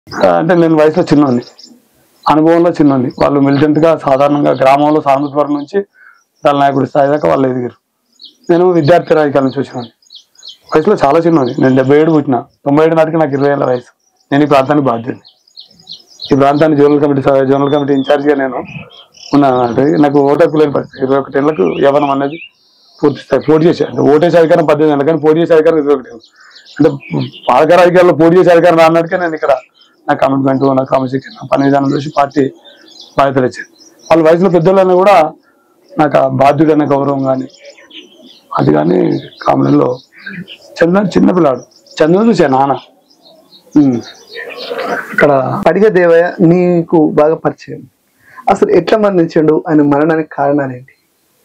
ఆ, అంటే నేను వయసులో చిన్నోండి అనుభవంలో చిన్నోండి వాళ్ళు మిలిటెంట్ గా సాధారణంగా గ్రామంలో సానుభూతివరం నుంచి దళ నాయకుడి స్థాయి దాకా వాళ్ళు ఎదిగారు నేను విద్యార్థి రాజకీయాల నుంచి వచ్చినాను వయసులో చాలా చిన్నది నేను డెబ్బై ఏడు పుట్టిన తొంభై ఏడు నాటికి నాకు ఇరవై ఏళ్ళ వయసు నేను ఈ ప్రాంతానికి బాధ్యుడిని ఈ ప్రాంతాన్ని జోనల్ కమిటీ సభ- జోనల్ కమిటీ ఇన్ఛార్జిగా నేను ఉన్నాను అంటే నాకు ఓటు హక్కు లేని పరిస్థితి ఇరవై ఒకటి ఏళ్ళకు యవనం అనేది పూర్తి స్థాయి పోటీ చేసే అంటే ఓటేసే అధికారం పద్దెనిమిది ఏళ్ళు కానీ పోటీ చేసే అధికారం ఇరవై ఒకటి ఏళ్ళు అంటే పాలక రాజకీయాల్లో పోటీ చేసే అధికారం రానట్టుగా నేను ఇక్కడ నా కమిట్మెంట్ నా క్రమశిక్షణ నా పని విధానం చూసి పార్టీ బాధ్యతలు ఇచ్చింది వాళ్ళ వయసులో పెద్దోళ్ళని కూడా నాకు ఆ బాధ్యుడు అనే గౌరవం కానీ అది కానీ కామెడీలో చంద్ర చిన్న పిల్లాడు చంద్రుడు చూసే నాన్న ఉమ్. ఇక్కడ అడిగే దేవయ్య నీకు బాగా పరిచయం అసలు ఎట్లా మరణించాడు ఆయన మరణానికి కారణాలు ఏంటి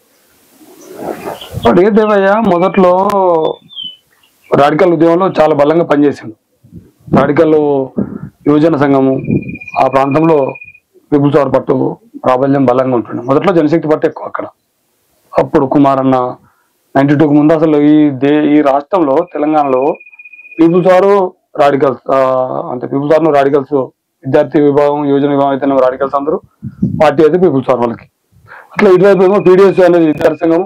వాడు దేవయ్య మొదట్లో రాడికల్ ఉద్యమంలో చాలా బలంగా పనిచేసిండు రాడికల్ యువజన సంఘము ఆ ప్రాంతంలో పీపుల్స్ పవర్ పట్టు ప్రాబల్యం బలంగా ఉంటుండే మొదట్లో జనశక్తి పట్టు ఎక్కువ అక్కడ అప్పుడు కుమారన్న నైన్టీ టూకి ముందు అసలు ఈ దే ఈ రాష్ట్రంలో తెలంగాణలో పీపుల్స్ వారు రాడికల్స్ అంటే పీపుల్స్ వారు రాడికల్స్ విద్యార్థి విభాగం యువజన విభాగం అయితే రాడికల్స్ అందరూ పార్టీ అయితే పీపుల్స్ వార్ వాళ్ళకి అట్లా ఇటువైపు ఏమో పీడిఎస్ అనేది విద్యార్థి సంఘం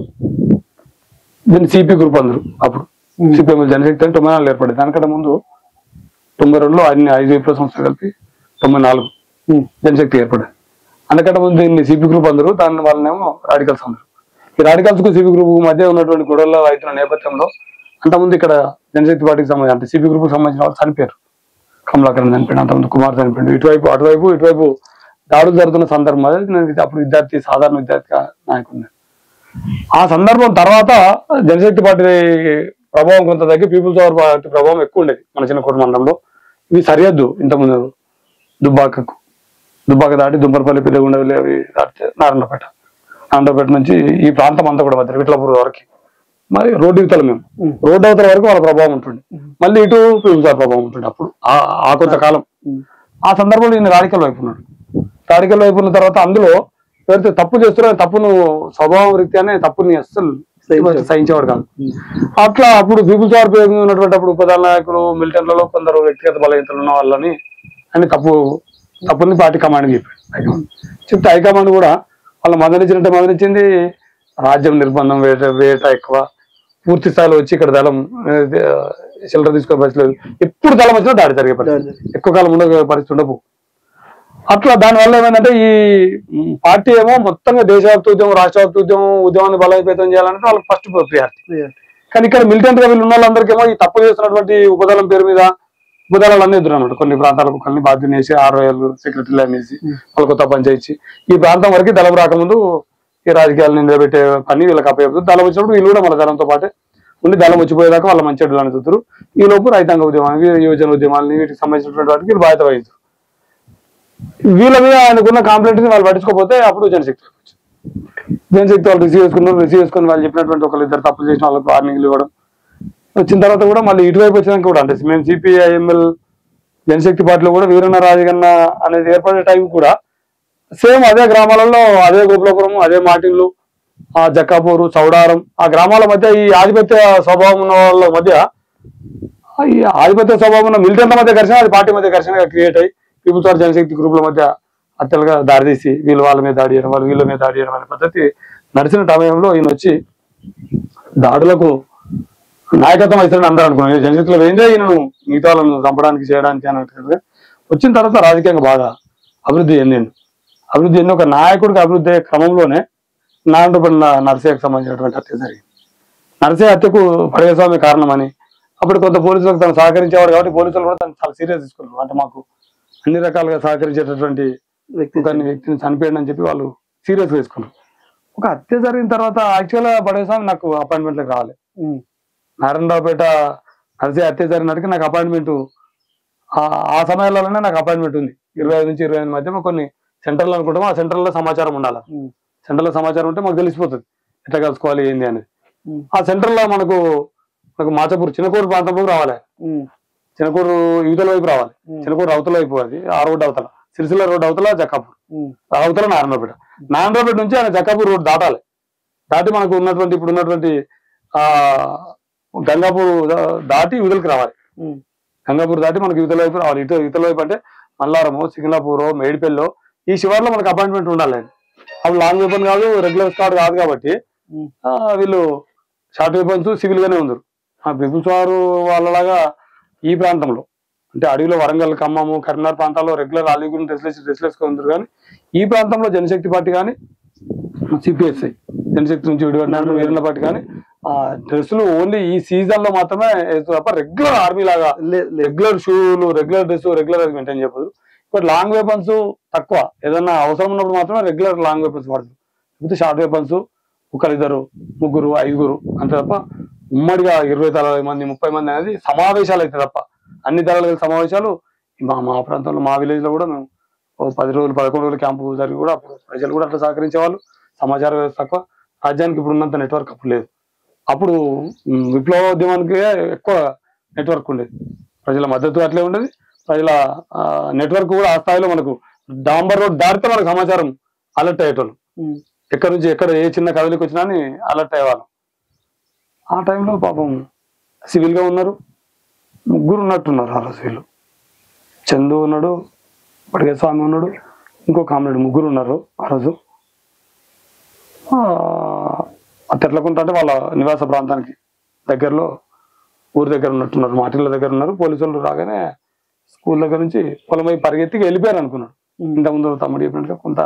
దీన్ని సిపి గ్రూప్ అందరు అప్పుడు సిపిఎం జనశక్తి అని తొంభై నాలుగు ఏర్పడింది దానికంటే ముందు తొంభై రెండులో అన్ని ఐదు విప్లవ సంస్థలు కలిపి తొంభై నాలుగు జనశక్తి ఏర్పడింది అందుకంటే ముందు దీన్ని సిపి గ్రూప్ అందరు దాని వాళ్ళనేమో రాడికల్స్ అందరు ఈ రాడికల్స్ కు సిపి గ్రూప్ మధ్య ఉన్నటువంటి గొడవలు అవుతున్న నేపథ్యంలో అంతకుముందు ఇక్కడ జనశక్తి పార్టీకి సంబంధించి అంటే సిపి గ్రూప్ సంబంధించిన వాళ్ళు చనిపోయారు కమలాకరణ్ చనిపోయాడు అంతకుముందు కుమార్ చనిపోయాడు ఇటువైపు అటువైపు ఇటువైపు దాడులు జరుగుతున్న సందర్భం అదే నేను అప్పుడు విద్యార్థి సాధారణ విద్యార్థి నాయకుడిని ఆ సందర్భం తర్వాత జనశక్తి పార్టీ ప్రభావం కొంత తగ్గి పీపుల్స్ పవర్ పార్టీ ప్రభావం ఎక్కువ ఉండేది మన చిన్న కోట మండలంలో ఇవి సరిహద్దు ఇంతకుముందు దుబ్బాకకు దుబ్బాక దాటి దుంపరపల్లి పెద్దగుండవల్లి అవి దాటితే నారాయణపేట నారాయణపేట నుంచి ఈ ప్రాంతం అంతా కూడా మధ్య విట్లపూర్ వరకు మరి రోడ్డు ఇవతల మేము రోడ్డు అవతల వరకు వాళ్ళ ప్రభావం ఉంటుంది మళ్ళీ ఇటు పీపుల్స్ పవర్ ప్రభావం ఉంటుంది అప్పుడు ఆ- ఆ కొంత కాలం ఆ సందర్భంలో ఈయన రాడికల్ వైపు ఉన్నాడు రాడికల్ వైపు ఉన్న తర్వాత అందులో ఎవరైతే తప్పు చేస్తున్నారో ఆ తప్పును స్వభావం రీత్యానే తప్పుని అస్సలు సహించాడు. సహించేవాడు కాదు అట్లా అప్పుడు పీపుల్స్ వార్ ఉన్నటువంటి అప్పుడు ఉపదాల నాయకులు మిలిటరీలలో కొందరు వ్యక్తిగత బలహీనతలు ఉన్న వాళ్ళని అని తప్పు తప్పుని పార్టీ కమాండ్ చెప్పాడు హైకమాండ్ చెప్తే హైకమాండ్ కూడా వాళ్ళ మదనిచ్చినట్టే మదనిచ్చింది రాజ్యం నిర్బంధం వేట వేట ఎక్కువ పూర్తి స్థాయిలో వచ్చి ఇక్కడ దళం చిల్లర తీసుకునే పరిస్థితి లేదు ఎప్పుడు దళం వచ్చినా దాడి జరిగే పరిస్థితి ఎక్కువ కాలం ఉండే పరిస్థితి ఉండవు అట్లా దానివల్ల ఏమైందంటే ఈ మ్, పార్టీ ఏమో మొత్తంగా దేశవ్యాప్త ఉద్యమం రాష్ట్రవ్యాప్త ఉద్యమం ఉద్యమాన్ని బలోపేతం చేయాలంటే వాళ్ళకి ఫస్ట్ ప్రియారిటీ కానీ ఇక్కడ మిలిటెంట్ గా వీళ్ళు ఉన్న వాళ్ళందరికేమో ఈ తప్పు చేస్తున్నటువంటి ఉపదళం పేరు మీద ఉపదళాలు అన్ని ఎదురు అన్నమాట కొన్ని ప్రాంతాలకు కొన్ని బాధ్యత వేసి ఆర్ఓఎల్ సెక్రటరీలు అనేసి వాళ్ళ కొత్త పంచాయతీ ఈ ప్రాంతం వరకు దళం రాకముందు ఈ రాజకీయాలను నిలబెట్టే పని వీళ్ళకి అప్పచెప్తుంది దళం వచ్చినప్పుడు వీళ్ళు కూడా మన దళంతో పాటే ఉండి దళం వచ్చిపోయేదాకా వాళ్ళ మంచి చెడులు చూద్దరు ఈ లోపు రైతాంగ ఉద్యమానికి యువజన ఉద్యమాలని వీటికి సంబంధించినటువంటి వాటికి వీళ్ళు బాధ్యత వహించారు వీళ్ళ మీద ఆయనకున్న కాంప్లైంట్ వాళ్ళు పట్టించుకోకపోతే అప్పుడు జనశక్తి వచ్చింది. జనశక్తి వాళ్ళు రిసీవ్ చేసుకున్నారు రిసీవ్ చేసుకుని వాళ్ళు చెప్పినటువంటి ఒకళ్ళు ఇద్దరు తప్పులు చేసిన వాళ్ళకి వార్నింగ్లు ఇవ్వడం వచ్చిన తర్వాత కూడా మళ్ళీ ఇటువైపు వచ్చినాక కూడా అంటే మేము సిపిఐఎంఎల్ జనశక్తి పార్టీలో కూడా వీరన్న రాజగన్న అనేది ఏర్పడే టైం కూడా సేమ్ అదే గ్రామాలలో అదే గోపులపురం అదే మాటిన్లు ఆ జక్కాపూరు చౌడారం ఆ గ్రామాల మధ్య ఈ ఆధిపత్య స్వభావం ఉన్న వాళ్ళ మధ్య ఈ ఆధిపత్య స్వభావం ఉన్న మిలిటెంట్ల మధ్య ఘర్షణ అది పార్టీ మధ్య ఘర్షణగా క్రియేట్ అయ్యి పీపుల్స్ ఆర్ జనశక్తి గ్రూపుల మధ్య హత్యలుగా దారితీసి వీళ్ళు వాళ్ళ మీద దాడి చేయడం వాళ్ళు వీళ్ళ మీద దాడి చేయడం అనే పద్ధతి నడిచిన సమయంలో ఈయన వచ్చి దాడులకు నాయకత్వం వహిస్తాడని అందరూ అనుకున్నారు జనశక్తిలో ఏంటో ఈయనను మిగతా వాళ్ళను చంపడానికి చేయడానికి అన్నట్టుగా వచ్చిన తర్వాత రాజకీయంగా బాగా అభివృద్ధి చెందిండు అభివృద్ధి చెంది ఒక నాయకుడికి అభివృద్ధి అయ్యే క్రమంలోనే నారాయణపల్లి నరసయ్యకు సంబంధించినటువంటి హత్య జరిగింది నరసయ్య హత్యకు పడగస్వామి కారణమని అప్పుడు కొంత పోలీసులకు తను సహకరించేవాడు కాబట్టి పోలీసులు కూడా తను చాలా సీరియస్ తీసుకున్నారు అంటే మాకు అన్ని రకాలుగా సహకరించేటటువంటి వ్యక్తి ఒక వ్యక్తిని చనిపోయాడు అని చెప్పి వాళ్ళు సీరియస్ తీసుకున్నారు ఒక హత్య జరిగిన తర్వాత యాక్చువల్ గా పడేస్వామి నాకు అపాయింట్మెంట్లకు రావాలి ఉమ్. నారాయణరావుపేట నరసయ్య హత్య జరిగినట్టుగా నాకు అపాయింట్మెంట్ ఆ సమయాల్లోనే నాకు అపాయింట్మెంట్ ఉంది ఇరవై ఐదు నుంచి ఇరవై ఐదు మధ్య మాకు కొన్ని సెంటర్లు అనుకుంటాము ఆ సెంటర్లో సమాచారం ఉండాలి ఉమ్. సెంటర్లో సమాచారం ఉంటే మాకు తెలిసిపోతుంది ఎట్లా కలుసుకోవాలి ఏంది అనేది ఉమ్. ఆ సెంటర్లో మనకు మనకు మాచపూర్ చిన్నకూరు ప్రాంతంలోకి రావాలి ఉమ్. చిన్నకూరు యువతల వైపు రావాలి ఉమ్. చిన్నకూరు అవతల వైపు అది ఆ రోడ్డు అవతల సిరిసిల్ల రోడ్డు అవతల జక్కాపూర్ ఉమ్. ఆ అవతల నారాయణపేట నారాయణపేట నుంచి ఆయన జక్కాపూర్ రోడ్ దాటాలి దాటి మనకు ఉన్నటువంటి ఇప్పుడు ఉన్నటువంటి ఆ గంగాపూర్ దా- దాటి యువతలకి రావాలి ఉమ్. గంగాపూర్ దాటి మనకి యువతల వైపు రావాలి ఇటు యువతల వైపు అంటే మల్లారము సికింద్రాపూర్ మేడిపల్లిలో ఈ శివార్లో మనకు అపాయింట్మెంట్ ఉండాలి అప్పుడు లాంగ్ వెపన్ కాదు రెగ్యులర్ స్కాడ్ కాదు కాబట్టి ఉమ్. ఆ, వీళ్ళు షార్ట్ వెపన్స్ సివిల్ గానే ఉన్నారు ఆ పీపుల్స్ వారు వాళ్ళలాగా ఈ ప్రాంతంలో అంటే అడవిలో వరంగల్ ఖమ్మము కరీంనగర్ ప్రాంతాల్లో రెగ్యులర్ అలీగుండ్ డ్రెస్లెస్ డ్రెస్లెస్ ఉన్నారు కానీ ఈ ప్రాంతంలో జనశక్తి పార్టీ కానీ సిపిఎస్ఐ జనశక్తి నుంచి విడిపడినారు వీరన్న పార్టీ కానీ ఆ డ్రెస్సులు ఓన్లీ ఈ సీజన్ లో మాత్రమే వేస్తారు తప్ప రెగ్యులర్ ఆర్మీ లాగా లే- లే- రెగ్యులర్ షూలు రెగ్యులర్ డ్రెస్ రెగ్యులర్ అది మెయింటైన్ చెప్పదు ఇప్పుడు లాంగ్ వెపన్స్ తక్కువ ఏదన్నా అవసరం ఉన్నప్పుడు మాత్రమే రెగ్యులర్ లాంగ్ వెపన్స్ వాడతారు లేకపోతే షార్ట్ వెపన్స్ ఒకరిద్దరు ముగ్గురు ఐదుగురు అంతే తప్ప ఉమ్మడిగా ఇరవై తలభై మంది ముప్పై మంది అనేది సమావేశాలు అయితే తప్ప అన్ని దళాల కలిసి సమావేశాలు మా మా ప్రాంతంలో మా విలేజ్ లో కూడా మేము ఓ పది రోజులు పదకొండు రోజులు క్యాంపు జరిగి కూడా అప్పుడు ప్రజలు కూడా అట్లా సహకరించేవాళ్ళు సమాచార వ్యవస్థ తక్కువ రాజ్యానికి ఇప్పుడు ఉన్నంత నెట్వర్క్ అప్పుడు లేదు అప్పుడు ఉమ్, విప్లవోద్యమానికి ఎక్కువ నెట్వర్క్ ఉండేది ప్రజల మద్దతు అట్లే ఉండేది ప్రజల నెట్వర్క్ కూడా ఆ స్థాయిలో మనకు డాంబర్ రోడ్ దాటితే మనకు సమాచారం అలర్ట్ అయ్యేటోళ్ళు ఉమ్. ఎక్కడి నుంచి ఎక్కడ ఏ చిన్న కదలికి వచ్చినా అని అలర్ట్ అయ్యేవాళ్ళం ఆ టైంలో పాపం సివిల్ గా ఉన్నారు ముగ్గురు ఉన్నట్టున్నారు ఆ రోజు వీళ్ళు చందు ఉన్నాడు పడిగే స్వామి ఉన్నాడు ఇంకో కామ్రేడ్ ముగ్గురు ఉన్నారు ఆ రోజు ఆ, ఆ తెట్లకుంట అంటే వాళ్ళ నివాస ప్రాంతానికి దగ్గరలో ఊరి దగ్గర ఉన్నట్టున్నారు మాటిళ్ళ దగ్గర ఉన్నారు పోలీసులు రాగానే స్కూల్ దగ్గర నుంచి పొలం వైపు పరిగెత్తికి వెళ్ళిపోయారు అనుకున్నాడు ఇంతకుముందు తమ్ముడు చెప్పినట్టుగా కొంత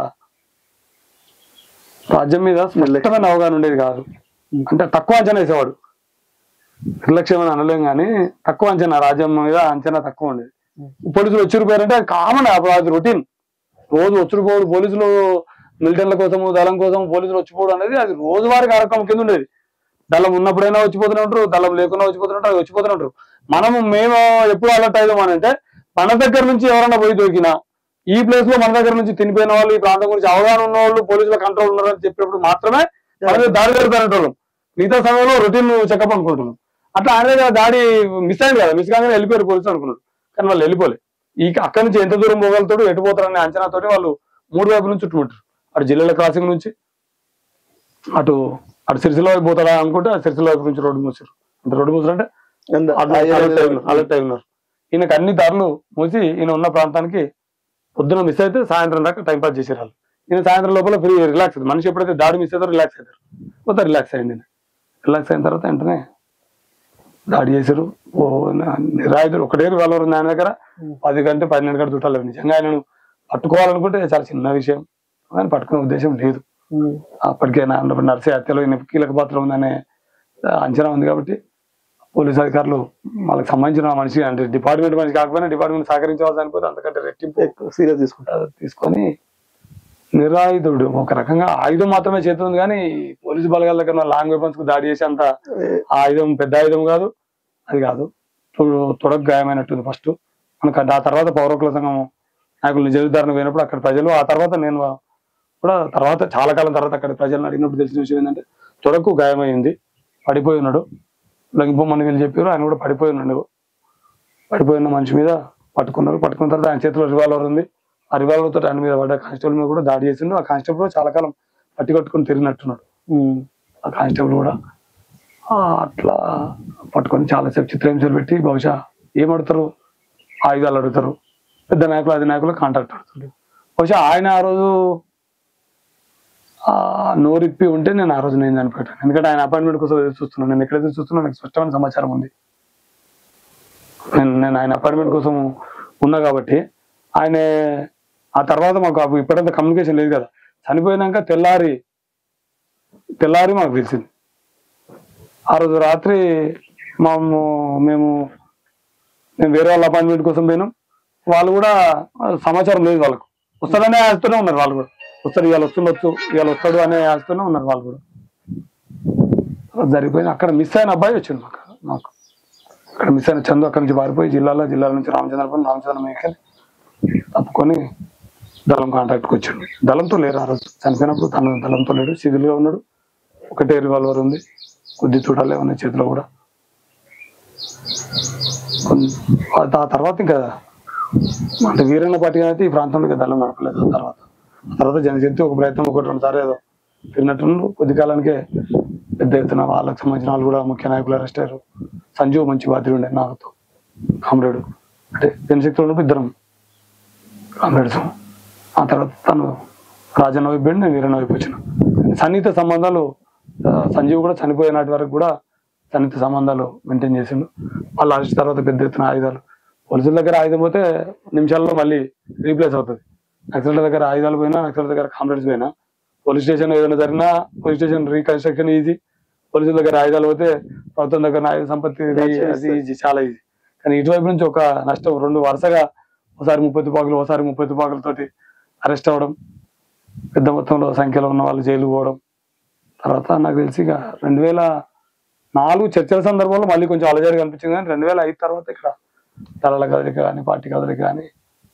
రాజ్యం మీద స్పష్టమైన అవగాహన ఉండేది కాదు అంటే తక్కువ అంచనా వేసేవాడు నిర్లక్ష్యం అని అనలేం కానీ తక్కువ అంచనా రాజ్యం మీద అంచనా తక్కువ ఉండేది పోలీసులు వచ్చిరిపోయారంటే కామన్ అప్పుడు అది రొటీన్ రోజు వచ్చిపోవడు పోలీసులు మిలిటరీల కోసం దళం కోసం పోలీసులు వచ్చిపోవడం అనేది అది రోజువారీ కార్యక్రమం కింద ఉండేది దళం ఉన్నప్పుడైనా వచ్చిపోతూనే ఉంటారు దళం లేకుండా వచ్చిపోతూనే ఉంటారు వచ్చిపోతూనే ఉంటారు మనము మేము ఎప్పుడు అలర్ట్ అయ్యాం అని అంటే మన దగ్గర నుంచి ఎవరైనా పోయి దొరికినా ఈ ప్లేస్ లో మన దగ్గర నుంచి తినిపోయిన వాళ్ళు ఈ ప్రాంతం గురించి అవగాహన ఉన్న వాళ్ళు పోలీసుల కంట్రోల్ ఉన్నారని చెప్పినప్పుడు మాత్రమే మన మీద దాడి జరుగుతారంటారు మిగతా సమయంలో రొటీన్ చెకప్ అనుకుంటున్నాం అట్లా ఆయన దగ్గర దాడి మిస్ అయింది కదా మిస్ కాగానే వెళ్ళిపోయారు పోలీసులు అనుకున్నారు కానీ వాళ్ళు వెళ్ళిపోలే ఈ అక్కడి నుంచి ఎంత దూరం పోగలుగుతాడు ఎటు పోతారనే అంచనాతోటి వాళ్ళు మూడు వైపుల నుంచి చుట్టుముట్టారు అటు జిల్లాల క్రాసింగ్ నుంచి అటు అటు సిరిసిల్ల వైపు పోతాడా అనుకుంటే ఆ సిరిసిల్ల వైపు నుంచి రోడ్డు మూసారు అంటే రోడ్డు మూసారు అంటే అంద- అలర్ట్ అయి ఉన్నారు అలర్ట్ అయి ఉన్నారు ఈయనకు అన్ని దారులు మూసి ఈయన ఉన్న ప్రాంతానికి పొద్దున మిస్ అయితే సాయంత్రం దాకా టైం పాస్ చేసేవాళ్ళు వాళ్ళు ఈయన సాయంత్రం లోపల ఫ్రీ రిలాక్స్ అవుతుంది మనిషి ఎప్పుడైతే దాడి మిస్ అవుతారో రిలాక్స్ అవుతారు పోతే రిలాక్స్ అయ్యింది రిలాక్స్ అయిన తర్వాత వెంటనే దాడి చేశారు ఓ నా- నిరాయుధుడు ఒకటే వాళ్ళు ఉంది ఆయన దగ్గర పది గంట పన్నెండు గంట చుట్టాలి నిజంగా ఆయనను పట్టుకోవాలనుకుంటే చాలా చిన్న విషయం కానీ పట్టుకునే ఉద్దేశం లేదు ఉమ్. అప్పటికే నా నర్సే హత్యలో ఈయన కీలక పాత్ర ఉందనే ఆ, అంచనా ఉంది కాబట్టి పోలీస్ అధికారులు వాళ్ళకి సంబంధించిన మనిషి అంటే డిపార్ట్మెంట్ మనిషి కాకపోయినా డిపార్ట్మెంట్ సహకరించవలసి అనిపోతే అంతకంటే రెట్టింపు ఎక్కువ సీరియస్ తీసుకుంటారు ఆ, తీసుకొని నిరాయుధుడు ఒక రకంగా ఆయుధం మాత్రమే చేతి ఉంది కానీ పోలీసు బలగాల దగ్గర ఉన్న లాంగ్ వెపన్స్ కు దాడి చేసే అంత ఆయుధం పెద్ద ఆయుధం కాదు అది కాదు తొ- తొడకు గాయమైనట్టుంది ఫస్ట్ మనకు ఆ తర్వాత పౌరకుల సంఘం నాయకులు నిజ నిర్ధారణ పోయినప్పుడు అక్కడ ప్రజలు ఆ తర్వాత నేను కూడా తర్వాత చాలా కాలం తర్వాత అక్కడ ప్రజలను అడిగినప్పుడు తెలిసిన విషయం ఏంటంటే తొడకు గాయమైంది పడిపోయి ఉన్నాడు లొంగిపోమని వీళ్ళు చెప్పారు ఆయన కూడా పడిపోయి ఉన్నాడు పడిపోయిన మనిషి మీద పట్టుకున్నారు పట్టుకున్న తర్వాత ఆయన చేతిలో రివాల్వర్ ఉంది ఆ రివాల్వర్ తోటి ఆయన మీద పడ్డ కానిస్టేబుల్ మీద కూడా దాడి చేసిండు ఆ కానిస్టేబుల్ చాలా కాలం పట్టి కట్టుకుని తిరిగినట్టున్నాడు ఉమ్. ఆ కానిస్టేబుల్ కూడా ఆ, అట్లా పట్టుకొని చాలాసేపు చిత్రహింసలు పెట్టి బహుశా ఏం అడుగుతారు ఆయుధాలు అడుగుతారు పెద్ద నాయకులు అది నాయకులు కాంటాక్ట్ అడుగుతుంటారు బహుశా ఆయన ఆ రోజు ఆ, నోరిప్పి ఉంటే నేను ఆ రోజు నేను చనిపోయాను ఎందుకంటే ఆయన అపాయింట్మెంట్ కోసం ఎదురు చూస్తున్నాను నేను ఎక్కడైతే చూస్తున్నా నాకు స్పష్టమైన సమాచారం ఉంది నేను నేను ఆయన అపాయింట్మెంట్ కోసం ఉన్నా కాబట్టి ఆయన ఆ తర్వాత మాకు అప్పుడు ఇప్పుడంత కమ్యూనికేషన్ లేదు కదా చనిపోయినాక తెల్లారి తెల్లారి మాకు తెలిసింది ఆ రోజు రాత్రి మాము మేము మేము వేరే వాళ్ళ అపాయింట్మెంట్ కోసం పోయినాం వాళ్ళు కూడా ఆ, సమాచారం లేదు వాళ్ళకు వస్తాడనే ఆశతోనే ఉన్నారు వాళ్ళు కూడా వస్తాడు ఇవాళ వస్తుండొచ్చు ఇవాళ వస్తాడు అనే ఆశతోనే ఉన్నారు వాళ్ళు కూడా అలా జరిగిపోయింది అక్కడ మిస్ అయిన అబ్బాయి వచ్చింది మాకు మాకు అక్కడ మిస్ అయిన చందు అక్కడి నుంచి పారిపోయి జిల్లాలో జిల్లాల నుంచి రామచంద్రపురం రామచంద్రం ఎక్కని తప్పుకొని దళం కాంటాక్ట్కి వచ్చాడు దళంతో లేరు ఆ రోజు చనిపోయినప్పుడు తను దళంతో లేడు సివిల్గా ఉన్నాడు ఒకటే రివాల్వర్ ఉంది కొద్ది చూడాలి ఉన్నాయి చేతిలో కూడా కొన్- ఆ- ఆ తర్వాత ఇంకా అంటే వీరన్న పార్టీ అయితే ఈ ప్రాంతంలో ఇంకా దళం నడపలేదు ఆ తర్వాత ఆ తర్వాత జనశక్తి ఒక ప్రయత్నం ఒకటి రెండు సార్లు ఏదో తిరిగినట్టు కొద్ది కాలానికే పెద్ద ఎత్తున వాళ్ళకి సంబంధించిన వాళ్ళు కూడా ముఖ్య నాయకులు అరెస్ట్ అయ్యారు సంజీవ్ మంచి బాధ్యుడు ఉండే నాకుతో కామ్రేడ్ అంటే జనశక్తిలో ఉన్నప్పుడు ఇద్దరం కామ్రేడ్స్ ఆ తర్వాత తను రాజన్న వైపు వెళ్ళి నేను వీరన్న వైపు వచ్చిన సన్నిహిత సంబంధాలు ఆ, సంజీవ్ కూడా చనిపోయే నాటి వరకు కూడా సన్నిహిత సంబంధాలు మెయింటైన్ చేసిండు వాళ్ళ అరెస్ట్ తర్వాత పెద్ద ఎత్తున ఆయుధాలు పోలీసుల దగ్గర ఆయుధం పోతే నిమిషాల్లో మళ్ళీ రీప్లేస్ అవుతుంది నక్సల్ దగ్గర ఆయుధాలు పోయినా నక్సల్ దగ్గర కామ్రేడ్స్ పోయినా పోలీస్ స్టేషన్ ఏదైనా జరిగినా పోలీస్ స్టేషన్ రీకన్స్ట్రక్షన్ ఈజీ పోలీసుల దగ్గర ఆయుధాలు పోతే ప్రభుత్వం దగ్గర ఆయుధ సంపత్తి అది అది ఈజీ చాలా ఈజీ కానీ ఇటువైపు నుంచి ఒక నష్టం రెండు వరుసగా ఒకసారి ముప్పై తుపాకులు ఒకసారి ముప్పై తుపాకులతోటి అరెస్ట్ అవ్వడం పెద్ద మొత్తంలో సంఖ్యలో ఉన్న వాళ్ళు జైలు పోవడం తర్వాత నాకు తెలిసి ఇక రెండు వేల నాలుగు చర్చల సందర్భంలో మళ్ళీ కొంచెం అలజడి కనిపించింది కానీ రెండు వేల ఐదు తర్వాత ఇక్కడ దళాల కదలిక కానీ పార్టీ కదలిక కానీ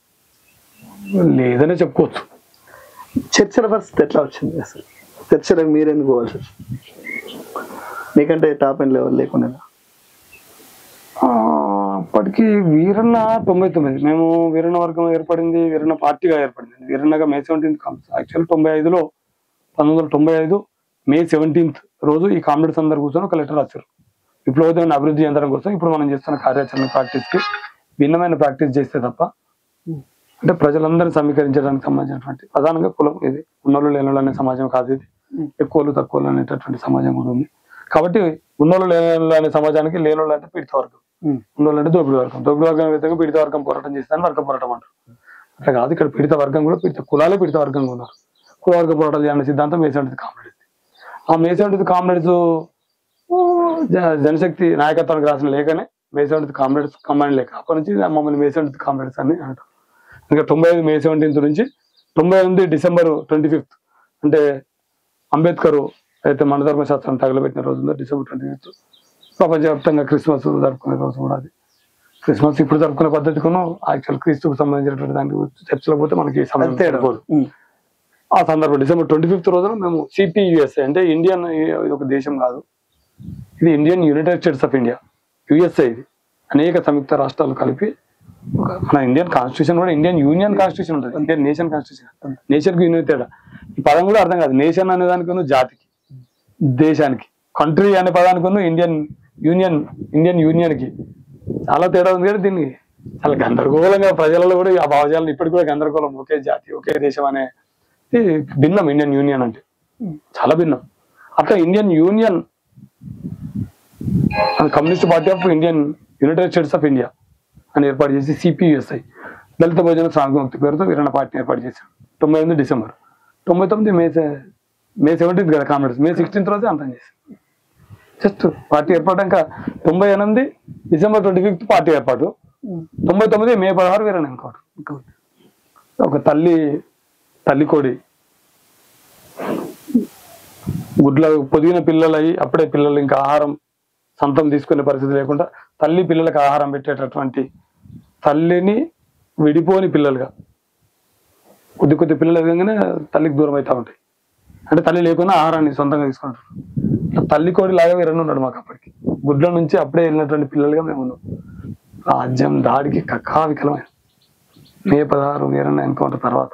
లేదనే చెప్పుకోవచ్చు చర్చల పరిస్థితి ఎట్లా వచ్చింది అసలు చర్చలకు మీరెందుకు పోవాల్సి వచ్చింది మీకంటే టాప్ అండ్ లెవెల్ లేకుండా ఆ, అప్పటికి వీరన్న తొంభై తొమ్మిది మేము వీరన్న వర్గం ఏర్పడింది వీరన్న పార్టీగా ఏర్పడింది వీరన్నగా మే సెవెంటీన్త్ కామ్స్ యాక్చువల్ తొంభై ఐదులో పంతొమ్మిది వందల తొంభై ఐదు మే సెవెంటీన్త్ రోజు ఈ కామ్రేడ్స్ అందరు కూర్చొని ఒక లెటర్ రాశారు విప్లవోద్యమాన్ని అభివృద్ధి చెందడం కోసం ఇప్పుడు మనం చేస్తున్న కార్యాచరణ ప్రాక్టీస్ కి భిన్నమైన ప్రాక్టీస్ చేస్తే తప్ప అంటే ప్రజలందరినీ సమీకరించడానికి సంబంధించినటువంటి ప్రధానంగా కులం ఇది ఉన్నోళ్ళు లేనోళ్ళు అనే సమాజం కాదు ఇది ఎక్కువలు తక్కువలు అనేటటువంటి సమాజం కూడా ఉంది కాబట్టి ఉన్నోళ్ళు లేనోళ్ళు అనే సమాజానికి లేనోళ్ళు అంటే పీడిత వర్గం ఉన్నోళ్ళు అంటే దోపిడి వర్గం దోపిడి వర్గం వ్యతిరేకంగా పీడిత వర్గం పోరాటం చేస్తాను వర్గ పోరాటం అంటారు అట్లా కాదు ఇక్కడ పీడిత వర్గం కూడా పీడిత కులాలే పీడిత వర్గంగా ఉన్నారు కుల వర్గ పోరాటాలు చేయాలనే సిద్ధాంతం మేసేంటిది కామ్రేడ్స్ ఆ మేసేంటిది కామ్రేడ్స్ జ- జనశక్తి నాయకత్వానికి రాసిన లేఖనే మేసేంటిది కామ్రేడ్స్ కమాండ్ లేఖ అప్పటి నుంచి మమ్మల్ని మేసేంటిది కామ్రేడ్స్ అని అంటారు ఇంకా తొంభై ఐదు మే సెవెంటీన్త్ నుంచి తొంభై ఎనిమిది డిసెంబర్ ట్వంటీ ఫిఫ్త్ అంటే అంబేద్కర్ అయితే మన ధర్మశాస్త్రం తగలబెట్టిన రోజు ఉందో డిసెంబర్ ట్వంటీ ఫిఫ్త్ ప్రపంచవ్యాప్తంగా క్రిస్మస్ జరుపుకునే రోజు కూడా అది క్రిస్మస్ ఇప్పుడు జరుపుకునే పద్ధతికును యాక్చువల్ క్రీస్తుకు సంబంధించినటువంటి దానికి చర్చలో పోతే మనకి సమయం తేడా. సరిపోదు ఆ సందర్భం డిసెంబర్ ట్వంటీ ఫిఫ్త్ రోజున మేము సిపియుఎస్ఏ అంటే ఇండియన్ ఇది ఒక దేశం కాదు ఇది Indian United States of India USA ఇది అనేక సంయుక్త రాష్ట్రాలు కలిపి ఒక మన ఇండియన్ కాన్స్టిట్యూషన్ కూడా ఇండియన్ యూనియన్ కాన్స్టిట్యూషన్ ఉంటుంది ఇండియన్ నేషన్ కాన్స్టిట్యూషన్ నేషన్ కి యూనియన్ తేడా ఈ పదం కూడా అర్థం కాదు నేషన్ అనే దానికి జాతికి దేశానికి కంట్రీ అనే పదానికి ఇండియన్ యూనియన్ ఇండియన్ యూనియన్ కి చాలా తేడా ఉంది కానీ దీన్ని చాలా గందరగోళంగా ప్రజలలో కూడా ఆ భావజాలను ఇప్పటికి కూడా గందరగోళం ఒకే జాతి ఒకే దేశం అనే ఇది భిన్నం ఇండియన్ యూనియన్ అంటే చాలా భిన్నం అట్లా Indian union communist party of Indian United States of India అని ఏర్పాటు చేసి సిపియుఎస్ఐ దళిత భోజన సాంఘముక్తి పేరుతో వీరన్న పార్టీని ఏర్పాటు చేశారు తొంభై ఎనిమిది డిసెంబర్ తొంభై తొమ్మిది మే సె- మే సెవెంటీన్త్ కదా కామ్రేడ్స్ మే సిక్స్టీన్త్ రోజే అంతం చేశారు జస్ట్ పార్టీ ఏర్పడ్డాక తొంభై ఎనిమిది డిసెంబర్ ట్వంటీ ఫిఫ్త్ పార్టీ ఏర్పాటు తొంభై తొమ్మిది మే పదహారు వీరన్న ఎన్కౌంటర్ ఒక తల్లి తల్లి కోడి గుడ్ల పొదిగిన పిల్లలు అయ్యి అప్పుడే పిల్లలు ఇంకా ఆహారం సొంతం తీసుకునే పరిస్థితి లేకుండా తల్లి పిల్లలకు ఆహారం పెట్టేటటువంటి తల్లిని విడిపోని పిల్లలుగా కొద్ది కొద్ది పిల్లలు ఎదగగానే తల్లికి దూరం అవుతా ఉంటాయి అంటే తల్లి లేకుండా ఆహారాన్ని సొంతంగా తీసుకుంటారు ఇట్లా తల్లి కోడి లాగా వీరన్న ఉన్నాడు మాకు అప్పటికి గుడ్ల నుంచి అప్పుడే వెళ్ళినటువంటి పిల్లలుగా మేము ఉన్నాం రాజ్యం దాడికి కక్కా వికలమైన మే పదహారు వీరన్న ఎన్కౌంటర్ తర్వాత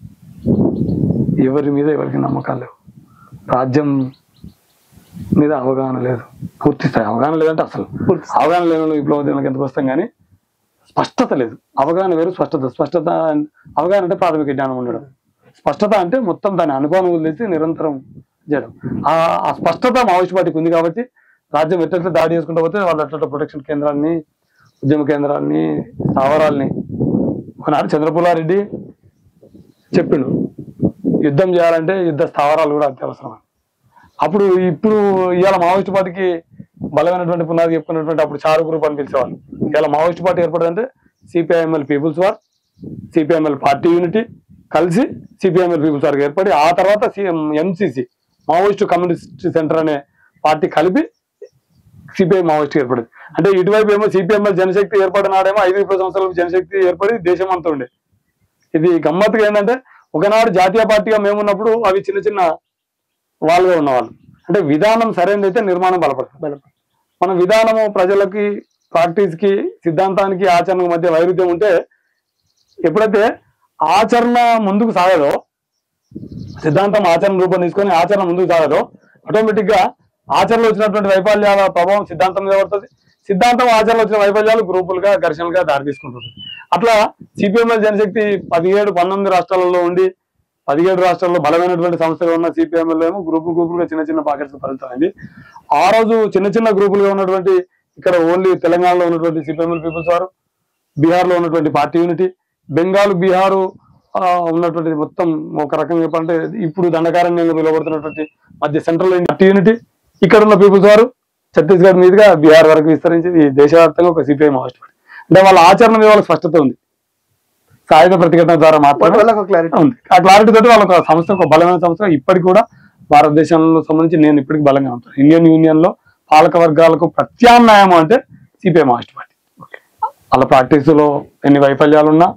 ఎవరి మీద ఎవరికి నమ్మకాలు లేవు రాజ్యం మీద అవగాహన లేదు పూర్తి స్థాయి అవగాహన లేదంటే అసలు పూర్తి అవగాహన లేని విప్లవోద్యమాలకు ఎందుకు వస్తాం కానీ స్పష్టత లేదు అవగాహన వేరు స్పష్టత స్పష్టత అన్- అవగాహన అంటే ప్రాథమిక జ్ఞానం ఉండడం స్పష్టత అంటే మొత్తం దాని అనుభవం వదిలేసి నిరంతరం చేయడం ఆ ఆ స్పష్టత మావోయిస్ట్ పార్టీకి ఉంది కాబట్టి రాజ్యం ఎట్లెట్లా దాడి చేసుకుంటూ పోతే వాళ్ళు అట్లా ప్రొటెక్షన్ కేంద్రాన్ని ఉద్యమ కేంద్రాన్ని స్థావరాల్ని ఒకనాడు చంద్రపులారెడ్డి చెప్పిండు యుద్ధం చేయాలంటే యుద్ధ స్థావరాలు కూడా అత్యవసరం అని. అప్పుడు ఇప్పుడు ఇవాళ మావోయిస్ట్ పార్టీకి బలమైనటువంటి పునాది చెప్పుకున్నటువంటి అప్పుడు చారు గ్రూప్ అని పిలిచేవాళ్ళు ఇవాళ మావోయిస్ట్ పార్టీ ఏర్పడిందంటే CPIML people's war CPML party unity కలిసి సిపిఎంఎల్ పీపుల్స్ వార్ ఏర్పడి ఆ తర్వాత ఎంసిసి మావోయిస్ట్ కమ్యూనిస్ట్ సెంటర్ అనే పార్టీ కలిపి సిపిఐ మావోయిస్ట్ ఏర్పడింది అంటే ఇటువైపు ఏమో సిపిఎంఎల్ జనశక్తి ఏర్పడినాడేమో ఐదు ముప్పై సంవత్సరాల జనశక్తి ఏర్పడి దేశం అంతా ఉండే ఇది గమ్మత్తుగా ఏంటంటే ఒకనాడు జాతీయ పార్టీగా మేము ఉన్నప్పుడు అవి చిన్న చిన్న వాళ్ళుగా ఉన్నవాళ్ళు అంటే విధానం సరైనదైతే నిర్మాణం బలపడుతుంది బలపడుతుంది. మన విధానము ప్రజలకి ప్రాక్టీస్ కి సిద్ధాంతానికి ఆచరణకు మధ్య వైరుధ్యం ఉంటే ఎప్పుడైతే ఆచరణ ముందుకు సాగదో సిద్ధాంతం ఆచరణ రూపం తీసుకొని ఆచరణ ముందుకు సాగదో ఆటోమేటిక్ గా ఆచరణలో వచ్చినటువంటి వైఫల్యాల ప్రభావం సిద్ధాంతం మీద పడుతుంది సిద్ధాంతం ఆచరణ వచ్చిన వైఫల్యాలు గ్రూపులుగా ఘర్షణలుగా దారి తీసుకుంటుంది అట్లా సిపిఎంఎల్ జనశక్తి పదిహేడు పంతొమ్మిది రాష్ట్రాలలో ఉండి పదిహేడు రాష్ట్రాల్లో బలమైనటువంటి సంస్థగా ఉన్న సిపిఎంఎల్ ఏమో గ్రూపులు గ్రూపులుగా చిన్న చిన్న పాకెట్స్ పరిమితమైంది ఆ రోజు చిన్న చిన్న గ్రూపులుగా ఉన్నటువంటి ఇక్కడ ఓన్లీ తెలంగాణలో ఉన్నటువంటి సిపిఎంఎల్ పీపుల్స్ వారు బీహార్ లో ఉన్నటువంటి పార్టీ యూనిటీ బెంగాల్ బీహారు ఆ, ఉన్నటువంటి మొత్తం ఒక రకంగా చెప్పాలంటే ఇప్పుడు దండకారణ్యంగా పిలువబడుతున్నటువంటి మధ్య సెంట్రల్ పార్టీ యూనిటీ ఇక్కడ ఉన్న పీపుల్స్ వారు ఛత్తీస్గఢ్ మీదుగా బీహార్ వరకు విస్తరించి ఈ దేశవ్యాప్తంగా ఒక సిపిఐ మావోయిస్ట్ పార్టీ అంటే వాళ్ళ ఆచరణ మీద వాళ్ళకి స్పష్టత ఉంది సాయుధ ప్రతిఘటన ద్వారా మాత్రమే వాళ్ళకి ఒక క్లారిటీ ఉంది ఆ క్లారిటీ తోటి వాళ్ళ ఒక సంస్థ ఒక బలమైన సంస్థ ఇప్పటికి కూడా భారతదేశంలో సంబంధించి నేను ఇప్పటికి బలంగా ఉంటాను ఇండియన్ యూనియన్ లో పాలక వర్గాలకు ప్రత్యామ్నాయం అంటే సిపిఐ మావోయిస్ట్ పార్టీ వాళ్ళ ప్రాక్టీస్ లో ఎన్ని వైఫల్యాలు ఉన్నా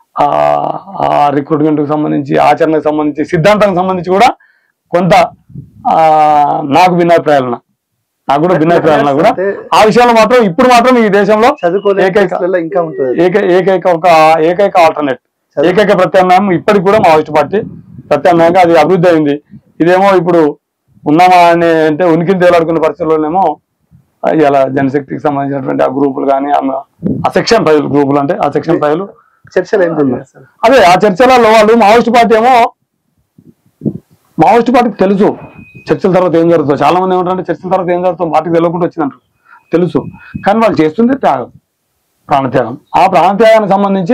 ఆ రిక్రూట్మెంట్ కు సంబంధించి ఆచరణకు సంబంధించి సిద్ధాంతానికి సంబంధించి కూడా కొంత ఆ, నాకు భిన్నాభిప్రాయాలు ఉన్నా నాకు కూడా భిన్నాభిప్రాయాలు ఉన్నా కూడా ఆ విషయంలో మాత్రం ఇప్పుడు మాత్రం ఈ దేశంలో చదువుకోలేని ఏకైక కేసులలో ఇంకా ఉంటుంది ఏక ఏకైక ఒక ఏకైక ఆల్టర్నేట్ ఏకైక ప్రత్యామ్నాయం ఇప్పటికి కూడా మావోయిస్ట్ పార్టీ ప్రత్యామ్నాయంగా అది అభివృద్ధి అయింది ఇదేమో ఇప్పుడు ఉన్నామా అనే అంటే ఉనికిని తేలాడుకున్న పరిస్థితుల్లోనేమో ఇలా జనశక్తికి సంబంధించినటువంటి ఆ గ్రూపులు కానీ ఆ సెక్షన్ ప్రజలు గ్రూపులు అంటే ఆ సెక్షన్ ప్రజలు చర్చలు ఏం జరిగింది అసలు అదే ఆ చర్చలలో వాళ్ళు మావోయిస్ట్ పార్టీ ఏమో మావోయిస్ట్ పార్టీకి తెలుసు చర్చల తర్వాత ఏం జరుగుతుందో చాలా మంది ఏమంటారంటే చర్చల తర్వాత ఏం జరుగుతుందో పార్టీకి తెలియకుండా వచ్చిందంటారు తెలుసు కానీ వాళ్ళు చేస్తుంది త్యాగం ప్రాణత్యాగం ఆ ప్రాణత్యాగానికి సంబంధించి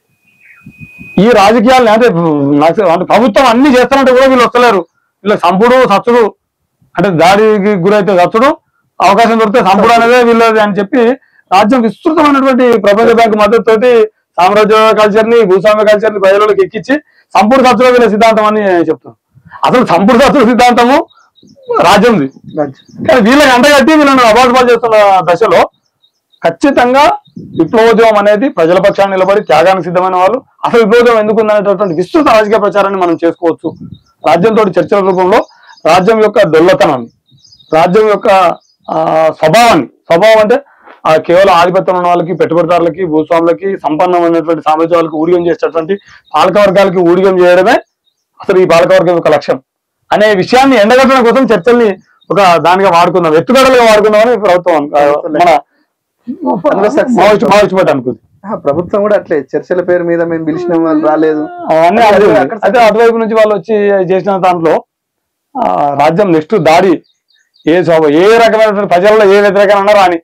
ఈ రాజకీయాలు అంటే నాకు అంటే ప్రభుత్వం అన్ని చేస్తానంటే కూడా వీళ్ళు వస్తలేరు వీళ్ళ సంపుడు సచ్చుడు అంటే దాడికి గురైతే సచ్చుడు అవకాశం దొరికితే సంపుడు అనేదే వీళ్ళది అని చెప్పి రాజ్యం విస్తృతమైనటువంటి ప్రపంచ బ్యాంక్ మద్దతుతోటి సామ్రాజ్య కల్చర్ ని భూస్వామ్య కల్చర్ ని ప్రజలకు ఎక్కించి సంపూర్ణ సత్తుడు వీళ్ళ సిద్ధాంతం అని చెప్తాను అసలు సంపూర్ణ సత్తుడు సిద్ధాంతము రాజ్యంది రాజ్యం. కానీ వీళ్ళకి అంటగట్టి వీళ్ళని అబాధపాలు చేస్తున్న దశలో ఖచ్చితంగా విప్లవోద్యమం అనేది ప్రజల పక్షాన్ని నిలబడి త్యాగానికి సిద్ధమైన వాళ్ళు అసలు విప్లవోద్యమం ఎందుకు ఉందనేటటువంటి విస్తృత రాజకీయ ప్రచారాన్ని మనం చేసుకోవచ్చు రాజ్యంతో చర్చల రూపంలో రాజ్యం యొక్క డొల్లతనాన్ని రాజ్యం యొక్క ఆ, స్వభావాన్ని స్వభావం అంటే ఆ కేవలం ఆధిపత్యం ఉన్న వాళ్ళకి పెట్టుబడిదారులకి భూస్వాములకి సంపన్నమైనటువంటి సామ్రాజ్యాలకు ఊడిగం చేసేటటువంటి పాలక వర్గాలకి ఊడిగం చేయడమే అసలు ఈ పాలకవర్గం యొక్క లక్ష్యం అనే విషయాన్ని ఎండగట్టడం కోసం చర్చల్ని ఒక దానిగా వాడుకుందాం ఎత్తుగడలుగా వాడుకుందామని ప్రభుత్వం ఆ, మన అందులో success. మావోయిస్ట్ మావోయిస్ట్ పార్టీ అనుకుంది ఆ, ప్రభుత్వం కూడా అట్లే చర్చల పేరు మీద మేము పిలిచిన వాళ్ళు రాలేదు అవన్నీ అదే, అనుకుంది. అక్కడ అయితే అటువైపు నుంచి వాళ్ళు వచ్చి చేసిన దాంట్లో ఆ, రాజ్యం నెక్స్ట్ దాడి ఏ స్వభావ ఏ రకమైనటువంటి ప్రజల్లో ఏ వ్యతిరేకం అన్నా రాని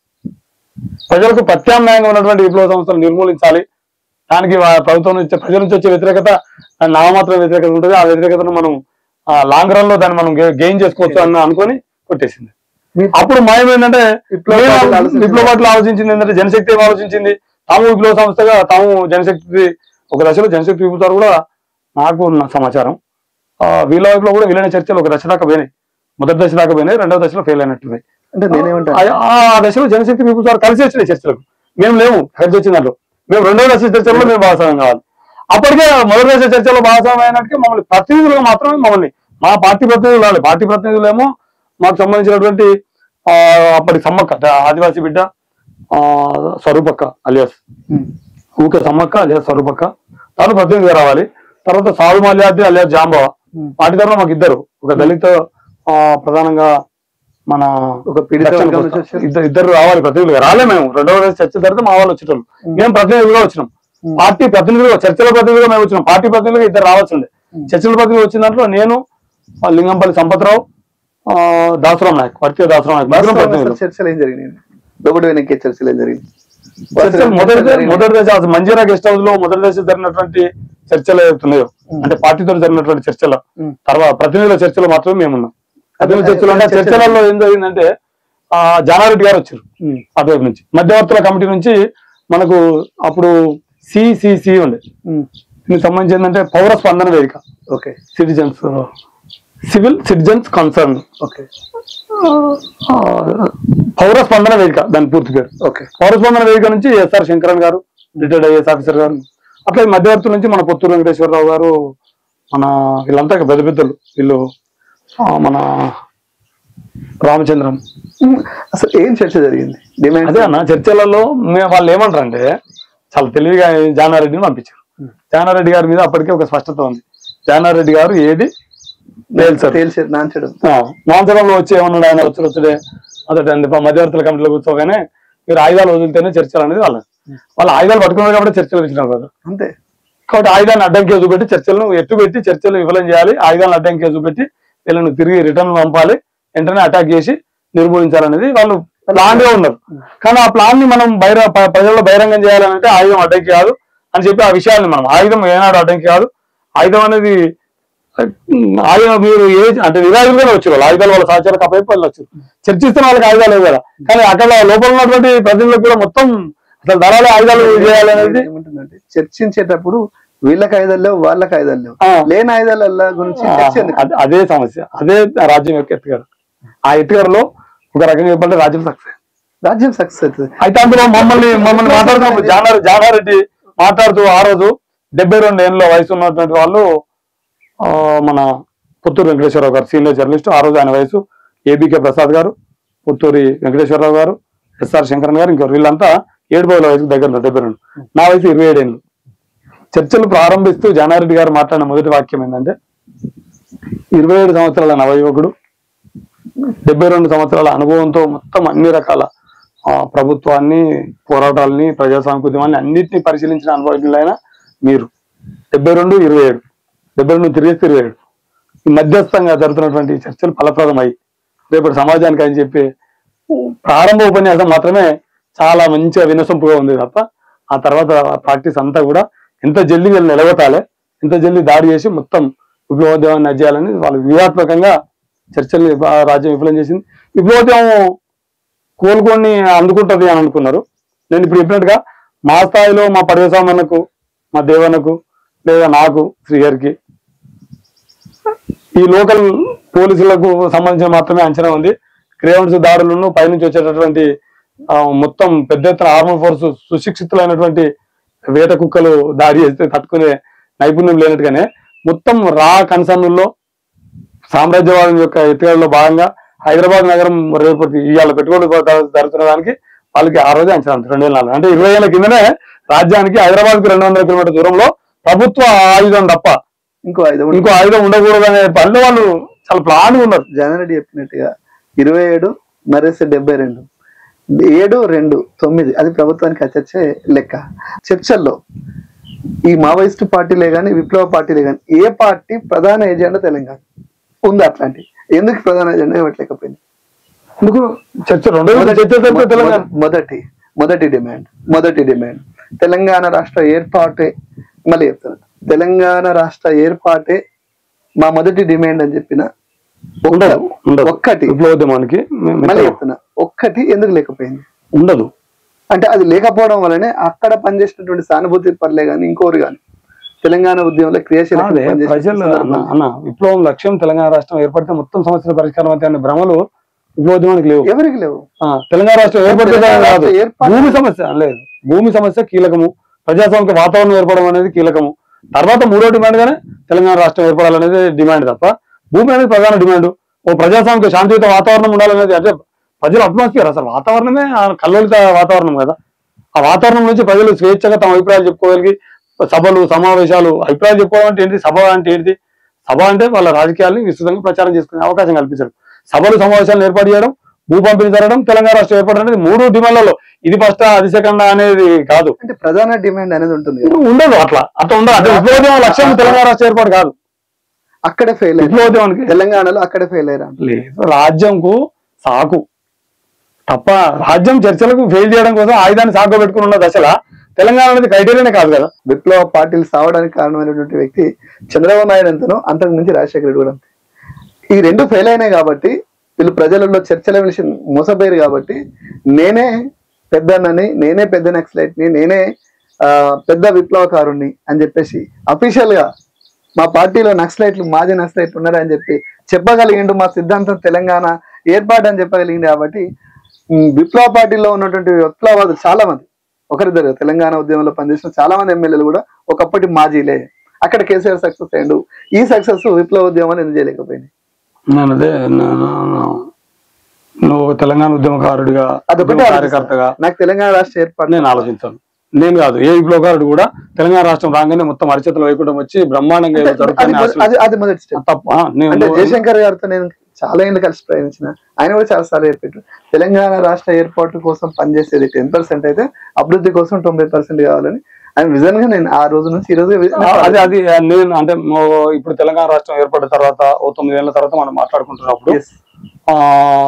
ప్రజలకు ప్రత్యామ్నాయంగా ఉన్నటువంటి విప్లవ సంస్థలు నిర్మూలించాలి దానికి వా- ప్రభుత్వం నుంచి ప్రజల నుంచి వచ్చే వ్యతిరేకత ఆ, నామమాత్రం వ్యతిరేకత ఉంటుంది ఆ వ్యతిరేకతను మనం లాంగ్ రన్ లో దాన్ని మనం గెయిన్ చేసుకోవచ్చు అని అనుకొని కొట్టేసింది మీ- అప్పుడు మాయం ఏంటంటే విప్లవ మేము పార్టీలు ఆలోచించింది. విప్లవ పార్టీలు ఆలోచించింది ఏంటంటే జనశక్తి ఏం ఆలోచించింది తాము విప్లవ సంస్థగా తాము జనశక్తి ఒక దశలో జనశక్తి విపుతారు కూడా నాకు ఉన్న సమాచారం ఆ, వీళ్ళ వైపులో కూడా వీళ్ళని చర్చలు ఒక దశ దాకా పోయినాయి మొదటి దశ దాకా పోయినాయి రెండవ దశలో ఫెయిల్ అయినట్టున్నాయి అంటే నేనేమంటాను ఆ- ఆ దశలో జనశక్తి విపుతారు కలిసి వచ్చినాయి చర్చలకు మేము లేవు కలిసి వచ్చిన దాంట్లో మేము రెండవ దశ చర్చల్లో మేము భాగస్వామ్యం కావాలి అప్పటికే మొదటి దశ చర్చలో భాగస్వామ్యం అయినట్టుగా మమ్మల్ని ప్రతినిధులుగా మాత్రమే మమ్మల్ని మా పార్టీ ప్రతినిధులు రావాలి పార్టీ ప్రతినిధులు ఏమో మాకు సంబంధించినటువంటి ఆ, అప్పటి సమ్మక్క అంటే ఆదివాసీ బిడ్డ ఆ, స్వరూపక్క అలియాస్ ఊకే సమ్మక్క అలియాస్ స్వరూపక్క తను ప్రతినిధిగా రావాలి తర్వాత సాధు మల్యాద్రి అలియాస్ జాంబవ వాటి తరఫున మాకు ఇద్దరు ఒక దళిత ఆ, ప్రధానంగా మన ఒక పీడిత దక్షిణ వర్గం కోస్తా. నుంచి వచ్చారు. ఇద్దరు ఇద్దరు రావాలి ప్రతినిధులుగా రాలే మేము రెండవ రోజు చర్చ తర్వాత మా వాళ్ళు వచ్చేటోళ్ళు మేము ప్రతినిధులుగా వచ్చినాం పార్టీ ప్రతినిధులుగా చర్చల ప్రతినిధులుగా మేము వచ్చినాం పార్టీ ప్రతినిధులుగా ఇద్దరు రావాల్సిందే చర్చల ప్రతినిధులు వచ్చిన దాంట్లో నేను ఆ, లింగంపల్లి సంపత్రావు ఆ, దాసరాం నాయక్ వర్తీయ దాసరాం నాయక్ ముగ్గురం ప్రతినిధులు చర్చలు ఏం జరిగినాయి లోబడి వెనక్కి చర్చలు ఏం జరిగింది చర్చలు మొదటి ద- మొదటి దశ అసలు మంజీరా గెస్ట్ హౌస్ లో మొదటి దశ జరిగినటువంటి చర్చలు ఏవైతున్నాయో అంటే పార్టీతో జరిగినటువంటి చర్చలు ఉమ్. తర్వాత ప్రతినిధుల చర్చలు మాత్రమే మేమున్నాం ప్రతినిధుల అదే, చర్చలు అంటే ఆ చర్చలు. చర్చలలో ఏం జరిగిందంటే ఆ జానారెడ్డి గారు వచ్చారు ఉమ్. అటువైపు నుంచి మధ్యవర్తుల కమిటీ నుంచి మనకు అప్పుడు సిసిసి ఉండే ఉమ్. దీనికి సంబంధించి ఏంటంటే పౌర స్పందన వేదిక okay citizens civil citizens concern okay పౌర స్పందన వేదిక దాని పూర్తి పేరు ఓకే పౌర స్పందన వేదిక నుంచి ఎస్ఆర్ శంకరన్ గారు రిటైర్డ్ ఐఏఎస్ ఆఫీసర్ గారు అట్లా ఈ మధ్యవర్తుల నుంచి మన పొత్తూరు వెంకటేశ్వరరావు గారు మన వీళ్ళంతా పెద్ద పెద్దలు వీళ్ళు ఆ, మన రామచంద్రన్ ఉమ్. అసలు ఏం చర్చ జరిగింది డిమాండ్ అదే అన్న చర్చలలో మే- వాళ్ళు ఏమంటారంటే చాలా తెలివిగా జానారెడ్డిని పంపించారు జానారెడ్డి గారి మీద అప్పటికే ఒక స్పష్టత ఉంది జానారెడ్డి గారు ఏది తేల్చారు తేల్చేది నాంచడం మాంసడంలో వచ్చి ఏమన్నాడు ఆయన వచ్చి వచ్చుడే అదొకటి అండి ప- మధ్యవర్తుల కమిటీలో కూర్చోగానే మీరు ఆయుధాలు వదిలితేనే చర్చలు అనేది వాళ్ళ వాళ్ళ ఆయుధాలు పట్టుకున్నారు కాబట్టి చర్చలు ఇచ్చినారు కదా అంతే కాబట్టి ఆయుధాన్ని అడ్డంకి చూపెట్టి చర్చలను ఎట్టు పెట్టి చర్చలు విఫలం చేయాలి ఆయుధాలను అడ్డంకి చూపెట్టి వీళ్ళని తిరిగి రిటర్న్ పంపాలి వెంటనే అటాక్ చేసి నిర్మూలించాలనేది వాళ్ళు ప్లాన్ గా ఉన్నారు కానీ ఆ ప్లాన్ ని మనం బహిర ప- ప్రజల్లో బహిరంగం చేయాలంటే ఆయుధం అడ్డంకి కాదు అని చెప్పి ఆ విషయాన్ని మనం ఆయుధం ఏనాడు అడ్డంకి కాదు ఆయుధం అనేది ఉమ్, ఆయుధం మీరు ఏ అంటే నిరాయుధంగానే వచ్చారు వాళ్ళు ఆయుధాలు వాళ్ళ సహచార కప్పైపు వాళ్ళు వచ్చారు చర్చిస్తున్న వాళ్ళకి ఆయుధాలు లేవు కదా కానీ అక్కడ లోపల ఉన్నటువంటి ప్రజలకు కూడా మొత్తం అసలు దళాలు ఆయుధాలు చేయాలనేది ఏమంటుందంటే చర్చించేటప్పుడు వీళ్ళకి ఆయుధాలు లేవు వాళ్ళకి ఆయుధాలు లేవు ఆ. లేని ఆయుధాల గురించి చర్చ ఎందుకు? అదే- అదే సమస్య అదే రాజ్యం యొక్క ఎత్తుగారు ఆ ఎత్తుగారులో ఒక రకంగా చెప్పాలంటే రాజ్యం సక్సెస్ రాజ్యం సక్సెస్ అవుతుంది అయితే అందులో మమ్మల్ని మమ్మల్ని మాట్లాడుతున్నప్పుడు జానారెడ్డి జానారెడ్డి మాట్లాడుతూ ఆ రోజు డెబ్బై రెండు ఏళ్ళ వయసు ఉన్నటువంటి వాళ్ళు ఆ, మన పుత్తూరు వెంకటేశ్వరరావు గారు సీనియర్ జర్నలిస్ట్ ఆ రోజు ఆయన వయసు ఏబికే ప్రసాద్ గారు పుత్తూరి వెంకటేశ్వరరావు గారు ఎస్ఆర్ శంకరన్ గారు ఇంకొకరు వీళ్ళంతా ఏడు పదుల వయసుకు దగ్గర ఉన్నారు, డెబ్బై రెండు నా వయసు ఇరవై ఏడు ఏళ్ళు చర్చలు ప్రారంభిస్తూ జానారెడ్డి గారు మాట్లాడిన మొదటి వాక్యం ఏంటంటే ఇరవై ఏడు సంవత్సరాల నవయువకుడు డెబ్బై రెండు సంవత్సరాల అనుభవంతో మొత్తం అన్ని రకాల ఆ, ప్రభుత్వాన్ని పోరాటాలని ప్రజాస్వామిక ఉద్యమాన్ని అన్నింటినీ పరిశీలించిన అనుభవజ్ఞులైన మీరు డెబ్బై రెండు ఇరవై ఏడు డెబ్బై రెండు తిరిగేస్తే ఇరవై ఏడు ఈ మధ్యస్థంగా జరుగుతున్నటువంటి ఈ చర్చలు ఫలప్రదమై రేపటి సమాజానికి అని చెప్పి ప్రారంభ ఉపన్యాసం మాత్రమే చాలా మంచిగా వినసొంపుగా ఉంది తప్ప ఆ తర్వాత ప్రాక్టీస్ అంతా కూడా ఎంత జల్దీ వీళ్ళు నిలబెట్టాలి ఎంత జల్దీ దాడి చేసి మొత్తం విప్లవోద్యమాన్ని అజ్జేయాలని వాళ్ళు వ్యూహాత్మకంగా చర్చల్ని బా- రాజ్యం విఫలం చేసింది విప్లవోద్యమం కోలుకొని అందుకుంటది అని అనుకున్నారు నేను ఇప్పుడు చెప్పినట్టుగా మా స్థాయిలో మా పర్యవసామన్నకు మా దేవన్నకు లేదా నాకు శ్రీహరికి ఈ లోకల్ పోలీసులకు సంబంధించిన మాత్రమే అంచనా ఉంది క్రేవన్స్ దాడులను పైనుంచి వచ్చేటటువంటి ఆ, మొత్తం పెద్ద ఎత్తున ఆర్మర్ ఫోర్స్ సుశిక్షితులైనటువంటి వేట కుక్కలు దాడి చేస్తే తట్టుకునే నైపుణ్యం లేనట్టుగానే మొత్తం రా కన్సర్నుల్లో సామ్రాజ్యవాదం యొక్క ఎత్తుగడలో భాగంగా హైదరాబాద్ నగరం రేపటి ఇవాళ పెట్టుబడి జరుగుతున్న దానికి వాళ్ళకి ఆ రోజే అంచనా ఉంది, రెండు వేల నాలుగు అంటే ఇరవై ఏళ్ళ కిందనే రాజ్యానికి హైదరాబాద్ కి రెండు వందల కిలోమీటర్ దూరంలో ప్రభుత్వ ఆయుధం తప్ప ఇంకో ఐదు ఇంకో ఆయుధం ఉండకూడదు అనే పనిలో వాళ్ళు చాలా ప్లాన్ ఉన్నారు జనరెడ్డి చెప్పినట్టుగా ఇరవై ఏడు మరేస్తే డెబ్బై రెండు ఏడు రెండు తొమ్మిది అది ప్రభుత్వానికి అచ్చచ్చే లెక్క చర్చల్లో ఈ మావోయిస్ట్ పార్టీలే కానీ విప్లవ పార్టీలే కానీ ఏ పార్టీ ప్రధాన ఎజెండా తెలంగాణ ఉంది అట్లాంటి ఎందుకు ప్రధాన ఎజెండా ఇవ్వట్లేకపోయింది ఎందుకు చర్చ రెండు చర్చ జరిపితే తెలంగాణ మొద- మొదటి మొదటి డిమాండ్ మొదటి డిమాండ్ తెలంగాణ రాష్ట్ర ఏర్పాటే మళ్ళీ చెప్తాను తెలంగాణ రాష్ట్ర ఏర్పాటే మా మొదటి డిమాండ్ అని చెప్పిన ఉండదు ఉండదు ఒక్కటి విప్లవోద్యమానికి మే- మళ్ళీ చెప్తున్నా ఒక్కటి ఎందుకు లేకపోయింది ఉండదు అంటే అది లేకపోవడం వల్లనే అక్కడ పనిచేసినటువంటి సానుభూతి పర్లే కానీ ఇంకోరు కానీ తెలంగాణ ఉద్యమంలో క్రియాశీల అదే ప్రజలు అన్న అన్న విప్లవం లక్ష్యం తెలంగాణ రాష్ట్రం ఏర్పడితే మొత్తం సమస్యల పరిష్కారం అయితే అనే భ్రమలు విప్లవోద్యమానికి లేవు ఎవరికి లేవు ఆ, తెలంగాణ రాష్ట్రం ఏర్పడితే తెలంగాణ కాదు రాష్ట్రం ఏర్పడ- భూమి సమస్య లేదు భూమి సమస్య కీలకము ప్రజాస్వామిక వాతావరణం ఏర్పడడం అనేది కీలకము తర్వాత మూడో డిమాండ్ గానే తెలంగాణ రాష్ట్రం ఏర్పడాలనేది డిమాండ్ తప్ప భూమి అనేది ప్రధాన డిమాండ్ ఓ ప్రజాస్వామిక శాంతియుత వాతావరణం ఉండాలనేది అంటే ప్రజల అట్మాస్ఫియర్ అసలు వాతావరణమే ఆ కల్లోలిత వాతావరణం కదా ఆ వాతావరణం నుంచి ప్రజలు స్వేచ్ఛగా తమ అభిప్రాయాలు చెప్పుకోగలిగి సభలు సమావేశాలు అభిప్రాయాలు చెప్పుకోవడం అంటే ఏంటి సభ అంటే ఏంటి సభ అంటే వాళ్ళ రాజకీయాల్ని విస్తృతంగా ప్రచారం చేసుకునే అవకాశం కల్పించడం సభలు సమావేశాలను ఏర్పాటు చేయడం భూ పంపిణీ జరగడం తెలంగాణ రాష్ట్రం ఏర్పడడం అనేది మూడు డిమాండ్లలో ఇది ఫస్ట్ అది సెకండ్ అనేది కాదు అంటే ప్రధాన డిమాండ్ అనేది ఉంటుంది కదా. ఉండదు అట్లా అట్లా ఉండదు అంటే విప్లవోద్యమం లక్ష్యం తెలంగాణ రాష్ట్ర ఏర్పాటు కాదు అక్కడే ఫెయిల్ అయ్యారు విప్లవోద్యమానికి తెలంగాణలో అక్కడే ఫెయిల్ అయ్యారు లేదు రాజ్యంకు సాకు తప్ప రాజ్యం చర్చలకు ఫెయిల్ చేయడం కోసం ఆయుధాన్ని సాగు పెట్టుకుని ఉన్న దశల తెలంగాణ అనేది క్రైటీరియానే కాదు కదా విప్లవ పార్టీలు సావడానికి కారణమైనటువంటి వ్యక్తి చంద్రబాబు నాయుడు అంతను అంతకు మించి రాజశేఖర రెడ్డి కూడా అంతే. ఈ రెండు ఫెయిల్ అయినాయి కాబట్టి వీళ్ళు ప్రజలలో చర్చల విషయం మోసపోయారు కాబట్టి నేనే పెద్దన్నని నేనే పెద్ద నక్సలైట్ ని నేనే ఆ, పెద్ద విప్లవకారుణ్ణి అని చెప్పేసి అఫీషియల్ గా మా పార్టీలో నక్సలైట్లు మాజీ నక్సలైట్లు ఉన్నారని చెప్పి చెప్పగలిగిండు మా సిద్ధాంతం తెలంగాణ ఏర్పాటు అని చెప్పగలిగింది కాబట్టి ఉమ్, విప్లవ పార్టీలో ఉన్నటువంటి విప్లవాదులు చాలా మంది ఒకరిద్దరు తెలంగాణ ఉద్యమంలో పనిచేసిన చాలా మంది ఎమ్మెల్యేలు కూడా ఒకప్పటి మాజీలే అక్కడ కేసీఆర్ సక్సెస్ అయ్యిండు ఈ సక్సెస్ విప్లవ ఉద్యమాన్ని ఎందుకు చేయలేకపోయింది నేను అదే నా- నా- నా- నువ్వు ఒక తెలంగాణ ఉద్యమకారుడిగా అదొకటి ఉద్యమ ఆలోచిస్తాను. కార్యకర్తగా నాకు తెలంగాణ రాష్ట్ర ఏర్పాటు నేను ఆలోచించాను నేను కాదు ఏ విప్లవకారుడు కూడా తెలంగాణ రాష్ట్రం రాగానే మొత్తం అరిచేతులు వైకుంఠం వచ్చి బ్రహ్మాండంగా ఏదో అది జరుగుతుందని మొద- ఆశలు- అది అది మొదటి స్టెప్ తప్ప ఆ, నేను అంటే జయశంకర్ గారితో నేను చాలా ఏళ్ళు కలిసి ప్రయాణించిన ఆయన కూడా చాలా సార్లు చెప్పారు తెలంగాణ రాష్ట్ర ఏర్పాటు కోసం పనిచేసేది టెన్ పర్సెంట్ అయితే అభివృద్ధి కోసం తొంభై పర్సెంట్ కావాలని ఆయన విజన్ గా నేను ఆ రోజు నుంచి ఈ రోజు అది అది నేను అంటే మో- ఇప్పుడు తెలంగాణ రాష్ట్రం ఏర్పడిన తర్వాత ఓ తొమ్మిది ఏళ్ల తర్వాత మనం మాట్లాడుకుంటున్నప్పుడు Yes. ఆ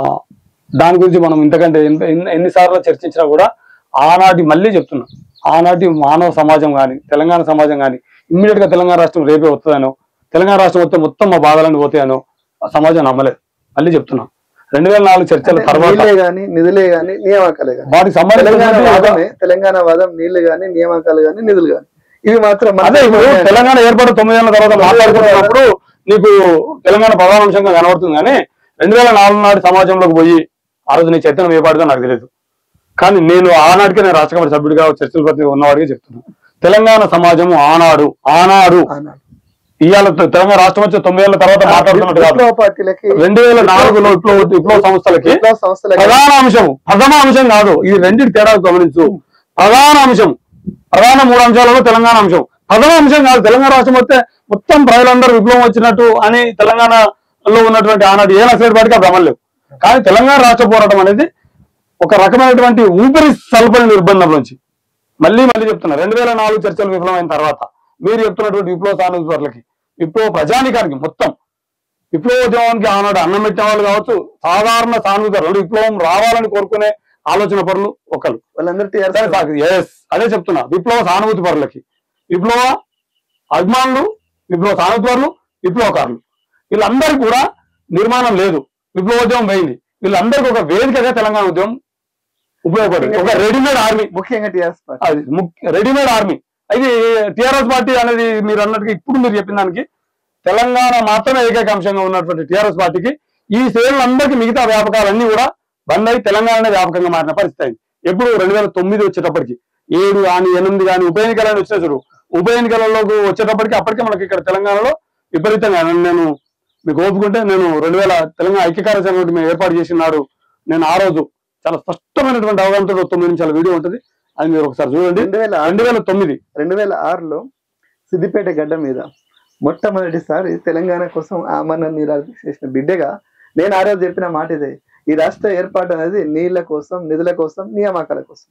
దాని గురించి మనం ఇంతకంటే ఎన్ని- ఎన్ని- ఎన్నిసార్లు చర్చించినా కూడా ఆనాటి మళ్ళీ చెప్తున్నా ఆనాటి మానవ సమాజం కానీ తెలంగాణ సమాజం కానీ ఇమ్మీడియట్ గా తెలంగాణ రాష్ట్రం రేపే వస్తుందనో తెలంగాణ రాష్ట్రం వస్తే మొత్తం మా బాధలన్నీ పోతాయనో ఆ సమాజం నమ్మలేదు మళ్ళీ చెప్తున్నా రెండు వేల నాలుగు చర్చల తర్వాత నీళ్ళే గాని నిధులే గాని నియామకాలే గాని వాటికి తెలంగాణ సంబంధించిన వాదమే తెలంగాణ వాదం నీళ్లు గాని నియామకాలు గాని నిధులు గాని ఇవి మాత్రం మన అదే ఇప్పుడు తెలంగాణ ఏర్పడిన తొమ్మిది ఏళ్ళ తర్వాత మాట్లాడుకుంటున్నప్పుడు నీకు తెలంగాణ ప్రధాన అంశంగా కనబడుతుంది కానీ రెండు వేల నాలుగు నాటి సమాజంలోకి పోయి ఆ రోజు నీ చైతన్యం ఏ పాడుగా నాకు తెలియదు కానీ నేను ఆనాటికే నేను రాష్ట్ర కమిటీ సభ్యుడిగా చర్చల ప్రతి ఉన్నవాడిగా చెప్తున్నాను తెలంగాణ సమాజము ఆనాడు ఆనాడు ఆనాడు. ఇవాళ తె- తెలంగాణ రాష్ట్రం వచ్చే తొమ్మిది ఏళ్ళ తర్వాత మాట్లాడుతున్నట్టు కాదు విప్లవ పార్టీలకి రెండు వేల నాలుగులో విప్లవ విప్లవ సంస్థలకి విప్లవ సంస్థలకి ప్రధాన అంశం ప్రథమ అంశం కాదు ఇది రెండింటి తేడా గమనించు ప్రధాన అంశం ప్రధాన మూడు అంశాలలో తెలంగాణ అంశం ప్రథమ అంశం కాదు తెలంగాణ రాష్ట్రం వస్తే మొత్తం ప్రజలందరూ విప్లవం వచ్చినట్టు అని తెలంగాణలో ఉన్నటువంటి ఆనాడు ఏ నక్సలైట్ పార్టీకి ఆ భ్రమం లేవు కానీ తెలంగాణ రాష్ట్ర పోరాటం అనేది ఒక రకమైనటువంటి ఊపిరి సల్పని నిర్బంధం నుంచి మళ్ళీ మళ్ళీ చెప్తున్నా రెండు వేల నాలుగు చర్చలు విఫలమైన తర్వాత మీరు చెప్తున్నటువంటి విప్లవ సానుభూతులకి విప్లవ ప్రజానికానికి మొత్తం విప్లవోద్యమానికి ఆనాడు అన్నం పెట్టిన వాళ్ళు కావచ్చు సాధారణ సానుభూతులు విప్లవం రావాలని కోరుకునే ఆలోచన పరులు ఒకరు వాళ్ళందరూ సరే టీఆర్ఎస్ సాకు ఎస్ అదే చెప్తున్నా విప్లవ సానుభూతి పరులకి విప్లవ అభిమానులు విప్లవ సానుభూతి పరులు విప్లవకారులు వీళ్ళందరికీ కూడా నిర్మాణం లేదు విప్లవోద్యమం పోయింది వీళ్ళందరికీ ఒక వేదికగా తెలంగాణ ఉద్యమం ఉపయోగపడింది ఒక రెడీమేడ్ ఆర్మీ ముఖ్యంగా టీఆర్ఎస్ పార్టీ అది ముఖ్య- రెడీమేడ్ ఆర్మీ అది టిఆర్ఎస్ పార్టీ అనేది మీరు అన్నట్టుగా ఇప్పుడు మీరు చెప్పిన దానికి తెలంగాణ మాత్రమే ఏకైక అంశంగా ఉన్నటువంటి టిఆర్ఎస్ పార్టీకి ఈ శ్రేణులందరికీ మిగతా వ్యాపకాలన్నీ కూడా బంద్ అయి తెలంగాణనే వ్యాపకంగా మారిన పరిస్థితి అయింది ఎప్పుడు రెండు వేల తొమ్మిది వచ్చేటప్పటికి ఏడు కానీ ఎనిమిది కానీ ఉప ఎన్నికలని వచ్చిన చూడు ఉప ఎన్నికలలోకి వచ్చేటప్పటికి అప్పటికే మనకి ఇక్కడ తెలంగాణలో విపరీతంగా నేను మీకు ఓపుకుంటే నేను రెండు వేల తెలంగాణ ఐక్యకార్య సంఘం మేము ఏర్పాటు చేసినాడు నేను ఆ రోజు చాలా స్పష్టమైనటువంటి అవగాహనతో తొమ్మిది నిమిషాల వీడియో ఉంటుంది అది మీరు ఒకసారి చూడండి రెండు వేల రెండు వేల తొమ్మిది రెండు వేల ఆరులో సిద్దిపేట గడ్డ మీద మొట్టమొదటిసారి తెలంగాణ కోసం ఆమరణ నిరాదీక్ష చేసిన బిడ్డగా నేను ఆ రోజు చెప్పిన మాట ఇదే ఈ రాష్ట్ర ఏర్పాటు అనేది నీళ్ల కోసం నిధుల కోసం నియామకాల కోసం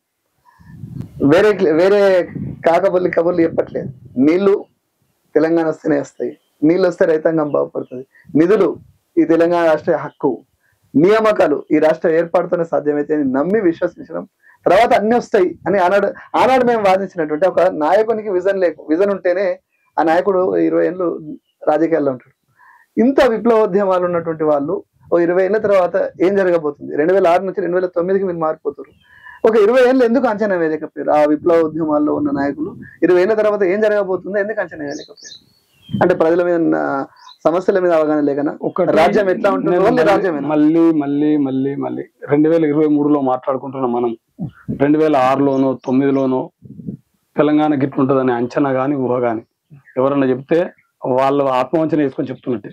వేరే వేరే కాకబొల్లి కబుర్లు చెప్పట్లేదు నీళ్లు తెలంగాణ వస్తేనే వస్తాయి నీళ్ళు వస్తే రైతాంగం బాగుపడుతుంది నిధులు ఈ తెలంగాణ రాష్ట్ర హక్కు నియామకాలు ఈ రాష్ట్ర ఏర్పాటుతోనే సాధ్యమైతే అని నమ్మి విశ్వసించడం తర్వాత అన్ని వస్తాయి అని ఆనాడు ఆనాడు మేము వాదించినటువంటి ఒక నాయకునికి విజన్ లేకు విజన్ ఉంటేనే ఆ నాయకుడు ఇరవై ఏళ్ళు రాజకీయాల్లో ఉంటాడు ఇంత విప్లవోద్యమాలు ఉన్నటువంటి వాళ్ళు ఓ ఇరవై ఏళ్ళ తర్వాత ఏం జరగబోతుంది రెండు వేల ఆరు నుంచి రెండు వేల తొమ్మిదికి మీరు మారిపోతారు ఒక ఇరవై ఏళ్ళు ఎందుకు అంచనా వేయలేకపోయారు ఆ విప్లవ ఉద్యమాల్లో ఉన్న నాయకులు ఇరవై ఏళ్ళ తర్వాత ఏం జరగబోతుందో ఎందుకు అంచనా వేయలేకపోయారు అంటే ప్రజల మీద ఉన్న సమస్యల మీద అవగాహన లేకనా ఒకటి రాజ్యం ఎట్లా ఉంటుందో నేను ఓన్లీ మళ్ళీ- రాజ్యమేనా? మళ్ళీ మళ్ళీ మళ్ళీ మళ్ళీ రెండు వేల ఇరవై మూడులో మాట్లాడుకుంటున్నాం మనం రెండు వేల ఆరులోనో తొమ్మిదిలోనో తెలంగాణ గిట్లుంటుందనే అంచనా గాని ఊహ గాని ఎవరన్నా చెప్తే వాళ్ళు ఆత్మవంచన వేసుకొని చెప్తున్నట్టే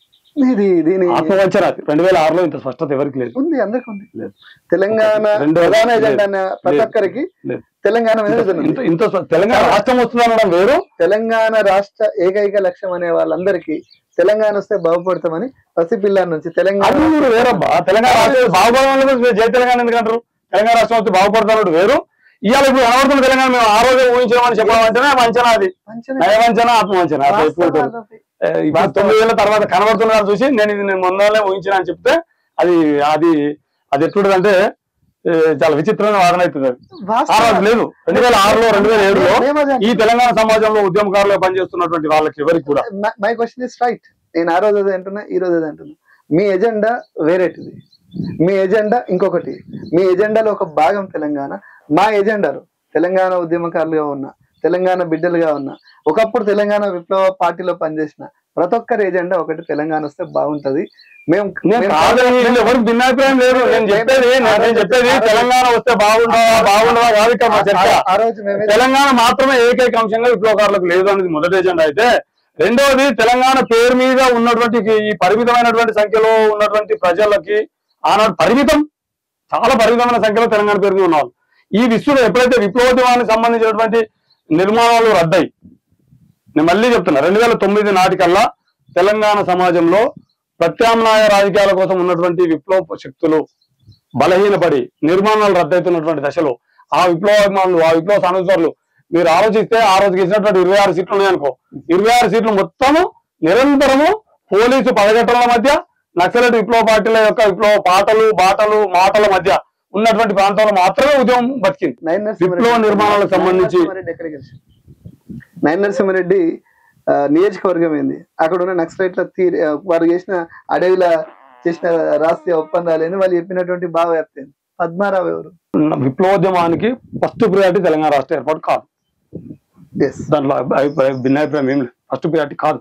ఇది దీని ఆత్మవంచన అది. రెండు వేల ఆరులో ఇంత స్పష్టత ఎవరికి లేదు ఉంది అందరికి ఉంది లేదు. తెలంగాణ రెండో- ప్రధాన లేదు. ఎజెండా అన్న ప్రతి లేదు. ఒక్కరికి లేదు. తెలంగాణ మీద ఇంత- విజన్ ఉంది. ఇంత ఇంత స్ప- తెలంగాణ రాష్ట్రం వస్తుంది అనడం వేరు తెలంగాణ రాష్ట్ర ఏకైక లక్ష్యం అనే వాళ్ళందరికీ తెలంగాణ వస్తే బాగుపడతామని పసిపిల్ల నుంచి తెలంగాణ అది మీరు వేరబ్బా తెలంగాణ రాష్ట్రం బాగుపడాలని జై తెలంగాణ ఎందుకంటారు తెలంగాణ రాష్ట్రం వస్తే బాగుపడతాడు వేరు ఇవాళ ఇప్పుడు కనబడుతున్న తెలంగాణ మేము ఆ రోజే ఊహించామని చెప్పడం అంటేనే మంచనా అది మంచిగా నయవంచన ఆత్మవంచన అట్లా ఎప్పుడు ఉంటుంది. వాస్తవాలు ఏ, ఇప్పుడు తొమ్మిది ఏళ్ళ తర్వాత కనబడుతున్న దాన్ని చూసి నేను ఇది నేను మొన్ననే ఊహించిన అని చెప్తే అది అది అది ఎట్లుంటది అంటే చాలా విచిత్రమైన వాదన అవుతుంది అది ఆ వాస్తవాలు. రోజు లేదు రెండు వేల ఆరులో రెండు వేల ఏడులో మేము అదే ఈ తెలంగాణ సమాజంలో ఉద్యమకారులుగా పనిచేస్తున్నటువంటి వాళ్ళకి ఎవరికి కూడా మై క్వశ్చన్ ఇస్ రైట్ నేను ఆ రోజు అదే అంటున్నా ఈ రోజు అదే అంటున్నా మీ ఎజెండా వేరేటిది మీ ఎజెండా ఇంకొకటి మీ ఎజెండాలో ఒక భాగం తెలంగాణ మా ఎజెండాలో తెలంగాణ ఉద్యమకారులుగా ఉన్నా తెలంగాణ బిడ్డలుగా ఉన్నా ఒకప్పుడు తెలంగాణ విప్లవ పార్టీలో పనిచేసిన ప్రతి ఒక్కరి ఎజెండా ఒకటి తెలంగాణ వస్తే బాగుంటది మేము నేను మేము- కాదని వీళ్ళు ఎవరికి భిన్నాభిప్రాయం లేదు నేను చెప్పేది నేను నేను చెప్పేది తెలంగాణ వస్తే బాగుండవా బాగుండవా కాదు ఇక్కడ మా చర్చ ఆ- ఆ రోజు మేమే తెలంగాణ మాత్రమే ఏకైక అంశంగా విప్లవకారులకు లేదు అనేది మొదటి ఎజెండా అయితే రెండవది తెలంగాణ పేరు మీద ఉన్నటువంటి ఈ పరిమితమైనటువంటి సంఖ్యలో ఉన్నటువంటి ప్రజలకి ఆనాడు పరిమితం చాలా పరిమితమైన సంఖ్యలో తెలంగాణ పేరు మీద ఉన్నారు ఈ విశ్వలో ఎప్పుడైతే విప్లవోద్యమానికి సంబంధించినటువంటి నిర్మాణాలు రద్దయి నేను మళ్ళీ చెప్తున్నా రెండు వేల తొమ్మిది నాటికల్లా తెలంగాణ సమాజంలో ప్రత్యామ్నాయ రాజకీయాల కోసం ఉన్నటువంటి విప్లవ శక్తులు బలహీనపడి నిర్మాణాలు రద్దవుతున్నటువంటి దశలో ఆ విప్లవాభిమానులు ఆ విప్లవ సానుసరులు మీరు ఆలోచిస్తే ఆ రోజుకి ఇచ్చినటువంటి ఇరవై ఆరు సీట్లు ఉన్నాయనుకో ఇరవై ఆరు సీట్లు మొత్తము నిరంతరము పోలీసు పదగట్టల మధ్య నక్సలైట్ విప్లవ పార్టీల యొక్క విప్లవ పాటలు బాటలు మాటల మధ్య ఉన్నటువంటి ప్రాంతంలో మాత్రమే ఉద్యమం బతికింది నైన్ విప్లవ నిర్మాణాలకు సంబంధించి నరసింహారెడ్డి ఎక్కడికి గెలిచాడు? నైన్ నరసింహారెడ్డి ఆ, నియోజకవర్గం ఏంది అక్కడ ఉన్న నక్సలైట్ల తీరి ఆ, వారు చేసిన అడవిల చేసిన రాష్ట్రీయ ఒప్పందాలు ఏంది వాళ్ళు చెప్పినటువంటి భావ వ్యాప్తి ఏంది? పద్మారావు ఎవరు విప్లవోద్యమానికి ఫస్ట్ ప్రియారిటీ తెలంగాణ రాష్ట్ర ఏర్పాటు కాదు ఎస్ దాంట్లో అభి- అభిప్రాయం భిన్నాభిప్రాయం ఏం లేదు ఫస్ట్ ప్రియారిటీ కాదు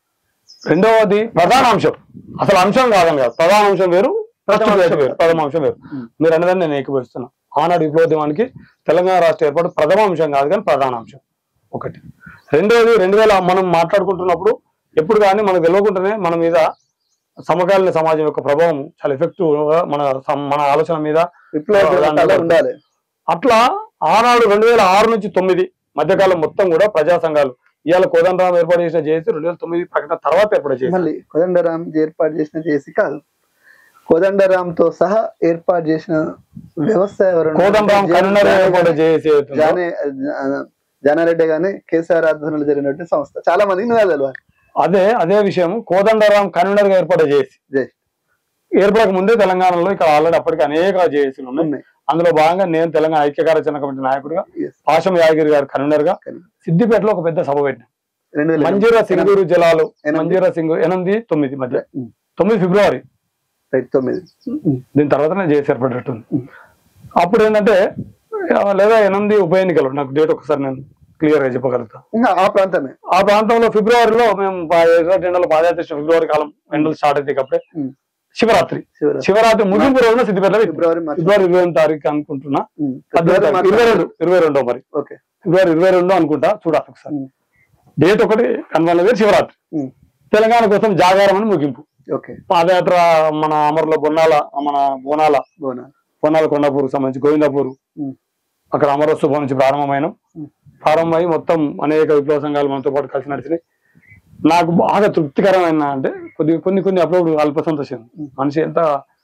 రెండవది ప్రధాన అంశం అసలు అంశం కాదని కాదు ప్రధాన అంశం వేరు ఫస్ట్ ప్రియారిటీ వేరు ప్రథమ అంశం వేరు మీరు అన్నదాన్ని నేను ఏకీభవిస్తున్నా ఆనాడు విప్లవోద్యమానికి తెలంగాణ రాష్ట్ర ఏర్పాటు ప్రథమ అంశం కాదు కానీ ప్రధాన అంశం ఒకటి రెండవది రెండు వేల మనం మాట్లాడుకుంటున్నప్పుడు ఎప్పుడు కానీ మనకు తెలియకుండానే మన మీద సమకాలీన సమాజం యొక్క ప్రభావం చాలా ఎఫెక్టివ్ మన సం- మన ఆలోచన మీద విప్లవ ఆ, దేవతలా దాంట్లో ఉండాలి అట్లా ఆనాడు రెండు వేల ఆరు నుంచి తొమ్మిది మధ్యకాలం మొత్తం కూడా ప్రజా సంఘాలు ఇవాళ కోదండరాం ఏర్పాటు చేసిన జేఏసీ రెండు వేల తొమ్మిది ప్రకటన తర్వాత ఏర్పాటు చేసి మళ్ళీ కోదండరాం ఏర్పాటు చేసిన చేసి కాదు కోదండరాం తో సహా ఏర్పాటు చేసిన వ్యవస్థ ఎవరు కోదండరాం కన్నునర్ ఏర్పాటు చేసి జానే జానారెడ్డి గాని కేసీఆర్ ఆధ్వర్యంలో జరిగినటువంటి సంస్థ చాలా మందికి నువ్వే తెలియాలి అదే అదే విషయం కోదండరాం కన్వీనర్ గా ఏర్పాటు చేసి జై ఏర్పడక ముందే తెలంగాణలో ఇక్కడ ఆల్రెడీ అప్పటికి అనేక జేఏసీలు ఉన్నాయి ఉన్నాయి అందులో భాగంగా నేను తెలంగాణ ఐక్య కార్యాచరణ కమిటీ నాయకుడిగా Yes. పాశం యాదగిరి గారు కన్వీనర్ గా సిద్దిపేటలో ఒక పెద్ద సభ పెట్టినాం రెండు వేల మంజీరా సింగూరు జలాలు ఎనిమిది. మంజీరా సింగు ఎనిమిది తొమ్మిది మధ్య ఉమ్. తొమ్మిది ఫిబ్రవరి రైట్ తొమ్మిది దీని తర్వాత నేను చేసి ఏర్పడేటట్టుంది అప్పుడు ఏంటంటే ఆ, లేదా ఎనిమిది ఉప ఎన్నికలు నాకు డేట్ ఒకసారి నేను క్లియర్ గా చెప్పగలుగుతా ఇంకా ఆ ప్రాంతమే ఆ ప్రాంతంలో ఫిబ్రవరిలో మేము పా- ఎర్రటి ఎండలు పాదయాత్ర చేసిన ఫిబ్రవరి కాలం ఎండలు స్టార్ట్ అయితే అప్పుడే ఉమ్. శివరాత్రి శివరాత్రి శివరాత్రి ముగింపు రోజున సిద్దిపేటలో పెట్టినాం. ఫిబ్రవరి మార్చి ఫిబ్రవరి ఇరవై ఎనిమిది తారీఖు అనుకుంటున్నా ఉమ్. పద్దెనిమిది ఫిబ్రవరి తారీఖు. ఇరవై రెండు ఇరవై రెండో మరి ఓకే ఫిబ్రవరి ఇరవై రెండు అనుకుంటా చూడాలి ఒకసారి ఉమ్. డేట్ ఒకటి కన్వల్ వేరు శివరాత్రి ఉమ్. తెలంగాణ కోసం జాగారం అని ముగింపు ఓకే పాదయాత్ర మన అమర్ల బొన్నాల మన బోనాల బోనా బోనాల కొండాపూర్ సంబంధించి గోవిందాపూర్ ఉమ్. అక్కడ అమరోత్సవం నుంచి ప్రారంభమైన ఉమ్. ప్రారంభమై మొత్తం అనేక విప్లవ సంఘాలు మనతో పాటు కలిసి నడిచినాయి నాకు బాగా తృప్తికరమైన అంటే కొద్ది కొన్ని కొన్ని అప్పుడప్పుడు అల్ప సంతోషం మనిషి ఎంత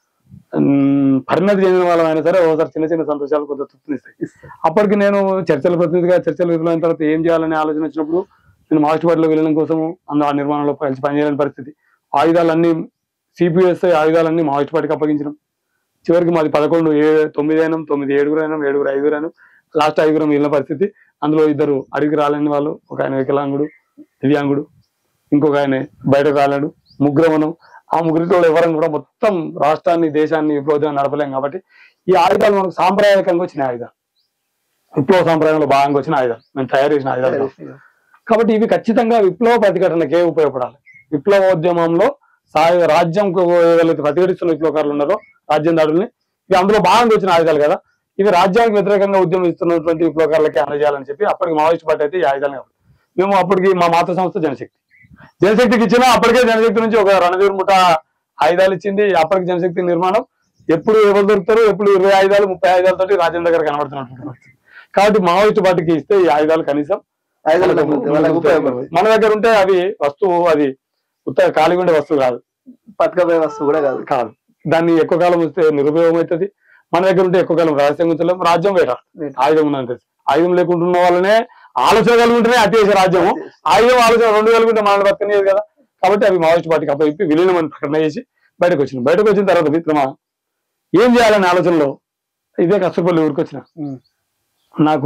ఉమ్, పరిణతి చెందిన వాళ్ళమైనా సరే ఒకసారి చిన్న చిన్న సంతోషాలు కొంత తృప్తినిస్తాయి ఇస్తా. అప్పటికి నేను చర్చల ప్రతినిధిగా చర్చలు విఫలమైన తర్వాత ఏం చేయాలనే ఆలోచన వచ్చినప్పుడు నేను మాస్టర్ పార్టీలో వెళ్ళడం కోసం అందు ఆ నిర్మాణంలో కలిసి పనిచేయలేని పరిస్థితి ఆయుధాలన్నీ సిపిఎస్ ఆయుధాలన్నీ మావోయిస్ట్ పార్టీకి అప్పగించడం చివరికి మాది పదకొండు ఏ తొమ్మిది అయినాం తొమ్మిది ఏడుగురు అయినాం ఏడుగురు ఐదుగురు అయినాం లాస్ట్ ఐదుగురం మిగిలిన పరిస్థితి అందులో ఇద్దరు అడిగి రాలేని వాళ్ళు ఒక ఆయన వికలాంగుడు దివ్యాంగుడు ఇంకొక ఆయన బయటకు రాలేడు ముగ్గురమనం ఆ ముగ్గురితో ఎవరం కూడా మొత్తం రాష్ట్రాన్ని దేశాన్ని విప్లవం నడపలేం కాబట్టి ఈ ఆయుధాలు మనకు సాంప్రదాయకంగా వచ్చిన ఆయుధాలు విప్లవ సాంప్రదాయంలో భాగంగా వచ్చిన ఆయుధాలు మేము తయారు చేసిన ఆయుధాలు కావు. కాబట్టి ఇవి ఖచ్చితంగా విప్లవ ప్రతిఘటనకే ఉపయోగపడాలి విప్లవోద్యమంలో సాయ రాజ్యం ఏదైతే ప్రతిఘటిస్తున్న విప్లవకారులు ఉన్నారో రాజ్యం దాడుల్ని ఇవి అందులో భాగంగా వచ్చిన ఆయుధాలు కదా ఇవి రాజ్యానికి వ్యతిరేకంగా ఉద్యమిస్తున్నటువంటి విప్లవకారులకి అందజేయాలని చెప్పి అప్పటికి మావోయిస్ట్ పార్టీ అయితే ఈ ఆయుధాలు కావాలి మేము అప్పటికి మా మాతృ సంస్థ జనశక్తి జనశక్తికి ఇచ్చినా అప్పటికే జనశక్తి నుంచి ఒక రణవీర్ ముఠ ఆయుధాలు ఇచ్చింది అప్పటికి జనశక్తి నిర్మాణం ఎప్పుడు ఎవరు దొరుకుతారు ఎప్పుడు ఇరవై ఆయుధాలు ముప్పై ఆయుధాలతోటి రాజ్యం దగ్గర కనబడుతున్నటువంటి పరిస్థితి. కాబట్టి మావోయిస్ట్ పార్టీకి ఇస్తే ఈ ఆయుధాలు కనీసం ఐదు వాళ్ళకి ఉపయోగపడుతుంది మన దగ్గర ఉంటే అవి వస్తువు అది ఉత్త ఖాళీగా ఉండే వస్తువు కాదు పట్టుకపోయే వస్తువు కూడా కాదు కాదు దాన్ని ఎక్కువ కాలం ఉంచితే నిరుపయోగం అవుతుంది మన దగ్గర ఉంటే ఎక్కువ కాలం రహస్యంగా ఉంచలేం రాజ్యం వేట వేట. ఆయుధం ఉన్నంత ఆయుధం లేకుండా ఉన్న వాళ్ళనే ఆలోచన కలిగి ఉంటేనే అత్యవస రాజ్యము ఆయుధం ఆలోచన రెండు కలుగుంటే మనల్ని బతకనియదు కదా కాబట్టి అవి మావోయిస్ట్ పార్టీకి అప్పచెప్పి విలీనమని ప్రకటన చేసి బయటకు వచ్చింది బయటకు వచ్చిన తర్వాత మిత్రమ ఏం చేయాలనే ఆలోచనలో ఇదే కష్టపల్లి ఊరికి వచ్చిన ఉమ్. నాకు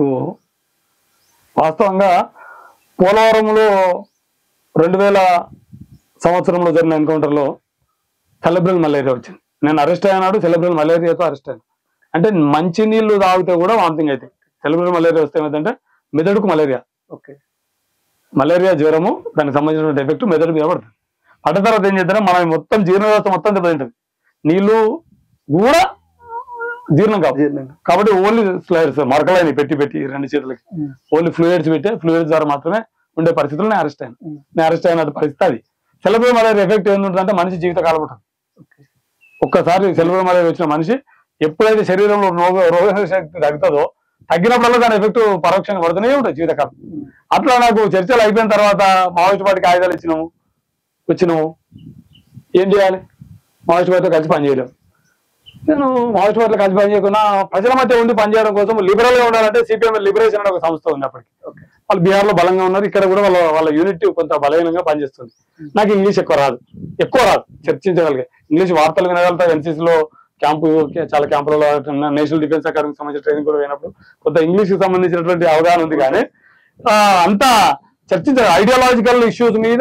వాస్తవంగా పోలవరంలో రెండు వేల సంవత్సరంలో జరిగిన ఎన్కౌంటర్లో సెలబ్రల్ మలేరియా వచ్చింది నేను అరెస్ట్ అయినాడు సెలబ్రల్ మలేరియాతో అరెస్ట్ అయ్యాను అంటే మంచి నీళ్లు తాగితే కూడా వామిటింగ్ అవుతాయి సెలబ్రల్ మలేరియా వస్తే ఏమైందంటే మెదడుకు మలేరియా ఓకే మలేరియా జ్వరము దానికి సంబంధించిన ఎఫెక్ట్ మెదడు మీద పడుతుంది పడ్డ తర్వాత ఏం చేద్దాం మనం మొత్తం జీర్ణ వ్యవస్థ మొత్తం దెబ్బతింటుంది నీళ్లు కూడా జీర్ణం కావు జీర్ణం కాబట్టి ఓన్లీ స్లైడ్స్ మరకలైన పెట్టి పెట్టి ఈ రెండు చేతులకి ఉమ్. ఓన్లీ ఫ్లూయిడ్స్ పెట్టే ఫ్లూయిడ్స్ ద్వారా మాత్రమే ఉండే పరిస్థితుల్లో నేను అరెస్ట్ అయ్యాను ఉమ్. నేను అరెస్ట్ అయిన పరిస్థితి అది సెలబ్రల్ మలేరియా ఎఫెక్ట్ ఏంటంటే మనిషి జీవితకాలం ఉంటుంది ఓకే ఒక్కసారి సెలబ్రల్ మలేరియా వచ్చిన మనిషి ఎప్పుడైతే శరీరంలో రోగ రోగ శక్తి తగ్గుతుందో తగ్గినప్పుడల్లా దాని ఎఫెక్ట్ పరోక్షంగా పడుతూనే ఉంటుంది జీవితకాలం ఉమ్. అట్లా నాకు చర్చలు అయిపోయిన తర్వాత మావోయిస్ట్ పార్టీకి ఆయుధాలు ఇచ్చినాము వచ్చినాము ఏం చేయాలి మావోయిస్ట్ పార్టీతో కలిసి పనిచేయలేం నేను మావోయిస్ట్ పార్టీలో కలిసి పనిచేయకుండా ప్రజల మధ్య ఉండి పనిచేయడం కోసం లిబరల్ గా ఉండాలంటే సిపిఎం లిబరేషన్ అనే ఒక సంస్థ ఉంది అప్పటికి ఓకే వాళ్ళు బీహార్ లో బలంగా ఉన్నారు ఇక్కడ కూడా వాళ్ళ వాళ్ళ యూనిట్ కొంత బలహీనంగా పనిచేస్తుంది నాకు ఇంగ్లీష్ ఎక్కువ రాదు ఎక్కువ రాదు చర్చించగలిగే ఇంగ్లీష్ వార్తలు వినగలుగుతా ఎన్సీసీ లో క్యాంపు చాలా క్యాంపులలో నేషనల్ డిఫెన్స్ అకాడమీకి సంబంధించిన ట్రైనింగ్ కూడా పోయినప్పుడు కొంత ఇంగ్లీష్ కి సంబంధించినటువంటి అవగాహన ఉంది కానీ ఆ, అంతా చర్చించ ఐడియాలజికల్ ఇష్యూస్ మీద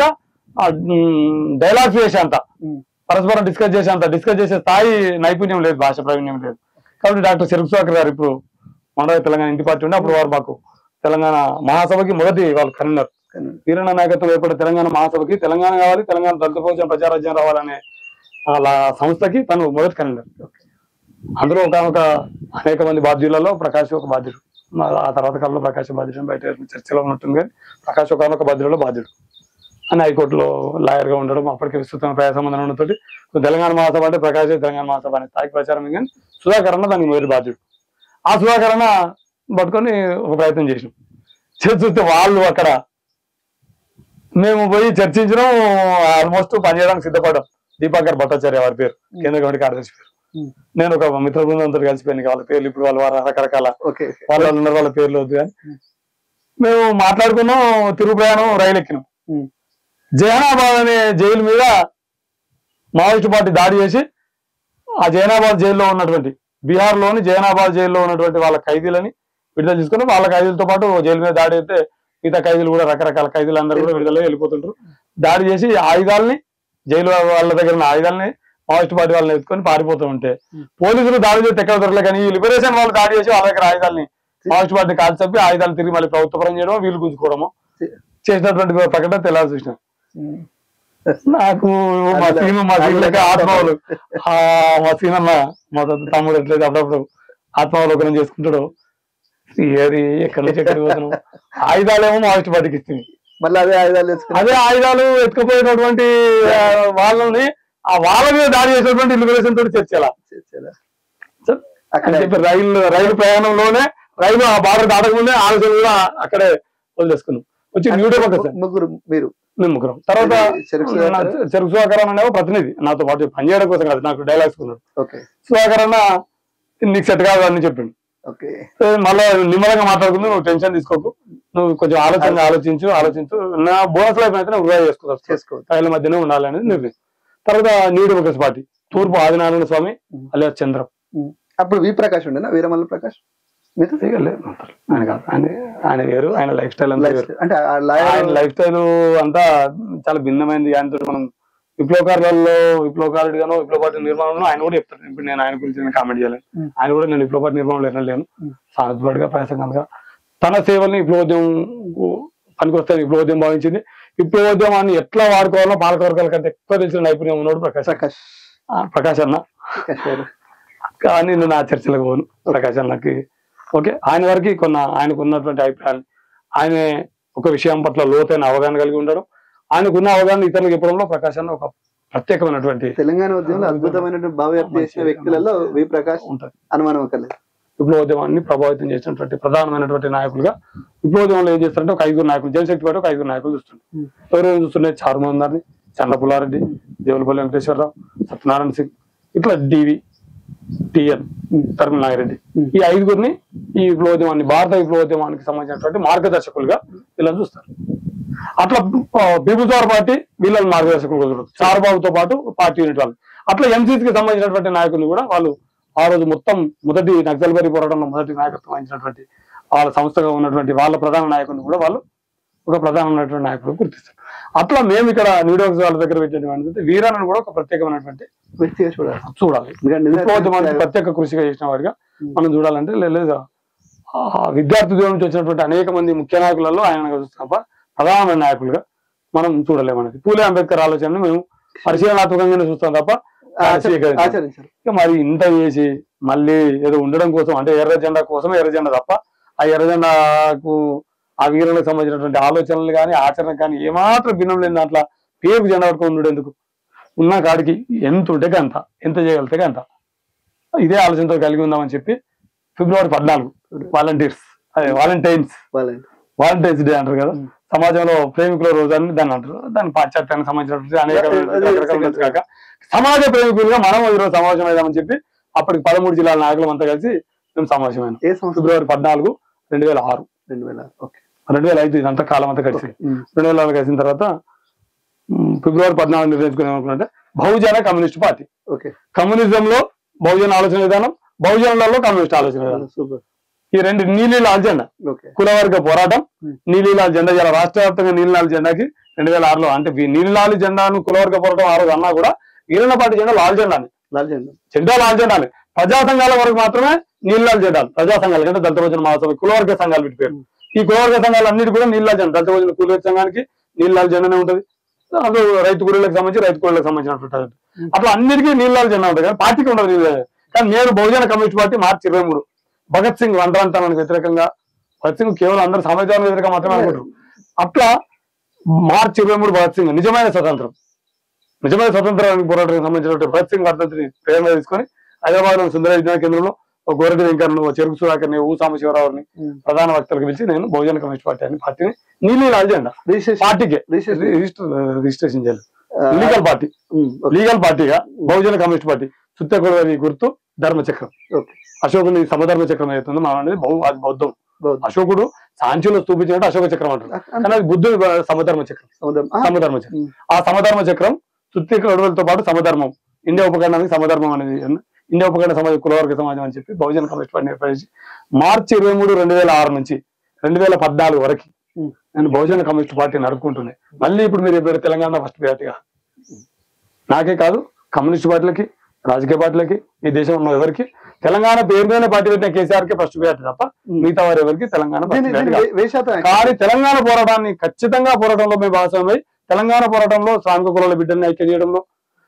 డైలాగ్స్ చేసేంత ఉమ్. పరస్పరం డిస్కస్ చేసేంత డిస్కస్ చేసే స్థాయి నైపుణ్యం లేదు భాష ప్రావీణ్యం లేదు కాబట్టి డాక్టర్ శరత్ సుధాకర్ గారు ఇప్పుడు మండల తెలంగాణ ఇంటి పార్టీ ఉండే అప్పుడు వారు మాకు తెలంగాణ మహాసభకి మొదటి వాళ్ళు కన్వీనర్ కానీ వీరన్న నాయకత్వం ఏర్పడే తెలంగాణ మహాసభకి తెలంగాణ కావాలి తెలంగాణ దళిత భోజన ప్రజారాజ్యం రావాలనే వాళ్ళ సంస్థకి తను మొదటి కన్వీనర్ అందులో ఒక ఒక అనేక మంది బాధ్యులలో ప్రకాష్ ఒక బాధ్యుడు మా- ఆ తర్వాత కాలంలో ప్రకాశ్ బాధ్యుడు బయట చర్చలో ఉన్నట్టుంది కానీ ప్రకాష్ ఒక ఒక బాధ్యులలో బాధ్యుడు అని హైకోర్టులో లాయర్ గా ఉండడం అప్పటికే విస్తృతమైన ప్రజా సంబంధం ఉండటంతో తెలంగాణ మహాసభ అంటే ప్రకాశ్ తెలంగాణ మహాసభ అనే స్థాయికి ప్రచారం ఉంది కానీ సుధాకర్ అన్న దానికి మొదటి బాధ్యుడు ఆ సుధాకర్ అన్న పట్టుకొని ఒక ప్రయత్నం చేసినాం చేసి చూస్తే వాళ్ళు అక్కడ మేము పోయి చర్చించడం ఆల్మోస్ట్ పనిచేయడానికి సిద్ధపడ్డాం దీపాకర్ భట్టాచార్య వారి పేరు కేంద్ర కమిటీ కార్యదర్శి పేరు ఉమ్. నేను ఒక మిత్ర బృందంతో కలిసిపోయింది వాళ్ళ పేర్లు ఇప్పుడు వాళ్ళ వారి రకరకాల ఓకే వాళ్ళ వాళ్ళు ఉన్నారు వాళ్ళ పేర్లు వద్దు కానీ మేము మాట్లాడుకున్నాం తిరుగు ప్రయాణం రైలు ఎక్కినాం ఉమ్. జైనాబాద్ అనే జైలు మీద మావోయిస్టు పార్టీ దాడి చేసి ఆ జైనాబాద్ జైల్లో ఉన్నటువంటి బీహార్ లోని జైనాబాద్ జైల్లో ఉన్నటువంటి వాళ్ళ ఖైదీలని విడుదల చేసుకుని వాళ్ళ ఖైదీలతో పాటు జైలు మీద దాడి అయితే మిగతా ఖైదీలు కూడా రకరకాల ఖైదీలు అందరూ కూడా విడుదల వెళ్ళిపోతుంటారు దాడి చేసి ఆయుధాలని జైలు వాళ్ళ దగ్గర ఉన్న ఆయుధాలని మావోయిస్ట్ పార్టీ వాళ్ళని ఎత్తుకొని పారిపోతూ ఉంటే పోలీసులు దాడి చేస్తే ఎక్కడ దొరకలే కానీ ఈ లిబరేషన్ వాళ్ళు దాడి చేసి వాళ్ళ దగ్గర ఆయుధాలని మావోయిస్ట్ పార్టీ కాల్చి చంపి ఆయుధాలు తిరిగి మళ్ళీ ప్రభుత్వపరం చేయడం వీళ్ళు గుంజుకోవడము చేసినటువంటి ప్రకటన తెల్లారి చూసిన ఉమ్. నాకు మా సీను మా సీనులకి ఆత్మవులు ఆ మా సీనన్న మా తమ్ముడు ఎట్లయితే అప్పుడప్పుడు ఆత్మావలోకనం చేసుకుంటాడు ఏది ఎక్కడి నుంచి ఎక్కడికి పోతున్నాం ఆయుధాలేమో మావోయిస్ట్ పార్టీకి ఇస్తుంది మళ్ళీ అదే ఆయుధాలు తెచ్చుకుని అదే ఆయుధాలు ఎత్తుకుపోయినటువంటి ఆ, వాళ్ళని ఆ వాళ్ళ మీద దాడి చేసినటువంటి లిబరేషన్ తోటి చర్చలా చేసేలా. అని అక్కడ చెప్పి రైలు రైలు ప్రయాణంలోనే రైలు ఆ బార్డర్ దాటకముందే ఆలోచన కూడా అక్కడే వదిలేసుకున్నాం వచ్చి న్యూ డే పక్క సార్ ముగ్గురు మీరు మేము ముగ్గురం తర్వాత ఇది చెరుకు సుధాకర్? నా చెరుకు సుధాకరణ అనేవి ప్రతినిధి నాతో పాటు పనిచేయడం కోసం కాదు నాకు డైలాగ్స్ కున్నాడు ఓకే సుధాకరణ నీకు సెట్ కాదు అని చెప్పిండు ఓకే సో మళ్ళీ నిమ్మలంగా మాట్లాడుకుంది నువ్వు టెన్షన్ తీసుకోకు నువ్వు కొంచెం ఆలోచన ఆలోచించు ఆలోచించు నా బోనస్ లైఫ్ అయితే వృధా చేసుకోవచ్చు చేసుకోవచ్చు రైలు మధ్యనే ఉండాలి అనేది నిర్ణయం తర్వాత న్యూ డెమోక్రసీ పార్టీ తూర్పు ఆదినారాయణ స్వామి అలియా చంద్రం ఉమ్. అప్పుడు వి ప్రకాష్ ఉండేనా వీరమల్ల ప్రకాష్ మీతో ఇక లేదు ఆయన కాదు ఆయన ఆయన వేరు ఆయన లైఫ్ స్టైల్ అంతా లైఫ్ వేరు స్టైల్. అంటే ఆ ఆయన లాయర్ లైఫ్ స్టైల్ అంతా చాలా భిన్నమైనది ఆయనతో మనం విప్లవకారులలో విప్లవకారుడు గానో విప్లవ పార్టీ నిర్మాణంలో ఆయన కూడా చెప్తాడు ఇప్పుడు నేను ఆయన గురించి నేను కామెంట్ చేయలేను Hmm. ఆయన కూడా నేను విప్లవ పార్టీ నిర్మాణంలో వినలేను Hmm. సానుభూతిగా ప్రయాసంగా తన సేవల్ని విప్లవోద్యమం పనికొస్తాయి విప్లవోద్యమం భావించింది విప్లవోద్యమాన్ని ఎట్లా వాడుకోవాలో పాలకవర్గాల కంటే ఎక్కువ తెలిసిన నైపుణ్యం ఉన్నాడు ప్రకాశ్ ప్రకాష్ ఆ, ప్రకాశ్ అన్న ప్రకాష్ గారు కానీ నేను నా చర్చలకు పోను ప్రకాశ్ అన్నకి ఓకే ఆయన వరకు కొన్న ఆయనకు ఉన్నటువంటి అభిప్రాయాలు ఆయన ఒక విషయం పట్ల లోతైన అవగాహన కలిగి ఉండడం ఆయనకున్న అవగాహన ఇతరులకు చెప్పడంలో ప్రకాశ్ అన్న ఒక ప్రత్యేకమైనటువంటి తెలంగాణ ఉద్యమంలో అద్భుతమైనటువంటి భావవ్యాప్తి చేసిన వ్యక్తులలో వి ప్రకాష్ ఉంటుంది అనుమానం ఒకలేదు విప్లవోద్యమాన్ని ప్రభావితం చేసినటువంటి ప్రధానమైనటువంటి నాయకులుగా విప్లవోద్యమంలో ఏం చేస్తారంటే ఒక ఐదుగురు నాయకులు జనశక్తి పార్టీ ఒక ఐదుగురు నాయకులు చూస్తుంటారు Hmm. ఎవరెవరు చూస్తున్నాయి చారుమందారిని చంద్రపుల్లారెడ్డి దేవులపల్లి వెంకటేశ్వరరావు సత్యనారాయణ సింగ్ ఇట్లా DV TN Tarimela Nagireddy Hmm. ఈ ఐదుగురిని ఈ విప్లవోద్యమాన్ని భారత విప్లవోద్యమానికి సంబంధించినటువంటి మార్గదర్శకులుగా వీళ్ళని చూస్తారు అట్లా పీపుల్స్ పవర్ పార్టీ వీళ్ళని మార్గదర్శకులు చూడరు చారుబాబుతో పాటు పార్టీ యూనిట్ వాళ్ళు అట్లా ఎంసీసీకి సంబంధించినటువంటి నాయకులు కూడా వాళ్ళు ఆ రోజు మొత్తం మొదటి నక్సల్బరీ పోరాటంలో మొదటి నాయకత్వం వహించినటువంటి వాళ్ళ సంస్థగా ఉన్నటువంటి వాళ్ళ ప్రధాన నాయకులను కూడా వాళ్ళు ఒక ప్రధానమైనటువంటి నాయకుడు గుర్తిస్తారు అట్లా మేము ఇక్కడ న్యూడోక్స్ వాళ్ళ దగ్గర పెట్టినటువంటి వీరాన్ని కూడా ఒక ప్రత్యేకమైనటువంటి వ్యక్తిగా చూడాలి చూడాలి ఎందుకంటే నిజంగా విప్లవోద్యమానికి ప్రత్యేక కృషిగా చేసిన వాడిగా మనం చూడాలంటే లే- లేదా ఆ విద్యార్థి ఉద్యోగం నుంచి వచ్చినటువంటి అనేక మంది ముఖ్య నాయకులలో ఆయన చూస్తాం తప్ప ప్రధానమైన నాయకులుగా మనం చూడలేము అనేది పూలే అంబేద్కర్ ఆలోచనను మేము పరిశీలనాత్మకంగానే చూస్తాం తప్ప ఆచ- స్వీకరించాం. ఆచరించారు ఇక మరి ఇంత చేసి మళ్ళీ ఏదో ఉండడం కోసం అంటే ఎర్ర జెండా కోసం ఎర్ర జెండా తప్ప ఆ ఎర్ర జెండాకు ఆ వీరులకు సంబంధించినటువంటి ఆలోచనలు కానీ ఆచరణ కానీ ఏమాత్రం భిన్నం లేని దాంట్లో పేరుకు జెండా పట్టుకొని ఉండడు ఎందుకు ఉన్న కాడికి ఎంత ఉంటే అంత ఎంత చేయగలితే అంత ఇదే ఆలోచనతో కలిగి ఉందామని చెప్పి ఫిబ్రవరి పద్నాలుగు వాలంటీర్స్ అదే వాలంటైన్స్ వాళ్ళని వాలంటైన్స్ డే అంటారు కదా సమాజంలో ప్రేమికుల రోజు అని దాన్ని అంటారు దాని పాశ్చాత్యానికి సంబంధించినటువంటి అనేక అదే, అదే, రకరకాల రోజు కాక సమాజ ప్రేమికులుగా మనం ఈరోజు సమావేశం అయ్యామని చెప్పి అప్పటికి పదమూడు జిల్లాల నాయకులం అంతా కలిసి మేము సమావేశమైనాం ఏ సంవత్సరం ఫిబ్రవరి పద్నాలుగు రెండు వేల ఆరు రెండు వేల ఓకే రెండు వేల ఐదు ఇదంతా కాలం అంతా కలిసి ఉమ్. రెండు వేల నాలుగు కలిసిన తర్వాత ఉమ్, ఫిబ్రవరి పద్నాలుగు నిర్ణయించుకుని ఏమనుకున్నట్టే Bahujan communist party okay communism లో బహుజన ఆలోచన విధానం బహుజనులలో కమ్యూనిస్ట్ ఆలోచన విధానం సూపర్ ఈ రెండు నీలిలాల్ జెండా ఓకే కులవర్గ పోరాటం Hmm. నీలిలాల్ జెండా ఇలా రాష్ట్ర వ్యాప్తంగా నీలిలాల్ జెండాకి రెండు వేల ఆరులో అంటే వీ- నీలిలాల్ జెండాను కులవర్గ పోరాటం ఆ రోజు అన్నా కూడా ఈరన్న పార్టీ జెండా లాల్ జెండాని లాల్ జెండా జెండా లాల్ జెండాని ప్రజా సంఘాల వరకు మాత్రమే నీలిలాల్ జెండాలు ప్రజా సంఘాలు అంటే దళిత భోజన మహాసభ కులవర్గ సంఘాలు వీటి పేరు ఈ కులవర్గ సంఘాలు అన్నిటి కూడా నీలిలాల్ జెండా దళిత భోజన కుల సంఘానికి నీలిలాల్ జెండానే ఉంటది అందులో రైతు కూలీలకు సంబంధించి రైతు కూలీలకు సంబంధించినటువంటి అట్లా అన్నిటికీ నీలిలాల్ జెండా ఉంటుంది కానీ పార్టీకి ఉండదు నీలిలాల్ జెండా. కానీ నేను బహుజన కమ్యూనిస్ట్ పార్టీ మార్చి ఇరవై మూడు భగత్ సింగ్ వంటరంతానికి వ్యతిరేకంగా భగత్ సింగ్ కేవలం అందరూ సమాజానికి వ్యతిరేకంగా మాత్రమే అనుకుంటారు అట్లా మార్చి ఇరవై మూడు భగత్ సింగ్ నిజమైన స్వతంత్రం నిజమైన స్వతంత్రానికి పోరాటానికి సంబంధించినటువంటి భగత్ సింగ్ వర్ధంతిని ప్రేరణ తీసుకొని హైదరాబాద్ లో సుందర విజ్ఞాన కేంద్రంలో ఒక గోరటి వెంకర్ను ఒక చెరుకు సుధాకర్ని ఊ సాంబశివరావుని ప్రధాన వక్తలకు పిలిచి నేను బహుజన కమ్యూనిస్ట్ పార్టీ అని పార్టీని నీలి రాజెండా రిజిస్ట్రేషన్ పార్టీకే రిజిస్ట్రేషన్ రిజిస్టర్ రిజిస్ట్రేషన్ చేయాలి లీగల్ పార్టీ లీగల్ పార్టీగా బహుజన కమ్యూనిస్ట్ పార్టీ సుత్తగోదావరి గుర్తు ధర్మచక్రం ఓకే అశోకుని సమధర్మ చక్రం ఏదైతుందో మనం అనేది బహు అది బౌద్ధం అశోకుడు సాంచిలో స్థూపించినట్టు అశోక చక్రం అంటారు కానీ అది బుద్ధుడి సమధర్మ చక్రం సముద్రం ఆ, సమధర్మ చక్రం ఉమ్. ఆ సమధర్మ చక్రం సుత్తిక గొడవలతో పాటు సమధర్మం ఇండియా ఉపఖండానికి సమధర్మం అనేది ఇండియా ఉపఖండ సమాజం కులవర్గ సమాజం అని చెప్పి బహుజన కమ్యూనిస్ట్ పార్టీ నిర్వహించి మార్చి ఇరవై మూడు రెండు వేల ఆరు నుంచి రెండు వేల పద్నాలుగు వరకు ఉమ్. నేను బహుజన కమ్యూనిస్ట్ పార్టీ నడుపుకుంటున్నాయి మళ్ళీ ఇప్పుడు మీరు చెప్పారు తెలంగాణ ఫస్ట్ పార్టీగా నాకే కాదు కమ్యూనిస్ట్ పార్టీలకి రాజకీయ పార్టీలకి ఈ దేశంలో ఉన్న ఎవరికి తెలంగాణ పేరు మీద పార్టీ పెట్టిన కేసీఆర్ కి ఫస్ట్ పార్టీ తప్ప మిగతా వారు ఎవరికి తెలంగాణ first దీని- party దీని కాదు. వే- వేషాతం కానీ తెలంగాణ పోరాటాన్ని ఖచ్చితంగా పోరాటంలో మేము భాగస్వామై తెలంగాణ పోరాటంలో శ్రామిక కులాల బిడ్డల్ని ఐక్య చేయడంలో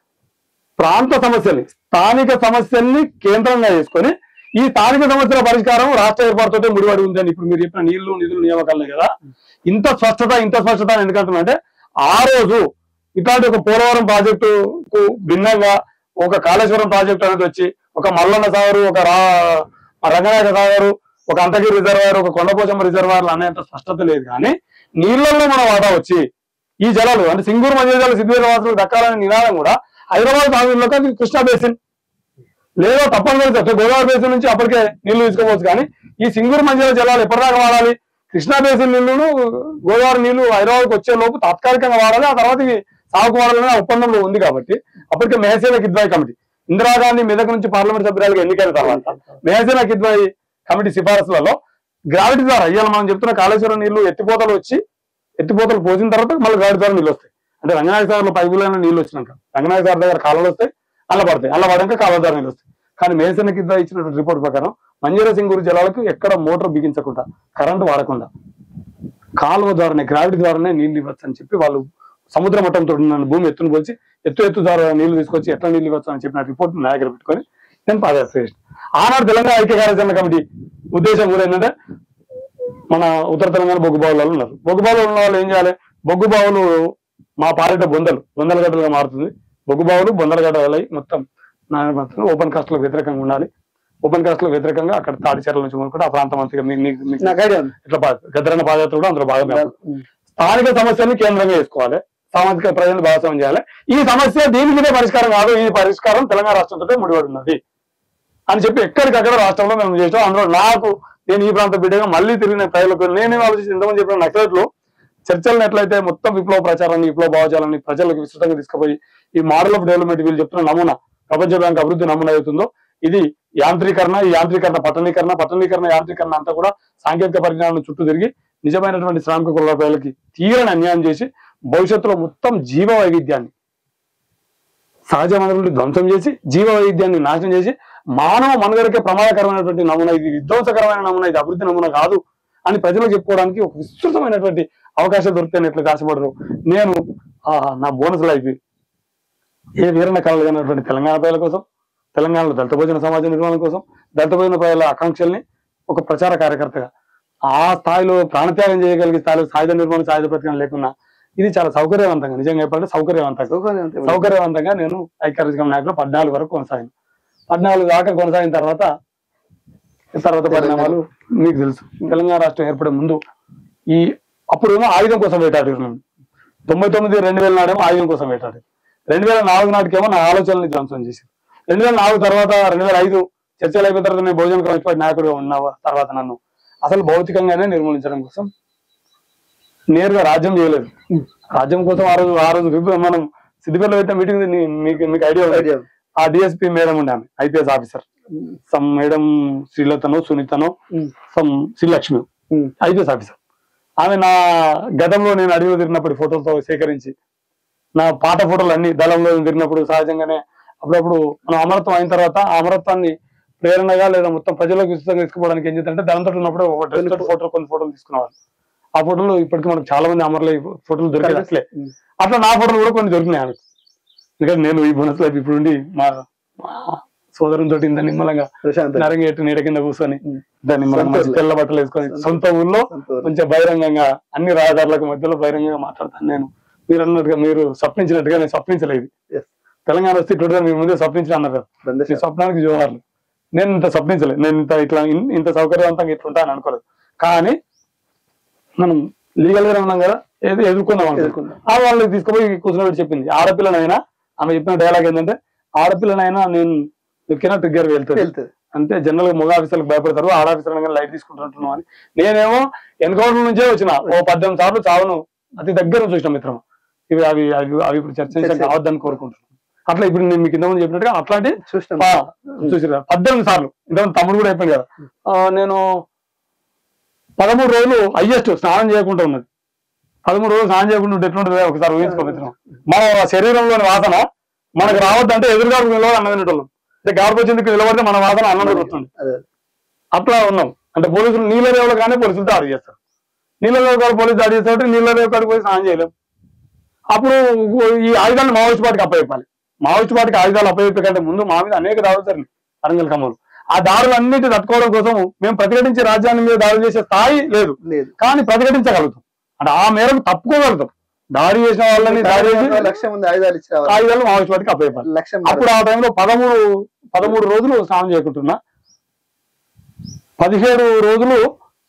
ప్రాంత సమస్యల్ని స్థానిక సమస్యల్ని కేంద్రంగా చేసుకొని ఈ స్థానిక సమస్యల పరిష్కారం రాష్ట్ర ఏర్పాటుతో ముడిపడి ఉందని ఇప్పుడు మీరు చెప్పిన నీళ్లు నిధులు నియామకాలనే కదా ఇంత స్పష్టత ఇంత స్పష్టత అని ఎందుకంటున్నా అంటే ఆ రోజు ఇట్లాంటి ఒక పోలవరం ప్రాజెక్టుకు భిన్నంగా ఒక కాళేశ్వరం ప్రాజెక్టు అనేది వచ్చి ఒక మల్లన్న సాగరు ఒక రా రంగనాయక సాగరు ఒక అంతగిరి రిజర్వాయర్ ఒక కొండపోచమ్మ రిజర్వాయర్లు అనేంత స్పష్టత లేదు కానీ నీళ్లలో మన వాటా వచ్చి ఈ జలాలు అంటే సింగూరు మధ్యజాల సిద్ధివేల వాసులకు దక్కాలనే నినాదం కూడా హైదరాబాద్ ప్రాంతంలోకి అది కృష్ణా బేసిన్ లేదా తప్పనిసరి చెప్తే గోదావరి బేసిన్ నుంచి అప్పటికే నీళ్లు తీసుకోవచ్చు కానీ ఈ సింగూరు మంజీల జలాలు ఎప్పటిదాకా వాడాలి కృష్ణా బేసిన్ నీళ్లను గోదావరి నీళ్లు హైదరాబాద్కి వచ్చే లోపు తాత్కాలికంగా వాడాలి ఆ తర్వాత ఇవి సాగుకు వాడాలని ఆ ఒప్పందంలో ఉంది కాబట్టి అప్పటికే మెహసేన కిద్వాయి కమిటీ ఇందిరాగాంధీ మెదక్ నుంచి పార్లమెంట్ సభ్యురాలుగా ఎన్నికైన తర్వాత మెహసేన కిద్వాయి కమిటీ సిఫారసులలో గ్రావిటీ ద్వారా ఇవాళ మనం చెప్తున్న కాళేశ్వరం నీళ్లు ఎత్తిపోతలు వచ్చి ఎత్తిపోతలు పోసిన తర్వాత మళ్ళీ గ్రావిటీ ద్వారా నీళ్ళు వస్తాయి అంటే రంగనాయక సాగర్లో పైపులైన నీళ్ళు వచ్చినాక రంగనాయక సాగర్ దగ్గర కాలువలు వస్తాయి అల్ల పడతాయి అల్ల పడాక కాలువ ద్వారా నీళ్ళు వస్తాయి కానీ మేసన కింద ఇచ్చినటువంటి రిపోర్ట్ ప్రకారం మంజీరా సింగూరు జలాలకు ఎక్కడ మోటార్ బిగించకుండా కరెంటు వాడకుండా కాలువ ద్వారానే గ్రావిటీ ద్వారానే నీళ్లు ఇవ్వచ్చు అని చెప్పి వాళ్ళు సముద్ర మట్టంతో ఉన్న భూమి ఎత్తును పోల్చి ఎత్తు ఎత్తు ద్వారా నీళ్లు తీసుకొచ్చి ఎట్లా నీళ్లు ఇవ్వచ్చు అని చెప్పిన రిపోర్ట్ నా దగ్గర పెట్టుకొని నేను పాదయాత్ర చేసిన ఆనాడు తెలంగాణ ఐక్య కార్యాచరణ కమిటీ ఉద్దేశం కూడా ఏంటంటే మన ఉత్తర తెలంగాణ బొగ్గు బావులలో ఉన్నారు బొగ్గు బావులు ఉన్న వాళ్ళు ఏం చేయాలి బొగ్గు బావులు మా పాలిట బొందలు బొందల గడ్డలుగా మారుతుంది బొగ్గు బావులు బొందల గడ్డలై మొత్తం నా మొత్తం ఓపెన్ కాస్ట్లకు వ్యతిరేకంగా ఉండాలి ఓపెన్ కాస్ట్లకు వ్యతిరేకంగా అక్కడ తాడి చెరల నుంచి మొదలుకొని ఆ ప్రాంతం అంతగా మీకు మీకు- మీకు నాకు ఐడియా ఉంది ఇట్లా పా- గద్దరన్న పాదయాత్ర కూడా అందులో భాగమే ఉమ్. స్థానిక సమస్యని కేంద్రంగా చేసుకోవాలి సామాజిక ప్రజలను భాగస్వామ్యం చేయాలి ఈ సమస్య దీని మీదే పరిష్కారం కాదు ఈ పరిష్కారం తెలంగాణ రాష్ట్రంతో ముడిపడి ఉన్నది అని చెప్పి ఎక్కడికక్కడ రాష్ట్రంలో మేము చేసాం అందులో నాకు నేను ఈ ప్రాంత బిడ్డగా మళ్ళీ తిరిగిన ప్రజలకు నేనేం ఆలోచించి ఇంతమంది చెప్పిన నక్సలైట్లు చర్చలను ఎట్లయితే మొత్తం విప్లవ ప్రచారాన్ని విప్లవ భావజాలాన్ని ప్రజలకు విస్తృతంగా తీసుకుపోయి ఈ మోడల్ ఆఫ్ డెవలప్మెంట్ వీళ్ళు చెప్తున్న నమూనా ప్రపంచ బ్యాంక్ అభివృద్ధి నమూనా అవుతుందో ఇది యాంత్రీకరణ ఈ యాంత్రీకరణ పట్టణీకరణ పట్టణీకరణ యాంత్రీకరణ అంతా కూడా సాంకేతిక పరిజ్ఞానం చుట్టూ తిరిగి నిజమైనటువంటి శ్రామిక కుల ప్రజలకి తీరని అన్యాయం చేసి భవిష్యత్తులో మొత్తం జీవ వైవిధ్యాన్ని సహజ వనరులు ధ్వంసం చేసి జీవ వైవిధ్యాన్ని నాశనం చేసి మానవ మనుగడకే ప్రమాదకరమైనటువంటి నమూనా ఇది విధ్వంసకరమైన నమూనా ఇది అభివృద్ధి నమూనా కాదు అని ప్రజలకు చెప్పుకోవడానికి ఒక విస్తృతమైనటువంటి అవకాశాలు దొరుకుతాయని ఎట్లా ఆశపడరు నేను ఆ, నా బోనస్ లైఫ్ ఏ వీరణ కలగనటువంటి తెలంగాణ ప్రజల కోసం తెలంగాణలో దళిత భోజన సమాజ నిర్మాణం కోసం దళిత భోజన ప్రజల ఆకాంక్షల్ని ఒక ప్రచార కార్యకర్తగా ఆ స్థాయిలో ప్రాణత్యాగం చేయగలిగే స్థాయిలో సాయుధ నిర్మాణం సాయుధ ప్రతిజ్ఞ లేకున్నా ఇది చాలా సౌకర్యవంతంగా నిజంగా చెప్పాలంటే సౌకర్యవంతంగా సౌకర్యం అంతే. సౌకర్యవంతంగా నేను ఐక్యరాజ్యం నాయకులు పద్నాలుగు వరకు కొనసాగాను పద్నాలుగు దాకా కొనసాగిన తర్వాత తర్వాత పరిణామాలు మీకు తెలుసు తెలంగాణ రాష్ట్రం ఏర్పడే ముందు ఈ అప్పుడేమో ఆయుధం కోసం వేటాడు తొంభై తొమ్మిది రెండు వేల నాడేమో ఆయుధం కోసం వేటాడు రెండు వేల నాలుగు నాటికేమో నా ఆలోచనల్ని ధ్వంసం చేశారు రెండు వేల నాలుగు తర్వాత రెండు వేల ఐదు చర్చలు అయిపోయిన తర్వాత నేను భోజనం క్రమశిపాటి నాయకుడిగా ఉన్న తర్వాత నన్ను అసలు భౌతికంగానే నిర్మూలించడం కోసం నేరుగా రాజ్యం చేయలేదు రాజ్యం కోసం ఆ రోజు ఆ రోజు విభ- మనం సిద్దిపేటలో పెట్టిన మీటింగ్ మీకు మీకు ఐడియా ఉంది ఐడియా ఆ డిఎస్పీ మేడం ఉండే ఆమె ఐపీఎస్ ఆఫీసర్ సమ్ మేడం శ్రీలతనో సునీతనో ఉమ్. సమ్ శ్రీలక్ష్మి ఉమ్. ఐపీఎస్ ఆఫీసర్ ఆమె నా గతంలో నేను అడవిలో తిరిగినప్పుడు ఫోటోలతో సేకరించి నా పాత ఫోటోలు అన్ని దళంలో తిరిగినప్పుడు సహజంగానే అప్పుడప్పుడు మనం అమరత్వం అయిన తర్వాత ఆ అమరత్వాన్ని ప్రేరణగా లేదా మొత్తం ప్రజలకు విస్తృతంగా తీసుకుపోవడానికి ఏం చేద్దంటే దళంతో ఉన్నప్పుడు ఒక డ్రెస్ తోటి ఫోటో కొన్ని ఫోటోలు తీసుకునేవాళ్ళు ఆ ఫోటోలు ఇప్పటికీ మనకు చాలా మంది అమరుల ఫోటోలు దొరికాయి అట్లే ఉమ్. అట్లా నా ఫోటోలు కూడా కొన్ని దొరికినాయి ఆమెకు ఎందుకంటే నేను ఈ బోనస్ లైఫ్ ఇప్పుడు ఉండి మా సోదరునితో ఇంత నిమ్మలంగా ప్రశాంత్ నరంగేట్టు నీడ కింద కూర్చొని ఉమ్. దాన్ని మనం సొంత మంచి ఊర్లో. తెల్ల బట్టలు వేసుకొని సొంత- సొంత ఊళ్ళో సొంత ఊరు. కొంచెం బహిరంగంగా అన్ని రహదారులకు మధ్యలో బహిరంగంగా మాట్లాడతాను నేను మీరు అన్నట్టుగా మీరు స్వప్నించినట్టుగా నేను స్వప్నించలేదు Yes. తెలంగాణ వస్తే ఇట్లా మీ ముందే స్వప్నించిన అన్నారు కదా బందర్ మీ స్వప్నానికి జోహార్లు నేను ఇంత స్వప్నించలేదు నేను ఇంత ఇట్లా ఇన్- ఇంత సౌకర్యవంతంగా ఇట్లా ఉంటాను అనుకోలేదు కానీ మనం లీగల్ గా ఉన్నాం కదా ఏది ఎదుర్కొందాం అనుకున్నాం. ఎదుర్కొందాం. ఆ వాళ్ళకి తీసుకుపోయి కూర్చోబెట్టి చెప్పింది ఆడపిల్లనైనా ఆమె చెప్పిన డైలాగ్ ఏంటంటే ఆడపిల్లనైనా నేను ఎక్కిన ట్రిగ్గర్ వెళ్తుంది వెళ్తుంది అంటే జనరల్ గా మగ ఆఫీసర్లకు భయపడతారు ఆడ ఆఫీసర్ అనగానే లైట్ తీసుకుంటున్నాను అని నేనేమో ఎన్కౌంటర్ నుంచే వచ్చిన ఓ పద్దెనిమిది సార్లు చావును అతి దగ్గర నుంచి చూసిన మిత్రం ఇవి అవి అవి అవి ఇప్పుడు చర్చించడం చర్చ. కావద్దని కోరుకుంటున్నాను అట్లా ఇప్పుడు నేను మీకు కింద ముందు చెప్పినట్టుగా అట్లాంటి చూసినాం ఆ, చూసిరా పద్దెనిమిది సార్లు ఇంతకుముందు తమ్ముడు కూడా అయిపోయింది కదా ఆ, నేను పదమూడు రోజులు హైయెస్ట్ స్నానం చేయకుండా ఉన్నది పదమూడు రోజులు స్నానం చేయకుండా ఉంటే ఎట్లుంటుంది ఒకసారి ఊహించుకోవచ్చు మన శరీరంలోని వాసన మనకు రావద్దంటే ఎదురుగా నిలబడి అన్నం తినేటోళ్ళం అంటే గాడిపో చెందుకు నిలబడితే మన వాసన అన్నం వస్తుంది అదే అట్లా ఉన్నాం అంటే పోలీసులు నీళ్ళ రేవులు కానీ పోలీసులు దాడి చేస్తారు నీళ్ళ రేవు కాడ పోలీసు దాడి చేస్తారు నీళ్ళ రేవు కాడికి పోయి స్నానం చేయలేం అప్పుడు ఈ ఆయుధాలను మావోయిస్ట్ పార్టీకి అప్పచెప్పాలి మావోయిస్ట్ పార్టీకి ఆయుధాలు అప్పచెప్పే కంటే ముందు మా మీద అనేక దాడులు జరిగినాయి అరంగల్ కమ్మలు ఆ దాడులన్నిటి తట్టుకోవడం కోసం మేము ప్రతిఘటించి రాజ్యాన్ని మీద దాడులు చేసే స్థాయి లేదు లేదు కానీ ప్రతిఘటించగలుగుతాం అంటే ఆ మేరకు తప్పుకోగలుగుతాం దాడి చేసిన వాళ్ళని దాడి చేసి లక్ష్యం ఉంది ఆయుధాలు ఇచ్చి రావాలి ఆయుధాలు మావోయిస్ట్ పార్టీకి అప్పచెప్పాలి లక్ష్యం అప్పుడు ఆ టైంలో పదమూడు పదమూడు రోజులు స్నానం చేయకుంటున్నా పదిహేడు రోజులు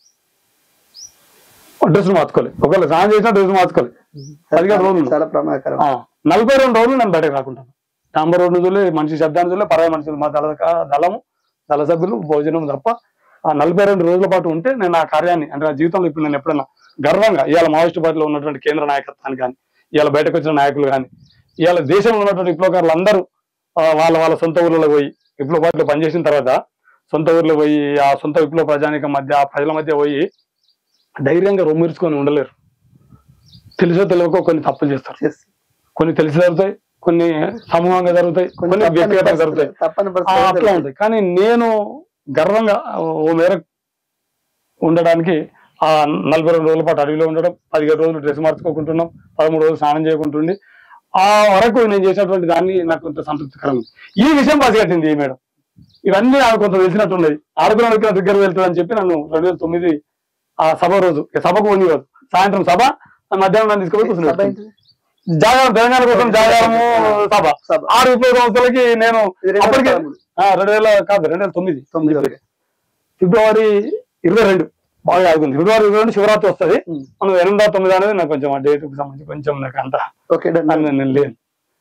డ్రెస్ మార్చుకోలేదు ఒకవేళ స్నానం చేసినా డ్రెస్ మార్చుకోలేదు పదిహేడు రోజులు చాలా ప్రమాదకరం ఆ, నలభై రెండు రోజులు నేను బయటకు రాకుంటాను నలభై రెండు రోజులు మనిషి శబ్దాన్ని చూడలే పరవ మనుషులు మా దళ దళము దళ సభ్యులు భోజనం తప్ప ఆ నలభై రెండు రోజుల పాటు ఉంటే నేను ఆ కార్యాన్ని అంటే నా జీవితంలో ఇప్పుడు నేను ఎప్పుడైనా గర్వంగా ఇవాళ మావోయిస్ట్ పార్టీలో ఉన్నటువంటి కేంద్ర నాయకత్వాన్ని కానీ ఇవాళ బయటకు వచ్చిన నాయకులు కానీ ఇవాళ దేశంలో ఉన్నటువంటి విప్లవకారులు అందరూ ఆ, వాళ్ళ వాళ్ళ సొంత ఊర్లలో పోయి విప్లవ పార్టీలో పనిచేసిన తర్వాత సొంత ఊర్లో పోయి ఆ సొంత విప్లవ ప్రజానికం మధ్య ఆ ప్రజల మధ్య పోయి ధైర్యంగా రొమ్మిర్చుకొని ఉండలేరు తెలుసో తెలియకో కొన్ని తప్పులు చేస్తారు Yes. కొన్ని తెలిసి జరుగుతాయి కొన్ని సమూహంగా జరుగుతాయి కొన్ని కొన్ని తప్పని వ్యక్తిగతంగా పరిస్థితులు- జరుగుతాయి తప్పని ఆ, పరిస్థితులు అట్లా జరుగుతాయి. ఉంటాయి కానీ నేను గర్వంగా ఓ మేర ఉండడానికి ఆ నలభై రెండు రోజుల పాటు అడవిలో ఉండడం పదిహేడు రోజులు డ్రెస్ మార్చుకోకుంటున్నాం పదమూడు రోజులు స్నానం చేయకుంటుండి ఆ వరకు నేను చేసినటువంటి దాన్ని నాకు కొంత సంతృప్తికరం ఉంది. ఈ విషయం పసిగట్టింది ఈ మేడం ఇవన్నీ ఆమె కొంత తెలిసినట్టున్నది ఆరుగురు దగ్గర వెళ్తుందని చెప్పి నన్ను రెండు వేల తొమ్మిది ఆ సభ రోజు ఇక సభకు పోనీ రోజు సాయంత్రం సభ మధ్యాహ్నం నన్ను తీసుకుపోయి సభ కూర్చున్నాడు ఏంటిది? జాగారం తెలంగాణ కోసం జాగారము సభ సభ. ఆరు విప్లవ సంస్థలకి నేను ఇది రెండు వేల అప్పటికే పదమూడు. ఆ, రెండు వేల కాదు రెండు వేల తొమ్మిది తొమ్మిది వరకు. ఫిబ్రవరి ఇరవై రెండు బాగా ఆగుంది ఫిబ్రవరి ఇరవై రెండు శివరాత్రి వస్తుంది ఉమ్. మనం ఎనిమిదో తొమ్మిది అనేది నాకు కొంచెం ఆ డేట్ సంబంధించి కొంచెం నాకు అంత ఓకే డన్. అని నేను లేను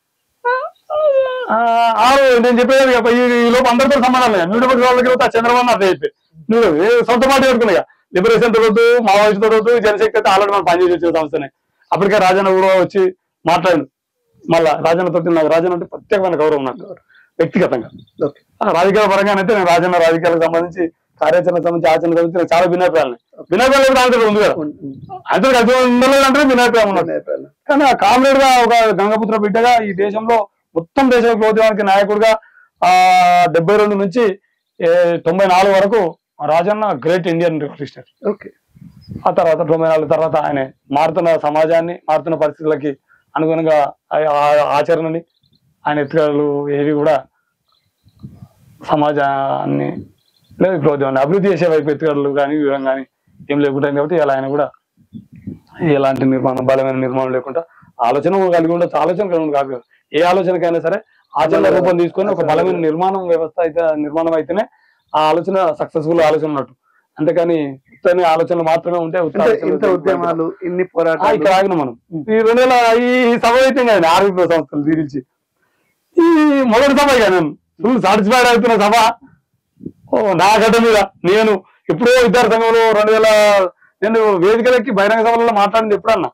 ఆ, ఆరు నేను చెప్పేది ఇక ఈ ఈ లోపు అందరితో సంబంధం లేదు నూనె పట్టు వాళ్ళకి వస్తే ఆ చంద్రబాబు అదే అయిపోయి నువ్వు ఏ సొంత పార్టీ పెట్టుకున్నా లిబరేషన్ తొడవద్దు మావోయిస్ట్ తొడవద్దు జనశక్తి అయితే ఆల్రెడీ మనం పనిచేసి వచ్చే సంస్థనే అప్పటికే రాజన్న కూడా వచ్చి మాట్లాడు మళ్ళా రాజన్న తోటి నాకు రాజన్న అంటే ప్రత్యేకమైన గౌరవం నాకు వ్యక్తిగతంగా ఓకే ఆ రాజకీయాల పరంగానైతే నేను రాజన్న రాజకీయాలకు సంబంధించి కార్యాచరణ సంబంధించి ఆచరణ సంబంధించి నాకు చాలా భిన్నాభిప్రాయాలు భిన్నాభిప్రాయాలు కూడా ఆయనతో ఉంది కదా ఉన్- ఉన్. ఆయనతో కలిసి ఉండలేదంటే భిన్నాభిప్రాయం ఉన్నది అభిప్రాయాలు. కానీ ఆ కామ్రేడ్ గా ఒక గంగపుత్ర బిడ్డగా ఈ దేశంలో మొత్తం దేశ విప్లవోద్యమానికి నాయకుడిగా ఆ డెబ్బై రెండు నుంచి ఏ, తొంభై నాలుగు వరకు రాజన్న గ్రేట్ ఇండియన్ రిఫ్రిస్టర్ ఓకే ఆ తర్వాత తొంభై నాలుగు తర్వాత ఆయన మారుతున్న సమాజాన్ని మారుతున్న పరిస్థితులకి అనుగుణంగా ఆ- ఆ ఆచరణని ఆయన ఎత్తుగడలు ఏవి కూడా సమాజాన్ని లేదు విప్లవోద్యమాన్ని అభివృద్ధి చేసే వైపు ఎత్తుగడలు కానీ వివరం కానీ ఏం లేకుండా కాబట్టి ఇలా ఆయన కూడా ఎలాంటి నిర్మాణం బలమైన నిర్మాణం లేకుండా ఆలోచన కలిగి ఉండొచ్చు ఆలోచన కలిగి ఉండదు కాదు కదా. ఏ ఆలోచనకైనా సరే ఆచరణ రూపం తీసుకొని ఒక బలమైన నిర్మాణం వ్యవస్థ అయితే నిర్మాణం అయితేనే ఆ ఆలోచన సక్సెస్ఫుల్ ఆలోచన ఉన్నట్టు అంతేకాని ఉత్తని ఆలోచనలు మాత్రమే ఉంటే ఉత్త అంటే ఆలోచనలు ఇంత ఉద్యమాలు ఇన్ని ఆ, పోరాటాలు ఇక్కడ ఆగిన మనం ఈ రెండు వేల ఈ సభ అయితే కదా ఆరోగ్య సంస్థలు తీరించి ఈ మొదటి సభ ఇక నేను ఫుల్ సాటిస్ఫైడ్ అవుతున్న సభ ఓ నా గడ్డ మీద నేను ఎప్పుడో విద్యార్థి సంఘంలో రెండు వేల నేను వేదికలకి బహిరంగ సభలలో మాట్లాడింది ఎప్పుడన్నా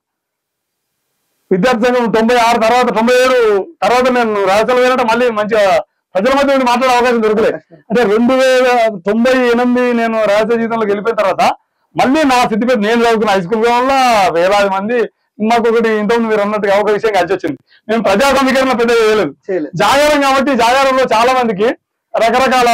విద్యార్థి సంఘం తొంభై ఆరు తర్వాత తొంభై ఏడు తర్వాత నేను రాజస్థాన్ వెళ్ళడం మళ్ళీ మంచిగా ప్రజల మధ్య ఉండి మాట్లాడే అవకాశం దొరకలే అంటే రెండు వేల తొంభై ఎనిమిది నేను రాజకీయ జీవితంలోకి వెళ్ళిపోయిన తర్వాత మళ్ళీ నా సిద్ధిపేట నేను చదువుకున్న హై స్కూల్ వల్ల వేలాది మంది మాకు ఒకటి ఇంతకుముందు మీరు అన్నట్టుగా ఒక విషయం కలిసి వచ్చింది మేము ప్రజా సమీకరణ పెద్ద చేయలేదు చేయలేదు జాగారం కాబట్టి జాగారంలో చాలా మందికి రకరకాల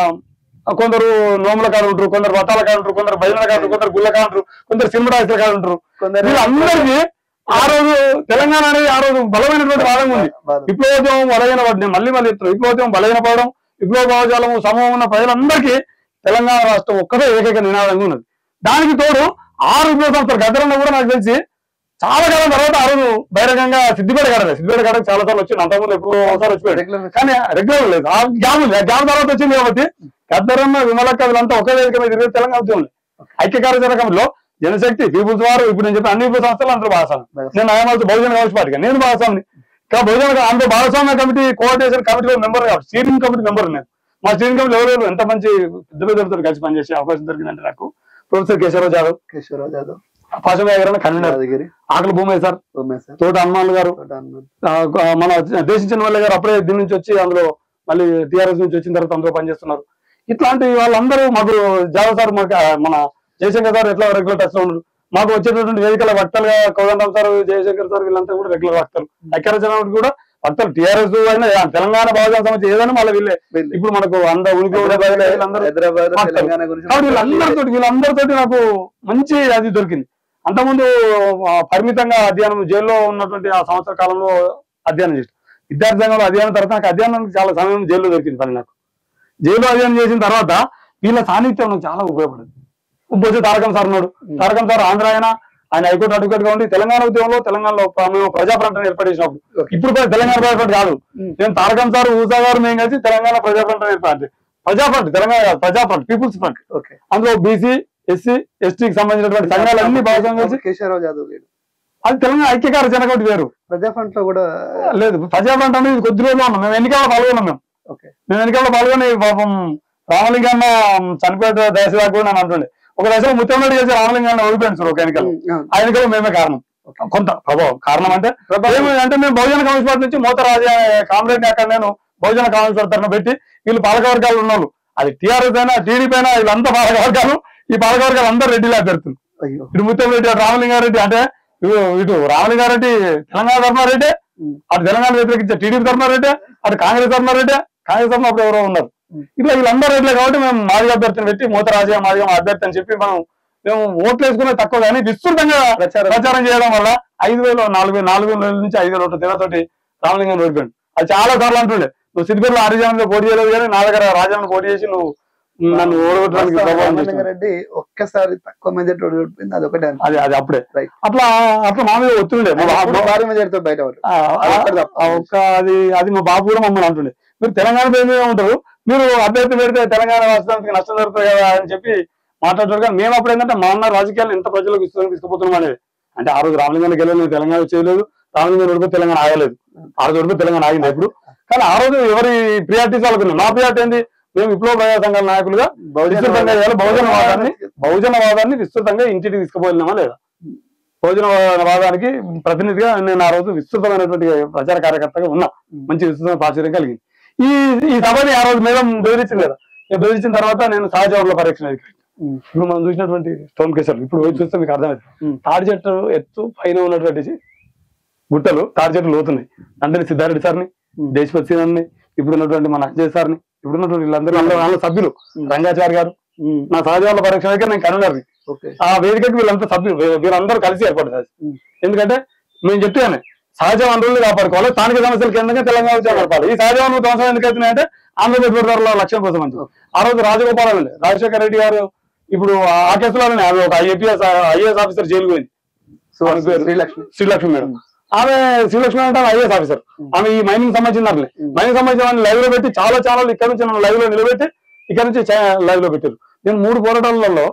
కొందరు నోముల కాడు ఉంటారు కొందరు వ్రతాల కాడు ఉంటారు కొందరు భజన కాడు ఉంటారు కొందరు గుళ్ళ కాడు ఉంటారు కొందరు సినిమా కాడు ఉంటారు కొందరు వీళ్ళందరికీ ఆ రోజు తెలంగాణ అనేది ఆ రోజు బలమైనటువంటి వాదం ఉంది వాదం. విప్లవోద్యమం బలహీన పడింది మళ్ళీ మళ్ళీ చెప్తున్నా. విప్లవోద్యమం బలహీన పడడం విప్లవ భావజాలము సమూహం ఉన్న ప్రజలందరికీ తెలంగాణ రాష్ట్రం ఒక్కటే ఏకైక నినాదంగా ఉన్నది దానికి తోడు ఆరు విప్లవ సంస్థలు గద్దరంలో కూడా నాకు తెలిసి చాలా కాలం తర్వాత ఆ రోజు బహిరంగంగా సిద్దిపేట గడలే సిద్దిపేట గడకు చాలా సార్లు వచ్చింది అంతకుముందు ఎప్పుడు ఒకసారి వచ్చిపోయాడు రెగ్యులర్ కానీ రెగ్యులర్ లేదు ఆ గ్యామ్ ఉంది ఆ గ్యామ్ తర్వాత వచ్చింది కాబట్టి గద్దరన్న విమలక్క వీళ్ళంతా ఒకే వేదిక మీద తిరిగి తెలంగాణ ఉద్యమంలో ఐక్య కార్యాచరణ కమిటీలో జనశక్తి పీపుల్స్ వారు ఇప్పుడు నేను చెప్పిన అన్ని విప్లవ సంస్థలు అందరూ భాగస్వామి నేను ఆయనతో బహుజన కమిటీ పార్టీగా నేను భాగస్వామిని ఇంకా బహుజన అందులో భాగస్వామ్య కమిటీ కోఆర్డినేషన్ కమిటీ మెంబర్ కాబట్టి స్టీరింగ్ కమిటీ మెంబర్ నేను మా స్టీరింగ్ కమిటీ ఎవరు ఎంత మంచి పెద్ద పెద్దలతో కలిసి పనిచేసే అవకాశం దొరికిందంటే నాకు ప్రొఫెసర్ కేశవరావు జాదవ్ కేశవరావు జాదవ్ పాశం గారు కన్వీనర్ యాదగిరి ఆకలి భూమయ్య సార్ ఉమేష్ సార్ తోట హనుమాన్ గారు తోట హనుమంత్. ఆ, మన దేశించిన వాళ్ళ గారు అప్పుడే దీని నుంచి వచ్చి అందులో మళ్ళీ టిఆర్ఎస్ నుంచి వచ్చిన తర్వాత అందులో పనిచేస్తున్నారు ఇట్లాంటి వాళ్ళందరూ మాకు జావ సార్ మాకు ఆ, మన జయశంకర్ సార్ ఎట్లా రెగ్యులర్ టచ్ లో ఉన్నారు మాకు వచ్చేటటువంటి వేదికల వక్తలుగా కోదండం సార్ జయశంకర్ సార్ వీళ్ళంతా కూడా రెగ్యులర్ వక్తలు ఐక్యరాజ్యం కూడా వక్తలు టిఆర్ఎస్ అయినా ఏ- తెలంగాణ బహుజన సమస్య ఏదైనా మళ్ళీ వీళ్ళే వీళ్ళే. ఇప్పుడు మనకు అంద ఉనికి ఉండే ప్రజలే వీళ్ళందరూ హైదరాబాద్ వక్తలు. తెలంగాణ గురించి కాబట్టి వీళ్ళందరితో వీళ్ళందరితోటి నాకు మంచి అది దొరికింది అంతకుముందు ఆ, పరిమితంగా అధ్యయనం జైల్లో ఉన్నటువంటి ఆ సంవత్సర కాలంలో అధ్యయనం చేసి విద్యార్థి సంఘంలో అధ్యయనం తర్వాత నాకు అధ్యయనానికి చాలా సమయం జైల్లో దొరికింది పని నాకు జైల్లో అధ్యయనం చేసిన తర్వాత వీళ్ళ సాన్నిధ్యం నాకు చాలా ఉపయోగపడింది బొజ్జు తారకం సార్ ఉన్నాడు తారకం సార్ ఆంధ్ర ఆయన ఆయన హైకోర్టు అడ్వకేట్ గా ఉండి తెలంగాణ ఉద్యమంలో తెలంగాణలో ప్ర- మేము ప్రజాఫ్రంట్ ఏర్పాటు చేసినప్పుడు Okay. ఇప్పుడు కూడా తెలంగాణ ప్రజాఫ్రంట్ కాదు Hmm. నేను తారకం సార్ ఊసా గారు మేము కలిసి తెలంగాణ ప్రజాఫ్రంట్ ఏర్పాటు ప్రజాఫ్రంట్ తెలంగాణ కాదు, ప్రజాఫ్రంట్ పీపుల్స్ ఫ్రంట్ ఓకే అందులో బీసీ ఎస్సీ ఎస్టీకి సంబంధించినటువంటి సంఘాలన్నీ భాగస్వామ్యం చేసి కేశవరావు జాదవ్ లేడు అది తెలంగాణ ఐక్యకార జనకటి వేరు ప్రజా ఫ్రంట్ లో కూడా లేదు ప్రజాఫ్రంట్ అనేది కొద్ది రోజులు ఉన్నాం మేము ఎన్నికల్లో పాల్గొన్నాం మేము ఓకే మేము ఎన్నికల్లో పాల్గొని పాపం రామలింగన్న చనిపోయేట దశ దాకా కూడా నన్ను అంటుండే ఒక దశలో ముత్యంరెడ్డి చేసి రామలింగన్న ఓడిపోయాడు సార్ ఒక ఎన్నికల్లో అవును. ఆ ఎన్నికల్లో మేమే కారణం కొంత ప్రభావం కారణం అంటే ఏమి అంటే మేము బహుజన కమ్యూనిస్ట్ పార్టీ నుంచి మోతరాజు కామ్రేడ్ అక్కడ నేను బహుజన కమ్యూనిస్ట్ పార్టీ తరఫున పెట్టి వీళ్ళు పాలకవర్గాలు ఉన్నారు అది టీఆర్ఎస్ అయినా టీడీపీ అయినా వీళ్ళంతా పాలకవర్గాలు ఈ పాలకవర్గాలు అందరూ రెడ్డిలో అభ్యర్థులు అయ్యో ఇటు ముత్యంరెడ్డి అటు రామలింగారెడ్డి అంటే ఇటు ఇటు రామలింగారెడ్డి తెలంగాణ ధర్మారెడ్డి ఉమ్. అటు తెలంగాణ వ్యతిరేకించే టీడీపీ ధర్మారెడ్డి అటు కాంగ్రెస్ ధర్మారెడ్డి కాంగ్రెస్ తరఫున అప్పుడు ఎవరో ఉన్నారు ఉమ్. ఇట్లా వీళ్ళందరూ రెడ్లే కాబట్టి మేము మాదిగ అభ్యర్థిని పెట్టి మూతరాజయ్య మాదిగ మా అభ్యర్థి అని చెప్పి మనం మేము ఓట్లు వేసుకునే తక్కువ కానీ విస్తృతంగా ప్రచారం. ప్రచారం చేయడం వల్ల ఐదు వేలు నాలుగు వేలు నాలుగు వేల నుంచి ఐదు వేల తేడాతోటి రామలింగం ఓడిపోయాడు అది చాలా సార్లు అంటుండే నువ్వు సిద్దిపేటలో హరిజనంలో పోటీ చేయలేదు కానీ నా దగ్గర రాజాన్ని పోటీ చేసి నువ్వు నన్ను ఓడగొట్టడానికి ప్రభావం చేసినావు. రామలింగారెడ్డి ఒక్కసారి తక్కువ మెజార్టీ ఓడిపోయింది అది ఒకటే అది అది అప్పుడే Right. అట్లా అట్లా మా మీద ఒత్తిడి మా బాబు అప్పుడు భారీ మెజార్టీతో బయట పడ్డాడు. ఆ, అది ఒక్కటి తప్ప. ఆ ఒక్క అది అది మా బాబు కూడా మమ్మల్ని అంటుండే మీరు తెలంగాణ పేరు మీద ఉంటారు మీరు అభ్యర్థి పెడితే తెలంగాణ రాష్ట్రానికి నష్టం జరుగుతుంది కదా అని చెప్పి మాట్లాడుతారు కానీ మేము అప్పుడు ఏంటంటే మా ఉన్న రాజకీయాలు ఎంత ప్రజలకు ఇస్తున్నాం తీసుకుపోతున్నాం అనేది అంటే ఆ రోజు రామలింగానికి వెళ్ళలేదు తెలంగాణ చేయలేదు రామలింగం ఓడిపోయి తెలంగాణ ఆగలేదు ఆ రోజు ఓడిపోయి తెలంగాణ ఆగింది ఇప్పుడు కానీ ఆ రోజు ఎవరి ప్రియారిటీస్ వాళ్ళకు ఉన్నాయి మా ప్రియారిటీ ఏంది మేము విప్లవ ప్రజా సంఘాల నాయకులుగా విస్తృతంగా చేయాలి బహుజన వాదాన్ని బహుజన వాదాన్ని విస్తృతంగా ఇంటికి తీసుకుపోయినామా లేదా బహుజన వాదానికి ప్రతినిధిగా నేను ఆ రోజు విస్తృతమైనటువంటి ప్రచార కార్యకర్తగా ఉన్నా మంచి విస్తృతమైన ప్రాచుర్యం కలిగింది ఈ ఈ సభని ఆ రోజు మేడం బెదిరించింది కదా నేను బెదిరించిన తర్వాత నేను సహజ వనరుల పరీక్షణ అధికారి. ఉమ్. ఇప్పుడు మనం చూసినటువంటి స్టోన్ కేసర్ ఇప్పుడు పోయి చూస్తే మీకు అర్థమైంది ఉమ్. తాడి చెట్టు ఎత్తు పైన ఉన్నటువంటి గుట్టలు తాడి చెట్లు లోతున్నాయి అంటే సిద్ధారెడ్డి సార్ని ఉమ్. దేశపతి సింగ్ని ఇప్పుడు ఉన్నటువంటి మన అజయ్ సార్ని ఇప్పుడు ఉన్నటువంటి వీళ్ళందరూ అందరూ వాళ్ళ సభ్యులు ఉమ్. రంగాచారి గారు ఉమ్. నా సహజ వనరుల పరీక్ష దగ్గర నేను కన్వీనర్ని ఓకే ఆ వేదికకి వీళ్ళంతా సభ్యులు వీ- వీళ్ళందరూ కలిసి ఏర్పడతారు ఉమ్. ఎందుకంటే మేము చెప్పాను సహజ వనరులు కాపాడుకోవాలి స్థానిక సమస్యల కేంద్రంగా తెలంగాణ ఉద్యమం నడపాలి ఈ సహజ వనరులు ధ్వంసం ఎందుకు అవుతున్నాయంటే ఆంధ్రప్రదేశ్ పెట్టుబడిదారుల లక్ష్యం కోసం అని ఆ రోజు రాజగోపాల్ వెళ్ళి రాజశేఖర రెడ్డి గారు ఇప్పుడు ఆ కేసులోనే ఆమె ఒక ఐఏపీఎస్ ఐఏఎస్ ఆఫీసర్ జైలు పోయింది సో ఆమె పేరు శ్రీలక్ష్మి శ్రీలక్ష్మి మేడం ఆమె శ్రీలక్ష్మి అంటే ఐఏఎస్ ఆఫీసర్ ఆమె ఈ మైనింగ్ సంబంధించిన మైనింగ్ సంబంధించిన లైవ్ లో పెట్టి చాలా ఛానల్ ఇక్కడ నుంచి నన్ను లైవ్ లో నిలబెట్టి ఇక్కడ నుంచి లైవ్ లో పెట్టారు నేను మూడు పోరాటాలలో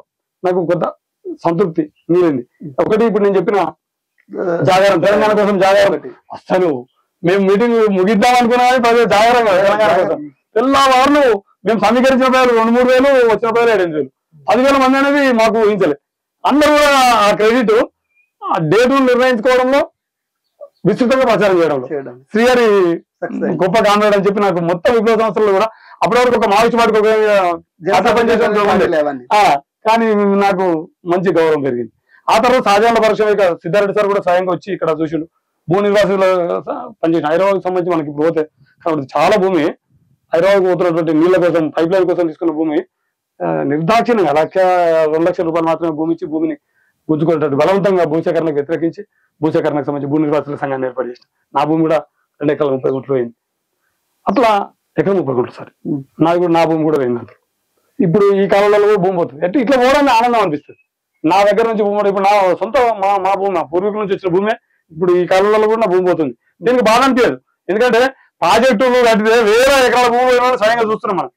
నాకు కొంత సంతృప్తి మిగిలింది ఒకటి ఇప్పుడు నేను చెప్పిన జాగారం తెలంగాణ కోసం జాగారం అసలు మేము మీటింగ్ ముగిద్దాం అనుకున్నా కానీ ప్రజలు జాగారం కదా తెలంగాణ కోసం తెల్లవారులు మేము సమీకరించిన పేర్లు రెండు మూడు వేలు వచ్చిన పేర్లు ఏడు ఎనిమిది వేలు పదివేల మంది అనేది మాకు ఊహించలే అందరూ కూడా ఆ క్రెడిట్ ఆ డేట్ నిర్ణయించుకోవడంలో విస్తృతంగా ప్రచారం చేయడంలో చేయడం శ్రీహరి Success. గొప్ప కామ్రేడ్ అని చెప్పి నాకు మొత్తం విప్లవ సంస్థలు కూడా అప్పటి వరకు ఒక మావిష్టి పాటికి ఒక జాతర పనిచేసే ఉండే అవన్నీ ఆ, కానీ నాకు మంచి గౌరవం పెరిగింది ఆ తర్వాత సహజాల పరిశ్రమ సిద్ధారెడ్డి సార్ కూడా స్వయంగా వచ్చి ఇక్కడ చూసిండు భూ నిర్వాసుల పనిచేసిన హైదరాబాద్ సంబంధించి మనకి ఇప్పుడు పోతే కాబట్టి చాలా భూమి హైదరాబాద్ పోతున్నటువంటి నీళ్ల కోసం పైప్ లైన్ కోసం తీసుకున్న భూమి ఆ, నిర్దాక్షిణ్యంగా లక్ష రెండు లక్షల రూపాయలు మాత్రమే భూమి ఇచ్చి భూమిని గుంజుకునేటట్టు బలవంతంగా భూసేకరణకు వ్యతిరేకించి భూసేకరణకు సంబంధించి భూ నిర్వాసుల సంఘాన్ని ఏర్పాటు చేసిన నా భూమి కూడా రెండు ఎకరాల ముప్పై గుంటలు పోయింది అట్లా ఎకరం ముప్పై గుంటలు సార్ నాకు కూడా నా భూమి కూడా పోయింది అంత ఇప్పుడు ఈ కాలంలో కూడా భూమి పోతుంది అంటే ఇట్లా పోవడానికి ఆనందం అనిపిస్తుంది నా దగ్గర నుంచి భూమి ఇప్పుడు నా సొంత మా మా భూమి నా పూర్వీకుల నుంచి వచ్చిన భూమే ఇప్పుడు ఈ కాలంలో కూడా నా భూమి పోతుంది దీనికి బాధ అనిపించదు ఎందుకంటే ప్రాజెక్టులు కట్టితే వేరే ఎకరాల భూమి పోయిన వాళ్ళు స్వయంగా చూస్తున్నాం మనం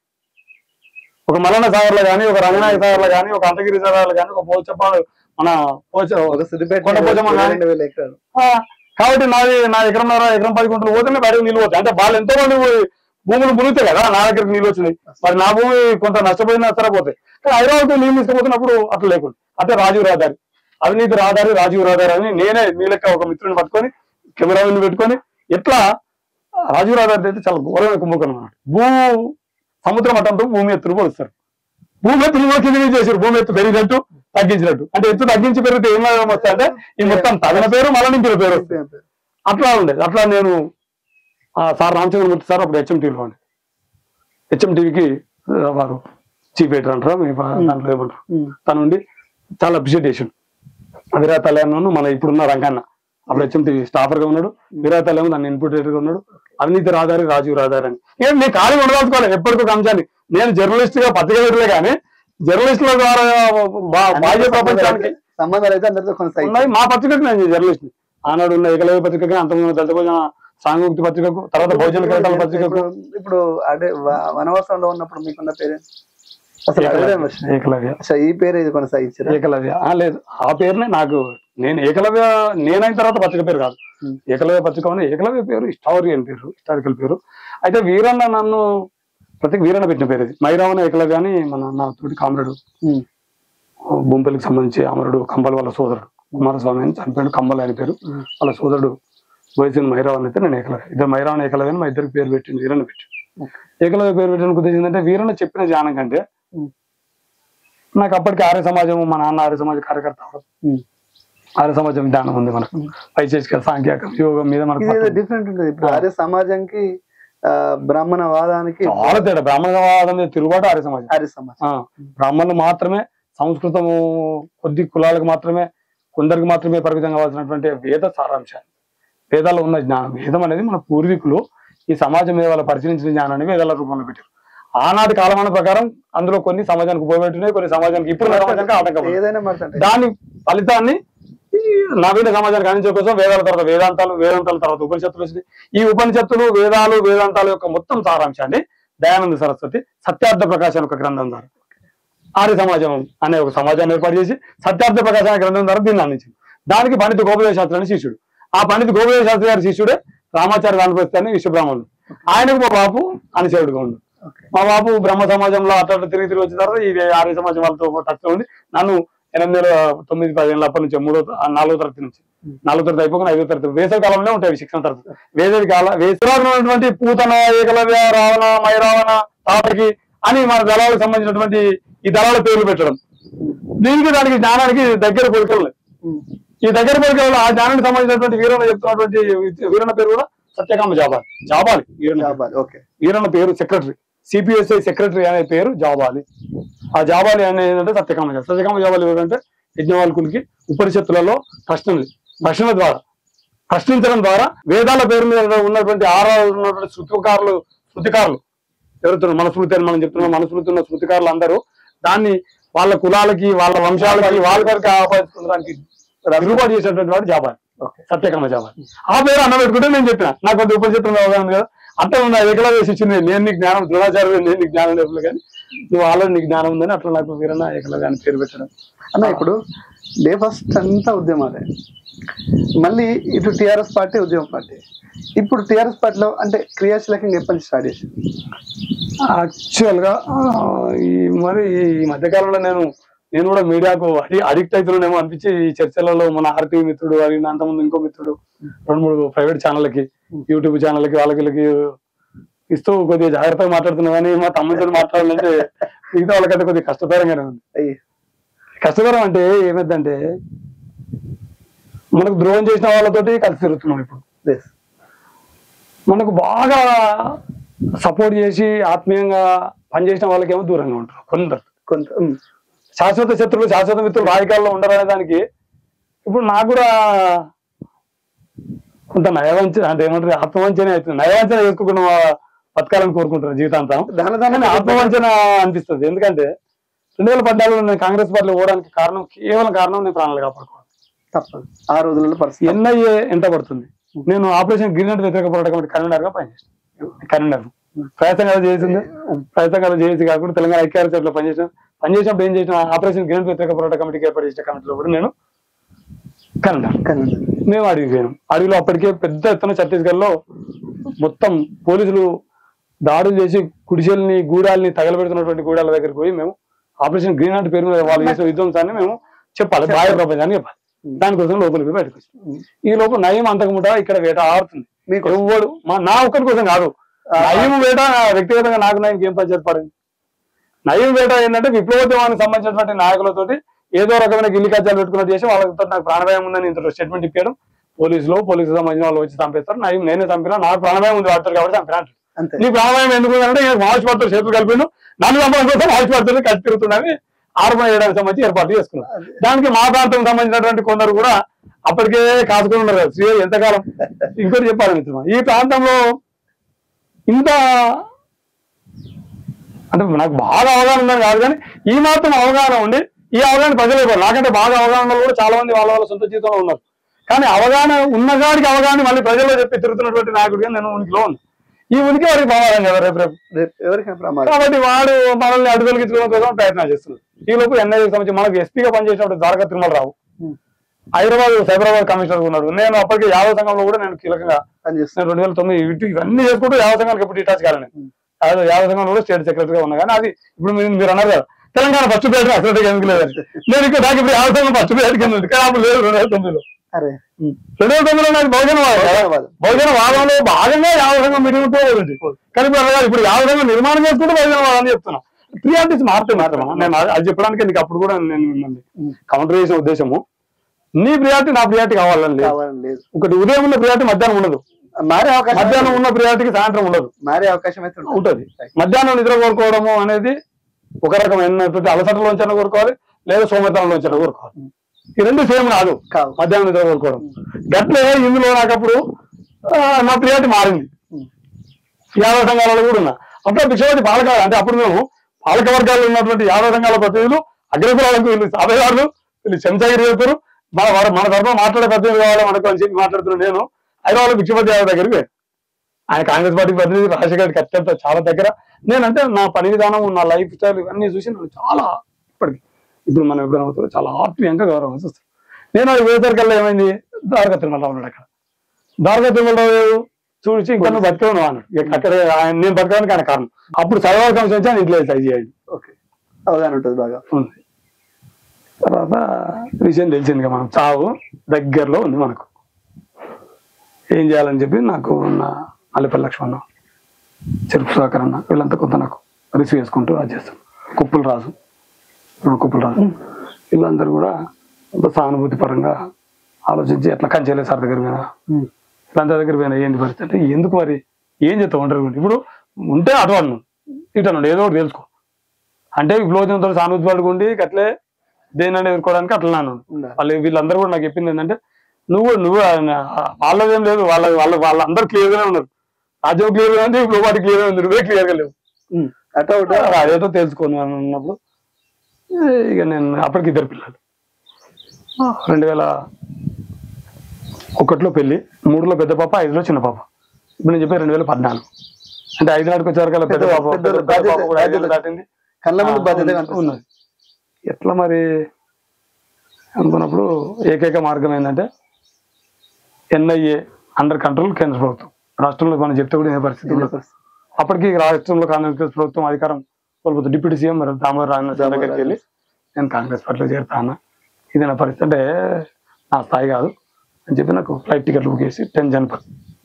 ఒక మలన సాగర్లో కానీ ఒక రంగనాయక సాగర్లో కానీ ఒక అంతగిరి సాగర్లో కానీ ఒక పోచప్పాడు మన పోచ ఒక సిద్దిపేట కొండ పోచమ్మ కానీ రెండు వేల ఎకరాలు ఆ, కాబట్టి నాది నా ఎకరం ఎకరం పది గుంటలు పోతేనే బయటకు నీళ్ళు పోతాయి అంటే వాళ్ళు ఎంతో మంది భూములు మునిగితాయి కదా నా దగ్గరికి నీళ్ళు వచ్చినాయి మరి నా భూమి కొంత నష్టపోయినా సరే పోతాయి కానీ హైదరాబాద్ నీళ్ళు తీసుకుపోతున్నప్పుడు అట్లా లేకుండా అంటే రాజీవ్ రహదారి అవినీతి రహదారి రాజీవ్ రహదారి అని నేనే మీ లెక్క ఒక మిత్రుని పట్టుకొని కెమెరామెన్ పెట్టుకొని ఎట్లా రాజీవ్ రహదారి అయితే చాలా ఘోరమైన కుంభకం అన్నమాట భూ సముద్ర మట్టంతో భూమి ఎత్తులు పోలుస్తారు భూమి ఎత్తులు కూడా కింద చేశారు భూమి ఎత్తు పెరిగినట్టు తగ్గించినట్టు అంటే ఎత్తు తగ్గించి పెరిగితే ఏం లాభం వస్తాయి అంటే ఈ మొత్తం తగిన పేరు మళ్ళీ నింపిన పేరు వస్తుంది. అట్లా ఉండేది అట్లా నేను ఆ సార్ రామచంద్రమూర్తి సార్ అప్పుడు హెచ్ఎం ఉండే హెచ్ఎం టీవీకి వారు చీఫ్ ఎడిటర్ అంటారా మీ పా- దాంట్లో ఏమంటారు ఉమ్. తను ఉండి చాలా అప్రిషియేట్ చేసాడు విరాట్ అలయాను మన ఇప్పుడున్న రంగన్న అప్పుడు హెచ్ఎం టీవీ స్టాఫర్ గా ఉన్నాడు విరాట్ అలయం నన్ను ఇన్పుట్ గా ఉన్నాడు అవినీతి రాదారి రాజీవ్ రాదారి అని ఏం నేను ఖాళీ ఉండదలుచుకోవాలి ఎప్పటికొక అంశాన్ని నేను జర్నలిస్ట్ గా పత్రిక పెట్టలే కానీ జర్నలిస్టుల ద్వారా బా- బాహ్య ప్రపంచానికి సంబంధాలు అయితే అందరితో కొనసాగి ఉన్నాయి మా పత్రికకు నేను జర్నలిస్ట్ ఆనాడు ఉన్న ఏకలవ్య పత్రికకి అంతకుముందు దళిత భోజన సాంఘిక పత్రికకు తర్వాత భోజన కవితల పత్రికకు ఇప్పుడు ఇప్పుడు అదే వ- వనవాసంలో ఉన్నప్పుడు మీకున్న పేరు అసలు అడగడం వచ్చింది. ఏకలవ్య అసలు ఈ పేరు ఇది కొనసాగించారు ఏకలవ్య ఆ, లేదు ఆ పేరునే నాకు నేను ఏకలవ్య నేనైన తర్వాత పత్రిక పేరు కాదు Hmm. ఏకలవ్య పత్రిక ఉన్న ఏకలవ్య పేరు హిస్టారియన్ పేరు హిస్టారికల్ పేరు అయితే వీరన్న నన్ను ప్రతి వీరన్న పెట్టిన పేరు ఇది మైరావణ ఏకలవ్య అని మన నా తోటి కామ్రేడు బొంపల్లికి సంబంధించి అమరుడు కంబల్ వాళ్ళ సోదరుడు కుమారస్వామి అని చనిపోయాడు కంబల్ ఆయన పేరు Hmm. వాళ్ళ సోదరుడు వయసు మైరావన్ అయితే నేను ఏకలవ్య ఇద్దరు మైరావణ ఏకలవ్య అని మా ఇద్దరికి పేరు పెట్టింది వీరన్న పెట్టి ఏకలవ్య పేరు పెట్టడానికి ఉద్దేశం ఏంటంటే వీరన్న చెప్పిన జ్ఞానం కంటే Hmm. నాకు అప్పటికి ఆర్య సమాజం మా నాన్న ఆర్య సమాజ కార్యకర్త అవడం. ఆర్య సమాజం విధానం ఉంది మనకు వైశేషిక సాంఖ్యాకం యోగం మీద మనకు ఇది ఏదో పట్టు ఉంది. డిఫరెంట్ ఉంటుంది ఇప్పుడు ఆ. ఆర్య సమాజానికి ఆ, బ్రాహ్మణ వాదానికి చాలా తేడా బ్రాహ్మణవాదం మీద తిరుగుబాటు ఆర్య సమాజం ఆర్య సమాజం ఆ, బ్రాహ్మణులు మాత్రమే సంస్కృతము కొద్ది కులాలకు మాత్రమే కొందరికి మాత్రమే పరిమితం కావాల్సినటువంటి వేద సారాంశాలు వేదాల్లో ఉన్న జ్ఞానం వేదం అనేది మన పూర్వీకులు ఈ సమాజం మీద వాళ్ళు పరిశీలించిన జ్ఞానాన్ని వేదాల రూపంలో పెట్టారు ఆనాటి కాలమాన ప్రకారం అందులో కొన్ని సమాజానికి ఉపయోగపెట్టినాయి కొన్ని సమాజానికి ఇప్పుడు సమాజానికి ఆటంకం ఏదైనా మాట్లాడే దాని ఫలితాన్ని ఈ నవీన సమాజానికి అందించే కోసం వేదాల తర్వాత వేదాంతాలు వేదాంతాల తర్వాత ఉపనిషత్తులు వచ్చినాయి ఈ ఉపనిషత్తులు వేదాలు వేదాంతాల యొక్క మొత్తం సారాంశాన్ని దయానంద సరస్వతి సత్యార్థ ప్రకాశం ఒక గ్రంథం ద్వారా ఆర్య సమాజం అనే ఒక సమాజాన్ని ఏర్పాటు చేసి సత్యార్థ ప్రకాశం అనే గ్రంథం ద్వారా దీన్ని అందించింది దానికి పండిత గోపదేవ శాస్త్రి అని శిష్యుడు ఆ పండిత గోపదేవ శాస్త్రి గారి శిష్యుడే రామాచార్య దానిపతి అని విశ్వబ్రాహ్మణుడు ఆయనకు మా బాపు అనిసేవుడుగా ఉండు ఓకే మా బాబు బ్రహ్మ సమాజంలో అట్లా అట్లా తిరిగి తిరిగి వచ్చిన తర్వాత ఇది ఆర్య సమాజం వాళ్ళతో టచ్ లో ఉంది నన్ను ఎనిమిది నెలల తొమ్మిది పదిహేనుల అప్పటి నుంచి మూడో ఆ నాలుగో తరగతి నుంచి నాలుగో తరగతి అయిపోకుండా ఐదో తరగతి వేసవి కాలంలో ఉంటాయి అవి శిక్షణ తరగతి వేసవి కాల వేసవినటువంటి పూతన ఏకలవ్య రావణ మైరావణ తాతకి అని మన దళాలకు సంబంధించినటువంటి ఈ దళాల పేర్లు పెట్టడం దీనికి దానికి జ్ఞానానికి దగ్గర పోలికలు ఉన్నాయి. ఈ దగ్గర పోలికలు ఆ జ్ఞానానికి సంబంధించినటువంటి వీరన్న చెప్తున్నటువంటి వీరన్న పేరు కూడా సత్యకామ జాబాలి జాబాలి వీరన్న పేరు. జాబాలి ఓకే వీరన్న పేరు సెక్రటరీ సిపిఎస్ఐ సెక్రటరీ అనే పేరు జాబాలి ఆ జాబాలి అనేది ఏంటంటే సత్యకామ జాబాలి సత్యకామ జాబాలి ఎవరంటే యజ్ఞవాల్కులకి ఉపనిషత్తులలో ప్రశ్నలు ప్రశ్నల ద్వారా ప్రశ్నించడం ద్వారా వేదాల పేరు మీద ఉన్నటువంటి ఆరాధన ఉన్నటువంటి శృతికారులు శృతికారులు ఎవరుతున్నారు మన శృతి అని మనం చెప్తున్నాం మన శృతి ఉన్న శృతికారులు అందరూ దాన్ని వాళ్ళ కులాలకి వాళ్ళ వంశాలకి వాళ్ళ వరకు ఆపాదించడానికి తిరుగుబాటు చేసినటువంటి వాడు జాబాలి ఓకే సత్యకామ జాబాలి ఆ పేరు అన్న పెట్టుకుంటే నేను చెప్పిన నాకు కొంత ఉపనిషత్తులు అవగాహన ఉంది కదా అట్లా నా ఎక్కడ వేసి ఇచ్చింది నేను నీకు జ్ఞానం ద్రోణాచార్య నేను నీకు జ్ఞానం లేదు కానీ నువ్వు ఆల్రెడీ నీకు జ్ఞానం ఉందని అట్లా నాకు వీరన్న ఏకలవ్య అని పేరు పెట్టడం అన్న ఇప్పుడు డే ఫస్ట్ అంతా ఉద్యమాలే మళ్ళీ ఇటు టిఆర్ఎస్ పార్టీ ఉద్యమ పార్టీ ఇప్పుడు టిఆర్ఎస్ పార్టీలో అంటే క్రియాశీలకంగా ఎప్పటి నుంచి స్టార్ట్ చేసింది యాక్చువల్ గా ఆ, ఈ మరి ఈ మధ్యకాలంలో నేను నేను కూడా మీడియాకు అడి అడిక్ట్ అవుతున్నానేమో అనిపించి ఈ చర్చలలో మన ఆర్టీవీ మిత్రుడు అది అంతకుముందు ఇంకో మిత్రుడు రెండు మూడు ప్రైవేట్ ఛానళ్ళకి యూట్యూబ్ ఛానళ్ళకి వాళ్ళకి వీళ్ళకి ఇస్తూ కొద్దిగా జాగ్రత్తగా మాట్లాడుతున్నా కానీ మా తమ్ముడితో మాట్లాడాలంటే మిగతా వాళ్ళకంటే కొద్దిగా కష్టతరంగానే ఉంది అయ్యి కష్టతరం అంటే ఏమైందంటే మనకు ద్రోహం చేసిన వాళ్ళతోటి కలిసి తిరుగుతున్నాం ఇప్పుడు yes. మనకు బాగా సపోర్ట్ చేసి ఆత్మీయంగా పనిచేసిన వాళ్ళకేమో దూరంగా ఉంటారు కొందరు కొంత ఉమ్, శాశ్వత శత్రువులు శాశ్వత మిత్రులు రాజకీయాల్లో ఉండరు అనే దానికి ఇప్పుడు నాకు కూడా కొంత నయవంచ అంటే ఏమంటారు ఆత్మవంచన అవుతుంది నయవంచన చేసుకోకుండా బతకాలని కోరుకుంటున్నాను జీవితాంతం దాని దాని కానీ ఆత్మవంచన అనిపిస్తుంది ఎందుకంటే రెండు వేల పద్నాలుగులో నేను కాంగ్రెస్ పార్టీలో పోవడానికి కారణం కేవలం కారణం నేను ప్రాణాలు కాపాడుకోవాలి తప్పదు ఆ రోజులలో పరిస్థితి ఎన్ఐఏ ఎంత పడుతుంది నేను ఆపరేషన్ గ్రీన్ అండ్ వ్యతిరేక పోరాట కమిటీ కన్వీనర్ గా పనిచేసాను కన్వీనర్ ప్రయత్నంగా చేసింది ప్రయత్నంగా చేసి కాకుండా తెలంగాణ ఐక్యారెస్లో పనిచేసాను పనిచేసినప్పుడు ఏం చేసిన ఆపరేషన్ గ్రీన్ వ్యతిరేక పోరాట కమిటీకి ఏర్పాటు చేసిన కమిటీలో కూడా నేను కన్వీనర్ కానీ మేము అడవికి పోయాం అడవిలో అప్పటికే పెద్ద ఎత్తున ఛత్తీస్గఢ్ లో మొత్తం పోలీసులు దాడులు చేసి కుడిసెల్ని గూడాల్ని తగలబెడుతున్నటువంటి గూడాల దగ్గరికి పోయి మేము ఆపరేషన్ గ్రీన్ హార్ట్ పేరు మీద వాళ్ళు చేసే విధ్వంసాన్ని మేము చెప్పాలి బాహ్య ప్రపంచానికి చెప్పాలి దానికోసం లోపలికి పోయి బయటకు వచ్చాం ఈ లోపు నయం అంతకుముట ఇక్కడ వేట ఆడుతుంది మీకు ఎవ్వడు మా నా ఒక్కరి కోసం కాదు నయం వేట నా వ్యక్తిగతంగా నాకు నయం ఏం పంచాయతీ పడింది నయం వేట ఏంటంటే విప్లవోద్యమానికి సంబంధించినటువంటి నాయకులతోటి ఏదో రకమైన గిల్లి కజ్జాలు పెట్టుకున్నట్టు చేసి వాళ్ళతో నాకు ప్రాణభయం ఉందని ఇంత స్టేట్మెంట్ ఇప్పాడు పోలీసులు పోలీసు సంబంధించిన వాళ్ళు వచ్చి చంపేస్తారు నయం నేనే చంపినా నాకు ప్రాణభయం ఉంది వాడతారు కాబట్టి చంపినా అంటారు. అంతే నీ ప్రాణభయం ఎందుకు అంటే మావిష్ పడుతుంది చేతులు కలిపిండు నన్ను చంపడం కోసం మావిష్ పడుతుంది కలిసి తిరుగుతున్నావి ఆరోపణ చేయడానికి సంబంధించి ఏర్పాటు చేసుకున్నాం దానికి మా ప్రాంతం సంబంధించినటువంటి కొందరు కూడా అప్పటికే కాసుకుని ఉన్నారు కదా, శ్రీ ఎంతకాలం ఇంకోటి చెప్పాలి మిత్రమా ఈ ప్రాంతంలో ఇంత అంటే నాకు బాగా అవగాహన ఉందని కాదు కానీ ఈ మాత్రం అవగాహన ఉండి ఈ అవగాహన ప్రజలు ఇవ్వరు నాకంటే బాగా అవగాహన ఉన్న వాళ్ళు కూడా చాలా మంది వాళ్ళ వాళ్ళ సొంత జీవితంలో ఉన్నారు కానీ అవగాహన ఉన్నగాడికి అవగాహన మళ్ళీ ప్రజల్లో చెప్పి తిరుగుతున్నటువంటి నాయకుడిగా నేను ఉనికిలో ఉన్నాను ఈ ఉనికి వాడికి బాగా కదా రేపు రేపు రేపు ఎవరికైనా ప్రమాదం కాబట్టి వాడు మనల్ని అడుగులకించుకోవడం కోసం ప్రయత్నాలు చేస్తున్నారు ఈ లోపు ఎన్ఐఏకి సంబంధించి మనకు ఎస్పీగా పనిచేసినప్పుడు ద్వారకా తిరుమలరావు హైదరాబాద్ సైబరాబాద్ కమిషనర్ ఉన్నాడు నేను అప్పటికి యాదవ సంఘంలో కూడా నేను కీలకంగా పనిచేస్తున్నారు నేను రెండు వేల తొమ్మిది ఇటు ఇవన్నీ చేసుకుంటూ యాదవ సంఘానికి ఎప్పుడు డిటాచ్ కాలేదు యాదవ యాదవ సంఘంలో కూడా స్టేట్ సెక్రటరీగా ఉన్నా కానీ అది ఇప్పుడు మీరు మీరు అన్నారు కదా తెలంగాణ ఫస్ట్ ప్లేట్ అసలు ఎందుకు లేదని నేను ఇక్కడ నాకు ఇప్పుడు యాదవ సంఘం ఫస్ట్ ప్లేట్ కింద ఉంది కానీ అప్పుడు లేదు రెండు వేల తొమ్మిదిలో అరే రెండు వేల తొమ్మిదిలో నాకు బహుజన ధన్యవాదాలు. బహుజన వాదంలో భాగంగా యాదవ సంఘం మీటింగ్ పోతుంది కానీ ఇప్పుడు అలా కాదు. ఇప్పుడు యాదవ సంఘం నిర్మాణం చేసుకుంటూ బహుజన వాదం అని చెప్తున్నా ప్రియారిటీస్ మారుతాయి మాత్రమా నేను అది- అది చెప్పడానికి నీకు అప్పుడు కూడా నేను మిమ్మల్ని కౌంటర్ చేసిన ఉద్దేశము నీ ప్రియారిటీ నా ప్రియారిటీ కావాలని లేదు కావాలని లేదు ఒకటి ఉదయం ఉన్న ప్రియారిటీ మధ్యాహ్నం ఉండదు మారే అవకాశం మధ్యాహ్నం ఉన్న ప్రియారిటీకి సాయంత్రం ఉండదు మారే అవకాశం అయితే ఉంటుంది. ఉంటది మధ్యాహ్నం నిద్ర కోరుకోవడము అనేది ఒక రకమైనటువంటి అలసటలోంచైనా కోరుకోవాలి లేదా సోమరితనంలోంచైనా కోరుకోవాలి ఈ రెండు సేమ్ కాదు కావు. మధ్యాహ్నం నిద్ర కోరుకోవడం గట్లే ఇందులో నాకు అప్పుడు ఆ, నా ప్రియారిటీ మారింది యాదవ సంఘాలలో కూడా ఉన్నా అప్పుడు భిక్షపతి పాలక అంటే అప్పుడు మేము పాలక వర్గాల్లో ఉన్నటువంటి యాదవ సంఘాల ప్రతినిధులు అగ్రకులాలకు వీళ్ళు సాధగారులు వీళ్ళు చెంచగిరి వెళ్తారు మన వారు- మన తరఫున మాట్లాడే ప్రతినిధులు కావాలి మనకు అని చెప్పి మాట్లాడుతున్న నేను హైదరాబాద్ భిక్షపతి యాదవ్ దగ్గరికి వెళ్ళాను. ఆయన కాంగ్రెస్ పార్టీ ప్రతినిధి రాజశేఖర్ గారికి అత్యంత చాలా దగ్గర నేనంటే నా పని విధానం నా లైఫ్ స్టైల్ ఇవన్నీ చూసి నన్ను చాలా ఇప్పటికి ఇప్పుడు మనం ఎప్పుడైనా అవుతారో చాలా ఆత్మీయంగా గౌరవం వస్తుంది నేను అది వేసరికల్లా ఏమైంది ద్వారకా తిరుమలరావు ఉన్నాడు అక్కడ ద్వారకా తిరుమలరావు చూసి ఇంకా నువ్వు బతికే ఉన్నావు అన్నాడు ఇక అక్కడ ఆయన నేను బతకడానికి ఆయన కారణం అప్పుడు సర్వాల కమిషన్ వచ్చి ఆయన ఇంట్లో ట్రై చేయండి ఓకే అవగాహన ఉంటుంది బాగా ఉంది తర్వాత విషయం తెలిసింది కదా మనం చావు దగ్గరలో ఉంది మనకు ఏం చేయాలని చెప్పి నాకు నా అల్లిపల్లి లక్ష్మణ చెరుపు సుధాకర్ అన్న వీళ్ళంతా కొంత నాకు రిసీవ్ చేసుకుంటూ అది చేస్తాను కుప్పులు రాజు ఇప్పుడు కుప్పులు రాజు వీళ్ళందరూ కూడా కొంత సానుభూతి పరంగా ఆలోచించి ఎట్లా కంచెలే సార్ దగ్గర పోయినా వీళ్ళందరి దగ్గర పోయినా ఏంటి పరిస్థితి అంటే ఎందుకు మరి ఏం చేస్తావు ఒంటరి గురించి ఇప్పుడు ఉంటే అటువంటి ఇటను ఏదో ఒకటి తెలుసుకో అంటే విప్లవోద్యమంతో సానుభూతి పడుకుండి అట్లే దేని ఎదుర్కోవడానికి అట్లా నాను ఉండాలి. వాళ్ళు వీళ్ళందరూ కూడా నాకు చెప్పింది ఏంటంటే నువ్వు నువ్వు వాళ్ళదేం లేదు వాళ్ళ వాళ్ళ వాళ్ళందరూ క్లియర్ గానే ఉన్నారు రాజ్యం క్లియర్ గా ఉంది ఇప్పుడు వాటి క్లియర్ గా ఉంది నువ్వే క్లియర్ గా లేవు ఉమ్. అటు ఒకటి అదేదో తెలుసుకోను అని అన్నప్పుడు ఏ, ఇక నేను అప్పటికి ఇద్దరు పిల్లలు రెండు వేల ఒకటిలో పెళ్లి మూడులో పెద్ద పాప ఐదులో చిన్న పాప ఇప్పుడు నేను చెప్పే రెండు వేల పద్నాలుగు అంటే ఐదు నాటికి వచ్చేవరకు పెద్ద పాప పెద్ద- పెద్ద బాధ్యత- పాప కూడా ఐదేళ్ళు దాటింది కళ్ళ ముందు ఆ, బాధ్యత ఉన్నది. కనిపిస్తుంది ఉన్నది ఎట్లా మరి అనుకున్నప్పుడు ఏకైక మార్గం ఏంటంటే ఎన్ఐఏ అండర్ కంట్రోల్ కేంద్ర ప్రభుత్వం రాష్ట్రంలో మనం చెప్తే కూడా ఏ పరిస్థితి ఉండదు అప్పటికి రాష్ట్రంలో కాంగ్రెస్ ప్రభుత్వం అధికారం కోల్పోతుంది డిప్యూటీ సీఎం మరి దామోదర్ రాజనరసింహ దగ్గరికి వెళ్ళి నేను కాంగ్రెస్ పార్టీలో చేరుతా అన్న ఇది నా పరిస్థితి అంటే నా స్థాయి కాదు అని చెప్పి నాకు ఫ్లైట్ టికెట్లు బుక్ చేసి టెన్ జనపర్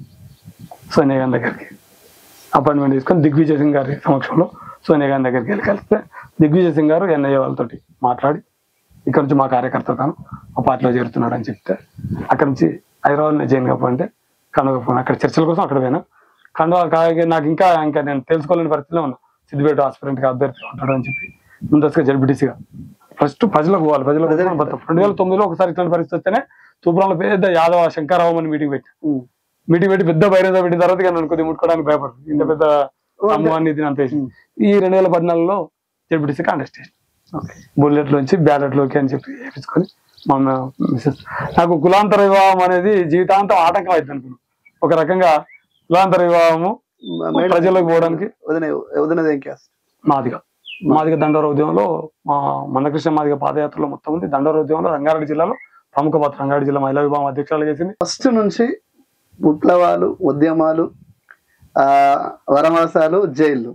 సోనియా గాంధీ దగ్గరికి అపాయింట్మెంట్ తీసుకొని దిగ్విజయ్ సింగ్ గారి సమక్షంలో సోనియా గాంధీ దగ్గరికి వెళ్ళి కలిస్తే దిగ్విజయ్ సింగ్ గారు ఎన్ఐఏ వాళ్ళతోటి మాట్లాడి ఇక్కడ నుంచి మా కార్యకర్త తాను మా పార్టీలో చేరుతున్నాడు అని చెప్తే అక్కడ నుంచి హైదరాబాద్ జైన్ కాకపోతే కండువా పోయినా అక్కడ చర్చల కోసం అక్కడ పోయినా కండువా కాగా నాకు ఇంకా ఇంకా నేను తెలుసుకోలేని పరిస్థితిలో ఉన్నా సిద్దిపేట హాస్పిటల్ గా అభ్యర్థి ఉంటాడు అని చెప్పి ముందస్తుగా జడ్బిటీసీగా ఫస్ట్ ప్రజలకు పోవాలి ప్రజలకు ప్రజలకు పోవాలి. రెండు వేల తొమ్మిదిలో ఒకసారి ఇట్లాంటి పరిస్థితి వస్తేనే తూపురంలో పెద్ద యాదవ శంకరరావు అని మీటింగ్ పెట్టి ఉమ్. మీటింగ్ పెట్టి పెద్ద బైరేజ్ పెట్టిన తర్వాత ఇక నన్ను కొద్దిగా ముట్టుకోవడానికి భయపడుతుంది ఇంత పెద్ద సమూహాన్ని ఇది అంత వేసి ఈ రెండు వేల పద్నాలుగులో జడ్బిటీసీ కాంటెస్ట్ చేసి ఓకే బుల్లెట్ లోంచి బ్యాలెట్ లోకి అని చెప్పి వేపించుకొని మా మిస్సెస్ నాకు కులాంతర వివాహం అనేది జీవితాంతం ఆటంకం అవుతుంది అనుకున్నాను ఒక రకంగా కులాంతర వివాహము మేడం, ప్రజలకు పోవడానికి వదిన వదినది ఏం క్యాస్ట్ మాదిగ మాదిగ దండోర ఉద్యమంలో మా మందకృష్ణ మాదిగ పాదయాత్రలో మొత్తం ఉంది దండోర ఉద్యమంలో రంగారెడ్డి జిల్లాలో ప్రముఖ పాత్ర రంగారెడ్డి జిల్లా మహిళా విభాగం అధ్యక్షురాలు చేసింది ఫస్ట్ నుంచి విప్లవాలు ఉద్యమాలు ఆ వనవాసాలు జైళ్ళు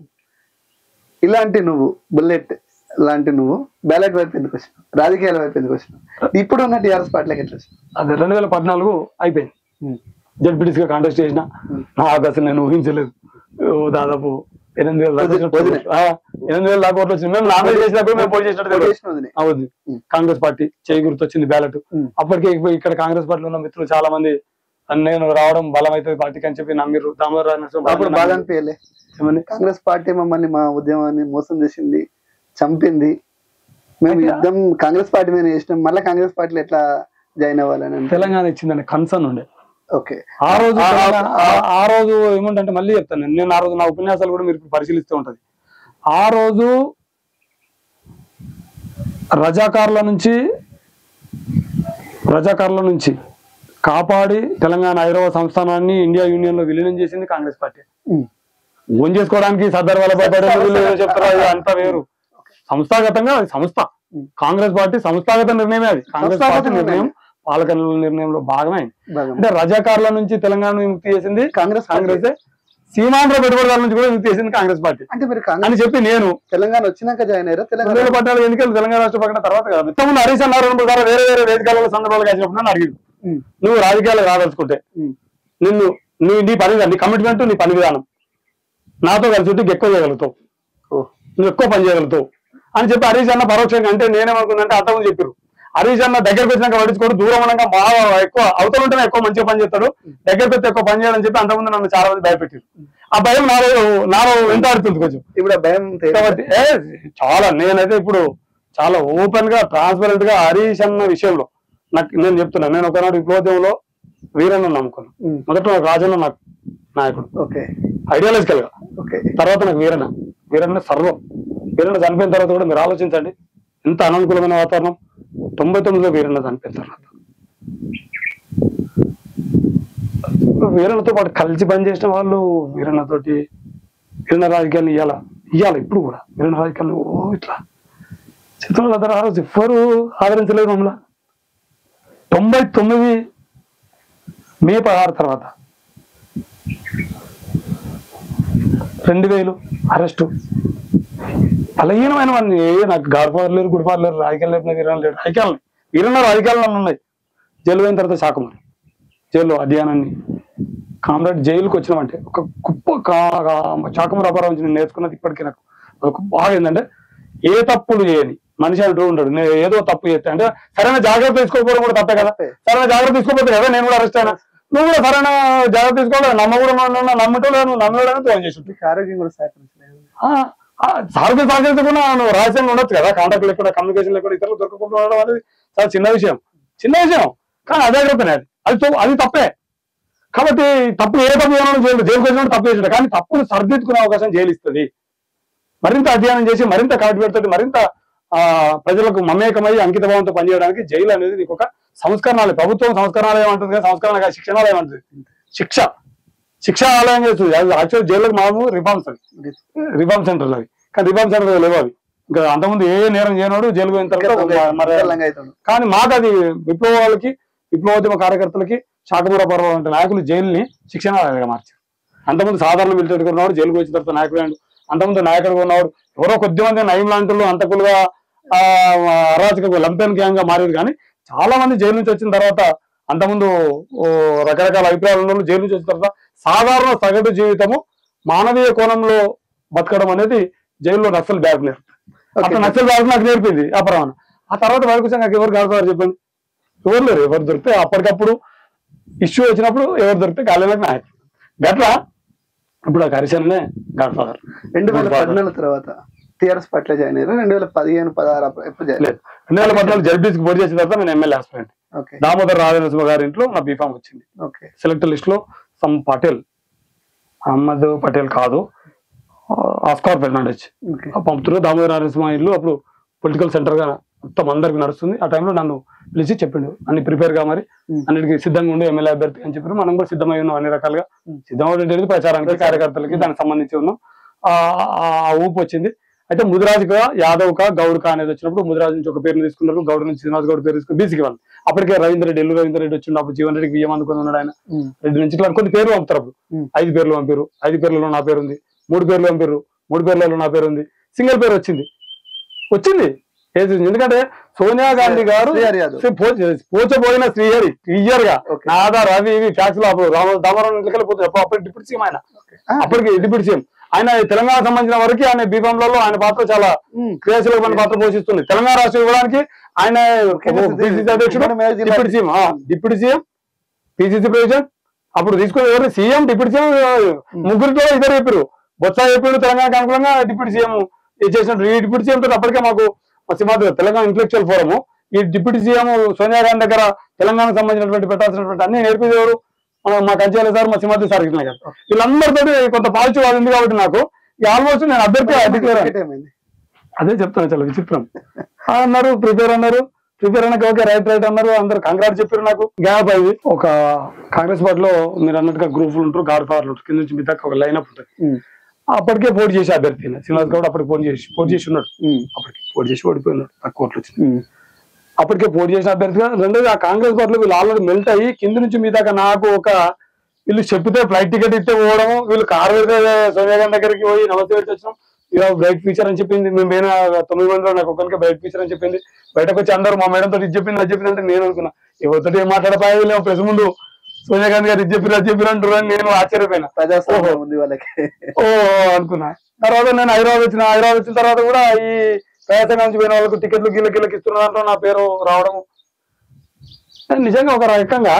ఇలాంటి నువ్వు బుల్లెట్ లాంటి నువ్వు బ్యాలెట్ వైపు ఎందుకు వచ్చినావు రాజకీయాల వైపు ఎందుకు వచ్చినావు ఇప్పుడు ఉన్న టీఆర్ఎస్ పార్టీలోకి ఎట్లా వచ్చినావు అది రెండు వేల పద్నాలుగు అయిపోయింది జడ్పీటీసీ గా కాంటెస్ట్ చేసిన నాకు అసలు నేను ఊహించలేదు ఓ దాదాపు ఎనిమిది వేల దాకా వదిలే- వదిలే. ఆ, ఎనిమిది వేల దాకా ఓట్లు వచ్చింది మేము నామినేట్ చేసినప్పుడు మేము పోటీ చేసినట్టు తెలియదు. చేసిన వదినే. అవును ఉమ్. కాంగ్రెస్ పార్టీ చేయి గుర్తు వచ్చింది బ్యాలెట్ ఉమ్. అప్పటికే ఇప్పు- ఇక్కడ కాంగ్రెస్ పార్టీలో ఉన్న మిత్రులు చాలా మంది నేను రావడం బలం అవుతుంది పార్టీకి అని చెప్పి నమ్మిరు దామోదర్ రాజ నరసింహ అప్పుడు బాగా అనిపించలే ఏమని కాంగ్రెస్ పార్టీ మమ్మల్ని మా ఉద్యమాన్ని మోసం చేసింది చంపింది మేము యుద్ధం కాంగ్రెస్ పార్టీ మీద చేసినాం మళ్ళీ కాంగ్రెస్ పార్టీలో ఎట్లా జాయిన్ అవ్వాలని అంటే తెలంగాణ ఇచ్చిందని కన్సర్న్ ఉండే ఓకే ఆ రోజు ఆ- ఆ- తెలంగాణ- ఆ- ఆ రోజు ఏముందంటే మళ్ళీ చెప్తాను నేను. నేను ఆ రోజు నా ఉపన్యాసాలు కూడా మీరు పరిశీలిస్తూ ఉంటది ఆ రోజు రజాకారుల నుంచి రజాకారుల నుంచి కాపాడి తెలంగాణ ఐదవ సంస్థానాన్ని ఇండియా యూనియన్ లో విలీనం చేసింది కాంగ్రెస్ పార్టీ ఉమ్. ఓన్ చేసుకోవడానికి సర్దార్ వల్లభాయ్ పటేల్ వీళ్ళు ఏదో చెప్తారు అది అంతా వేరు సంస్థాగతంగా అది సంస్థ కాంగ్రెస్ పార్టీ సంస్థాగత నిర్ణయమే అది కాంగ్రెస్ సంస్థాగత పార్టీ నిర్ణయం నిర్ణయం. పాలకల నిర్ణయంలో భాగమే అయింది. బాగా అంటే రజాకారుల నుంచి తెలంగాణ విముక్తి చేసింది కాంగ్రెస్ పార్టీ. కాంగ్రెస్ సీమాంధ్ర పెట్టుబడిదారుల నుంచి కూడా విముక్తి చేసింది కాంగ్రెస్ పార్టీ అంటే మీరు కాంగ్రెస్ అని చెప్పి నేను తెలంగాణ వచ్చినాక జాయిన్ అయ్యారా రెండు తెలంగాణ వేల పద్నాలుగు ఎన్నికలు తెలంగాణ రాష్ట్ర ప్రకటన తర్వాత కదా ఇంతకుముందు హరీష్ అన్నారు రెండు మూడు సార్లు వేరే వేరే వేదికలలో సందర్భాలు కలిసినప్పుడు నన్ను అడిగింది ఉమ్. నువ్వు రాజకీయాలకు రాదలుచుకుంటే ఉమ్. నిన్ను నీ నీ పని విధానం, నీ కమిట్మెంట్ నీ పని విధానం నాతో కలిసి ఉంటే ఎక్కువ చేయగలుగుతావు ఓ నువ్వు ఎక్కువ పని చేయగలుగుతావు అని చెప్పి హరీష్ అన్న పరోక్షంగా అంటే నేనేమనుకున్నానంటే అంతకుముందు చెప్పారు హరీష్ అన్న దగ్గరకు వచ్చినాక పట్టించుకోడు దూరం ఉండగా బాగా ఎక్కువ అవతల ఉంటేనే ఎక్కువ మంచిగా పని చేస్తాడు దగ్గరకు వస్తే ఎక్కువ పని చేయడం చెప్పి అంతకుముందు నన్ను చాలా మంది భయపెట్టారు ఆ భయం నాలో నాలో వెంటాడుతుంది కొంచెం ఇప్పుడు ఆ భయం తేలిందా? కాబట్టి ఏ, చాలా నేనైతే ఇప్పుడు చాలా ఓపెన్ గా ట్రాన్స్పరెంట్ గా హరీష్ అన్న విషయంలో నాకు నేను చెప్తున్నా నేను ఒకనాడు విప్లవోద్యమంలో వీరన్న నమ్ముకున్నాను ఉమ్. మొదట నాకు రాజన్న నాకు నాయకుడు ఓకే ఐడియాలజికల్ గా ఓకే తర్వాత నాకు వీరన్న వీరన్న సర్వం వీరన్న చనిపోయిన తర్వాత కూడా మీరు ఆలోచించండి ఎంత అననుకూలమైన వాతావరణం తొంభై తొమ్మిదిలో వీరన్న చనిపోయిన తర్వాత వీరన్నతో పాటు కలిసి పనిచేసిన వాళ్ళు వీరన్నతోటి వీరన్న రాజకీయాలు ఇవ్వాల ఇవ్వాలి ఇప్పుడు కూడా వీరన్న రాజకీయాలు ఓ ఇట్లా చిత్రాలు అందరూ ఆ రోజు ఎవ్వరు ఆదరించలేదు మమ్మల్ని తొంభై తొమ్మిది మే పదహారు తర్వాత రెండు వేలు అరెస్టు బలహీనమైన వాడిని ఏ నాకు గార్పాలు లేరు గుడిపాలు లేరు రాజకీయాలు లేరు వీరన్న లేరు రాజకీయాలు వీరన్న రాజకీయాలు నన్ను ఉన్నాయి జైలు పోయిన తర్వాత శాఖమారి జైల్లో అధ్యయనాన్ని కామ్రేడ్ జైలుకి వచ్చినామంటే ఒక గొప్ప కా- కా- శాఖమారి అపరాధం నుంచి నేను నేర్చుకున్నది ఇప్పటికీ నాకు ఒక బాగా ఏంటంటే ఏ తప్పులు చేయని మనిషి అంటూ ఉంటాడు నేను ఏదో తప్పు చేస్తే అంటే సరైన జాగ్రత్త తీసుకోకపోవడం కూడా తప్పే కదా తప్పే. సరైన జాగ్రత్త తీసుకోకపోతే కదా నేను కూడా అరెస్ట్ అయినా నువ్వు కూడా సరైన జాగ్రత్త తీసుకోవాలి నమ్మకూడదు నమ్మటం నువ్వు నమ్మలేదని ఫోన్ చేసి మీకు ఆరోగ్యం కూడా సహకరించలేదు సారథ్య సహకరించకుండా నువ్వు రహస్యంగా ఉండొచ్చు కదా కాంటాక్ట్ లేకుండా కమ్యూనికేషన్ లేకుండా ఇతరులు దొరకకుండా ఉండడం అనేది చాలా చిన్న విషయం చిన్న విషయం కానీ అజాగ్రత్తనే అది అది తో- అది తప్పే కాబట్టి తప్పు ఏ తప్పు చేయడం జైలు జైలుకి వచ్చినప్పుడు తప్పు చేసాడు కానీ తప్పును సరిదిద్దుకునే అవకాశం జైలు ఇస్తుంది మరింత అధ్యయనం చేసి మరింత కాటిపెడుతుంది మరింత ఆ ప్రజలకు మమేకమై అంకిత భావంతో పనిచేయడానికి జైలు అనేది నీకు ఒక సంస్కరణాలయం ప్రభుత్వం సంస్కరణాలయం అంటుంది కానీ సంస్కరణ కాదు, శిక్షణాలయం అంటుంది శిక్ష శిక్షాలయం చేస్తుంది యాక్చువల్ జైల్లోకి మాము రిఫార్మ్ రిఫార్మ్ సెంటర్ అవి కానీ రిఫార్మ్ సెంటర్ లేవు అవి ఇంకా అంతకుముందు ఏ నేరం చేయనోడు జైలు పోయిన తర్వాత మరి లంగా అవుతాడు కానీ మాకు అది విప్లవాలకి విప్లవోద్యమ కార్యకర్తలకి శాఖమూర పర్వం వంటి నాయకులు జైలుని శిక్షణాలయంగా మార్చారు అంతకుముందు సాధారణ మిలిటరీ ఉన్నవాడు జైలుకు వచ్చిన తర్వాత నాయకుడు అయ్యాడు. అంతకుముందు నాయకుడు ఉన్నవాడు ఎవరో కొద్ది మంది నయం లాంటి వాళ్ళు అంతకులుగా ఆ, అరాచక లంపెన్ గ్యాంగ్ గా మారేది కానీ చాలా మంది జైలు నుంచి వచ్చిన తర్వాత అంతకుముందు ఓ, రకరకాల అభిప్రాయాలు ఉన్న వాళ్ళు జైలు నుంచి వచ్చిన తర్వాత సాధారణ సగటు జీవితము మానవీయ కోణంలో బతకడం అనేది జైల్లో నక్సల్ బ్యాగ్ నేర్పుతుంది అట్లా నక్సల్ బ్యాగ్ నాకు నేర్పింది ఆ ప్రమాణం ఆ తర్వాత బయటకు వచ్చాక నాకు ఎవరు కాడుతారు చెప్పండి ఎవరు లేరు ఎవరు దొరికితే అప్పటికప్పుడు ఇష్యూ వచ్చినప్పుడు ఎవరు దొరికితే గాలిలోకి నాయకులు గట్లా ఇప్పుడు ఆ హరిశనే గాడ్ ఫాదర్ రెండు వేల పద్నాలుగు తర్వాత టిఆర్ఎస్ పార్టీలో జాయిన్ అయ్యారు రెండు వేల పదిహేను పదహారు అప్పుడు ఎప్పుడు జాయిన్ లేదు రెండు వేల పద్నాలుగు జడ్పీసీకి పోటీ చేసిన తర్వాత నేను MLA aspirant okay Damodar Rajanarasimha గారి ఇంట్లో నా బీఫామ్ వచ్చింది ఓకే సెలెక్ట్ లిస్ట్ లో సమ్ పటేల్ అహ్మద్ పటేల్ కాదు ఆ, ఆస్కార్ ఫెర్నాండెజ్ ఓకే ఆ పంపుతున్నారు దామోదర నరసింహ ఇల్లు అప్పుడు పొలిటికల్ సెంటర్ గా మొత్తం అందరికి నడుస్తుంది ఆ టైంలో నన్ను పిలిచి చెప్పిండు అన్ని ప్రిపేర్ గా మరి Hmm. అన్నిటికీ సిద్ధంగా ఉండి ఎమ్మెల్యే అభ్యర్థి అని చెప్పారు మనం కూడా సిద్ధమై ఉన్నాం అన్ని రకాలుగా Hmm. సిద్ధమవుతుంది ప్రచారానికి కార్యకర్తలకి దానికి సంబంధించి ఉన్నాం ఆ ఆ- ఆ ఊపు వచ్చింది అయితే ముదిరాజుగా యాదవ్ కా గౌడ్ కా అనేది వచ్చినప్పుడు ముదిరాజు నుంచి ఒక పేరుని తీసుకున్నారు గౌడ్ నుంచి శ్రీనివాస్ గౌడ్ పేరు తీసుకుని బీసీకి వాళ్ళు అప్పటికే రవీంద్ర రెడ్డి ఎల్లు రవీంద్ర రెడ్డి వచ్చినప్పుడు జీవన్ రెడ్డికి బియ్యం అందుకొని ఉన్నాడు ఆయన రెడ్డి నుంచి ఇట్లా కొన్ని పేర్లు పంపుతారు అప్పుడు Hmm. ఐదు పేర్లు పంపారు ఐదు పేర్లలో నా పేరు ఉంది మూడు పేర్లు పంపారు మూడు పేర్లలో నా పేరు ఉంది సింగిల్ పేరు వచ్చింది వచ్చింది ఏది ఎందుకంటే సోనియా గాంధీ గారు శ్రీహరి యాదవ్. శ్రీ పో- పోచబోయిన శ్రీహరి క్లియర్ గా Okay. నా ఆధార్ అవి ఇవి ఫ్యాక్స్ లో అప్పుడు రామ దామోదరం ఇంటికి పోతుంది అప్పుడు డిప్యూటీ సీఎం ఆయన ఆ, అప్పటికి డిప్యూటీ సీఎం ఆయన తెలంగాణ సంబంధించిన వరకు ఆయన బీఫాంలలో ఆయన పాత్ర చాలా ఉమ్. క్రియాశీలకమైన పాత్ర పోషిస్తుంది తెలంగాణ రాష్ట్రం ఇవ్వడానికి ఆయన ముఖ్యంగా పిసిసి అధ్యక్షుడు ఉమ్మడి మెదక్ జిల్లా- డిప్యూటీ సీఎం ఆ, డిప్యూటీ సీఎం పిసిసి ప్రెసిడెంట్ అప్పుడు తీసుకుని ఎవరు సీఎం డిప్యూటీ సీఎం ముగ్గురితో ఇద్దరు చెప్పారు బొత్స చెప్పాడు తెలంగాణకు అనుకూలంగా డిప్యూటీ సీఎం చేసినట్టు ఈ డిప్యూటీ సీఎం తోటి అప్పటికే మాకు సింహాద్రి తెలంగాణ ఇంటలెక్చువల్ ఫోరం ఈ డిప్యూటీ సీఎం సోనియా గాంధీ దగ్గర తెలంగాణకు సంబంధించినటువంటి పెట్టాల్సినటువంటి అన్ని నేర్పేది ఎవరు మన- మా కంచాల సార్ మా సింహాద్రి సార్ కృష్ణ గారు వీళ్ళందరితో కొంత పాజిటివ్ అది ఉంది కాబట్టి నాకు ఆల్మోస్ట్ నేను అభ్యర్థి డిక్లేర్ క్రికెట్ ఏమైంది అదే చెప్తాను చాలా విచిత్రం ఆ అన్నారు ప్రిపేర్ అన్నారు ప్రిపేర్ అన్నాక ఓకే రైట్ రైట్ అన్నారు అందరు కంగ్రాట్ చెప్పారు నాకు గ్యాప్ అయింది ఒక కాంగ్రెస్ పార్టీలో మీరు అన్నట్టుగా గ్రూపులు ఉంటారు గాడ్ ఫాదర్లు ఉంటారు కింద నుంచి మీ దాకా ఒక లైన్ అప్ ఉంటుంది ఉమ్. అప్పటికే పోటీ చేసి అభ్యర్థి ఈయన. శ్రీనివాస్ గౌడ్ అప్పటికి పోటీ చేసి పోటీ చేసి ఉన్నాడు ఉమ్. అప్పటికి పోటీ చేసి ఓడిపోయినాడు తక్కువ ఓట్లు వచ్చింది ఉమ్. అప్పటికే పోటీ చేసిన అభ్యర్థిగా రెండోది ఆ కాంగ్రెస్ పార్టీలో వీళ్ళు ఆల్రెడీ మెల్ట్ అయ్యి కింద నుంచి మీ దాకా నాకు ఒక వీళ్ళు చెప్తే ఫ్లైట్ టికెట్ ఇస్తే పోవడం వీళ్ళు కారు పెడితే సోనియా గాంధీ దగ్గరికి పోయి నమస్తే పెట్టి వచ్చినాం ఇలా బ్రైట్ ఫ్యూచర్ అని చెప్పింది మేము పోయిన తొమ్మిది మందిలో నాకు ఒకరికి బ్రైట్ ఫ్యూచర్ అని చెప్పింది బయటకు వచ్చి అందరూ మా మేడం తోటి ఇది చెప్పింది అది చెప్పింది అంటే నేను అనుకున్నా ఎవరితో ఏం మాట్లాడపాయలేము ప్రెస్ ముందు సోనియా గాంధీ గారు ఇది చెప్పిన అది చెప్పిన అంటారు అని నేను ఆశ్చర్యపోయినా ప్రజాస్వామ్యం ఉంది వాళ్ళకి ఓ అనుకున్నా తర్వాత నేను హైదరాబాద్ వచ్చిన హైదరాబాద్ వచ్చిన తర్వాత కూడా ఈ ప్రయాసంగా నుంచి పోయిన వాళ్ళకు టికెట్లు గిల్ల గిల్లకి ఇస్తున్న దాంట్లో నా పేరు రావడం కానీ నిజంగా ఒక రకంగా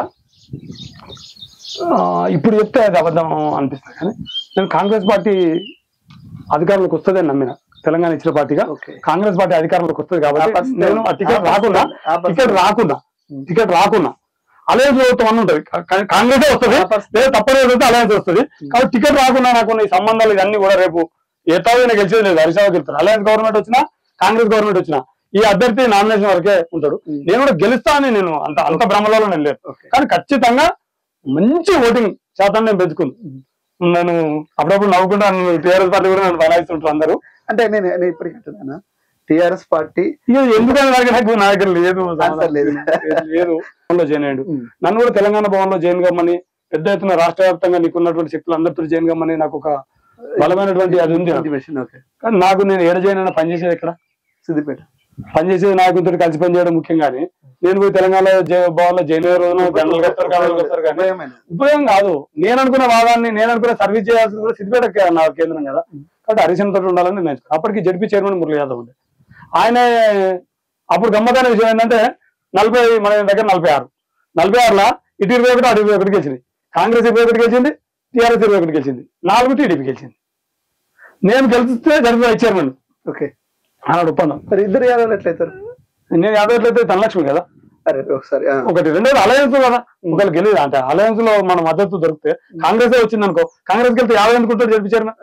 ఆ, ఇప్పుడు చెప్తే అది అబద్ధం అనిపిస్తుంది కానీ నేను కాంగ్రెస్ పార్టీ అధికారంలోకి వస్తుందని నమ్మిన తెలంగాణ ఇచ్చిన పార్టీగా ఓకే కాంగ్రెస్ పార్టీ అధికారంలోకి వస్తుంది ఆ కాబట్టి పరిస్థితి- నేను ఆ ఆ టికెట్ పరిస్థితి- రాకుండా ఆ పరిస్థితి- టికెట్ రాకుండా టికెట్ రాకుండా అలయన్స్ ప్రభుత్వం అని ఉంటుంది కా- కాంగ్రెస్ వస్తుంది ఆ పరిస్థితి- లేదా తప్పలేదు అయితే అలయన్స్ వస్తుంది కాబట్టి టికెట్ రాకుండా నాకు ఉన్న ఈ సంబంధాలు ఇవన్నీ కూడా రేపు ఎత్తావు నేను గెలిచేది లేదు హరిశాబాద్ గెలుస్తాను అలయన్స్ గవర్నమెంట్ వచ్చినా కాంగ్రెస్ గవర్నమెంట్ వచ్చినా ఈ అభ్యర్థి నామినేషన్ వరకే ఉంటాడు ఉం. నేను కూడా గెలుస్తా అని నేను అంత అంత భ్రమలో నేను లేదు ఓకే కానీ ఖచ్చితంగా మంచి ఓటింగ్ శాతం నేను పెంచుకుంది నేను అప్పుడప్పుడు నవ్వుకుంటా టీఆర్ఎస్ పార్టీ కూడా నన్ను బలాయిస్తుంటారు అందరూ అంటే నేను నేను ఇప్పటికి అంటున్నాను టిఆర్ఎస్ పార్టీ ఇక ఎందుకని నాకు నాకు నా దగ్గర లేదు Answer లేదు. లేదు భవన్లో జాయిన్ అయ్యాడు ఉమ్. నన్ను కూడా తెలంగాణ భవన్ లో జాయిన్ కమ్మని పెద్ద ఎత్తున రాష్ట్ర వ్యాప్తంగా నీకున్నటువంటి శక్తులు అందరితో జాయిన్ కమ్మని నాకు ఒక బలమైనటువంటి అది ఉంది నాకు. ఇంటిమేషన్ ఓకే కానీ నాకు నేను ఏడ జాయిన్ అయినా పనిచేసేది ఎక్కడ సిద్దిపేట పనిచేసేది నాయకులతో కలిసి పనిచేయడం ముఖ్యం కానీ నేను పోయి తెలంగాణ భవన్ లో జాయిన్ అయ్యే రోజున గంటలు కడతారు గంటలు కడతారు కానీ భయమైన. ఉపయోగం కాదు నేను అనుకున్న వాదాన్ని నేను అనుకున్న సర్వీస్ చేయాల్సింది కూడా సిద్దిపేట కే- నా కేంద్రం కదా కాబట్టి హరిశన్ తోటి ఉండాలని నేను ఎంచుకున్నాను. అప్పటికి జడ్పీ చైర్మన్ మురళీ యాదవ్ ఉండే ఆయన అప్పుడు గమ్మతైన విషయం ఏంటంటే నలభై మన దగ్గర నలభై ఆరు నలభై ఆరులా ఇటు ఇరవై ఒకటి అటు ఇరవై ఒకటి గెలిచింది కాంగ్రెస్ ఇరవై ఒకటి గెలిచింది టీఆర్ఎస్ ఇరవై ఒకటి గెలిచింది నాలుగు టీడీపీ గెలిచింది నేను గెలిస్తే జడ్పీ వైస్ చైర్మన్ ఓకే ఆనాడు ఒప్పందం మరి ఇద్దరు యాదవులు ఎట్లయితారు నేను యాదవ్ ఎట్లయితే ధనలక్ష్మి కదా అరే ఒకసారి ఆ. ఒకటి రెండోది అలయన్స్ కదా ఒకవేళ గెలియదు అంటే అలయన్స్ లో మన మద్దతు దొరికితే కాంగ్రెస్ వచ్చింది అనుకో కాంగ్రెస్ గెలితే యాభై అనుకుంటాడు జడ్పీ చైర్మన్ అంతే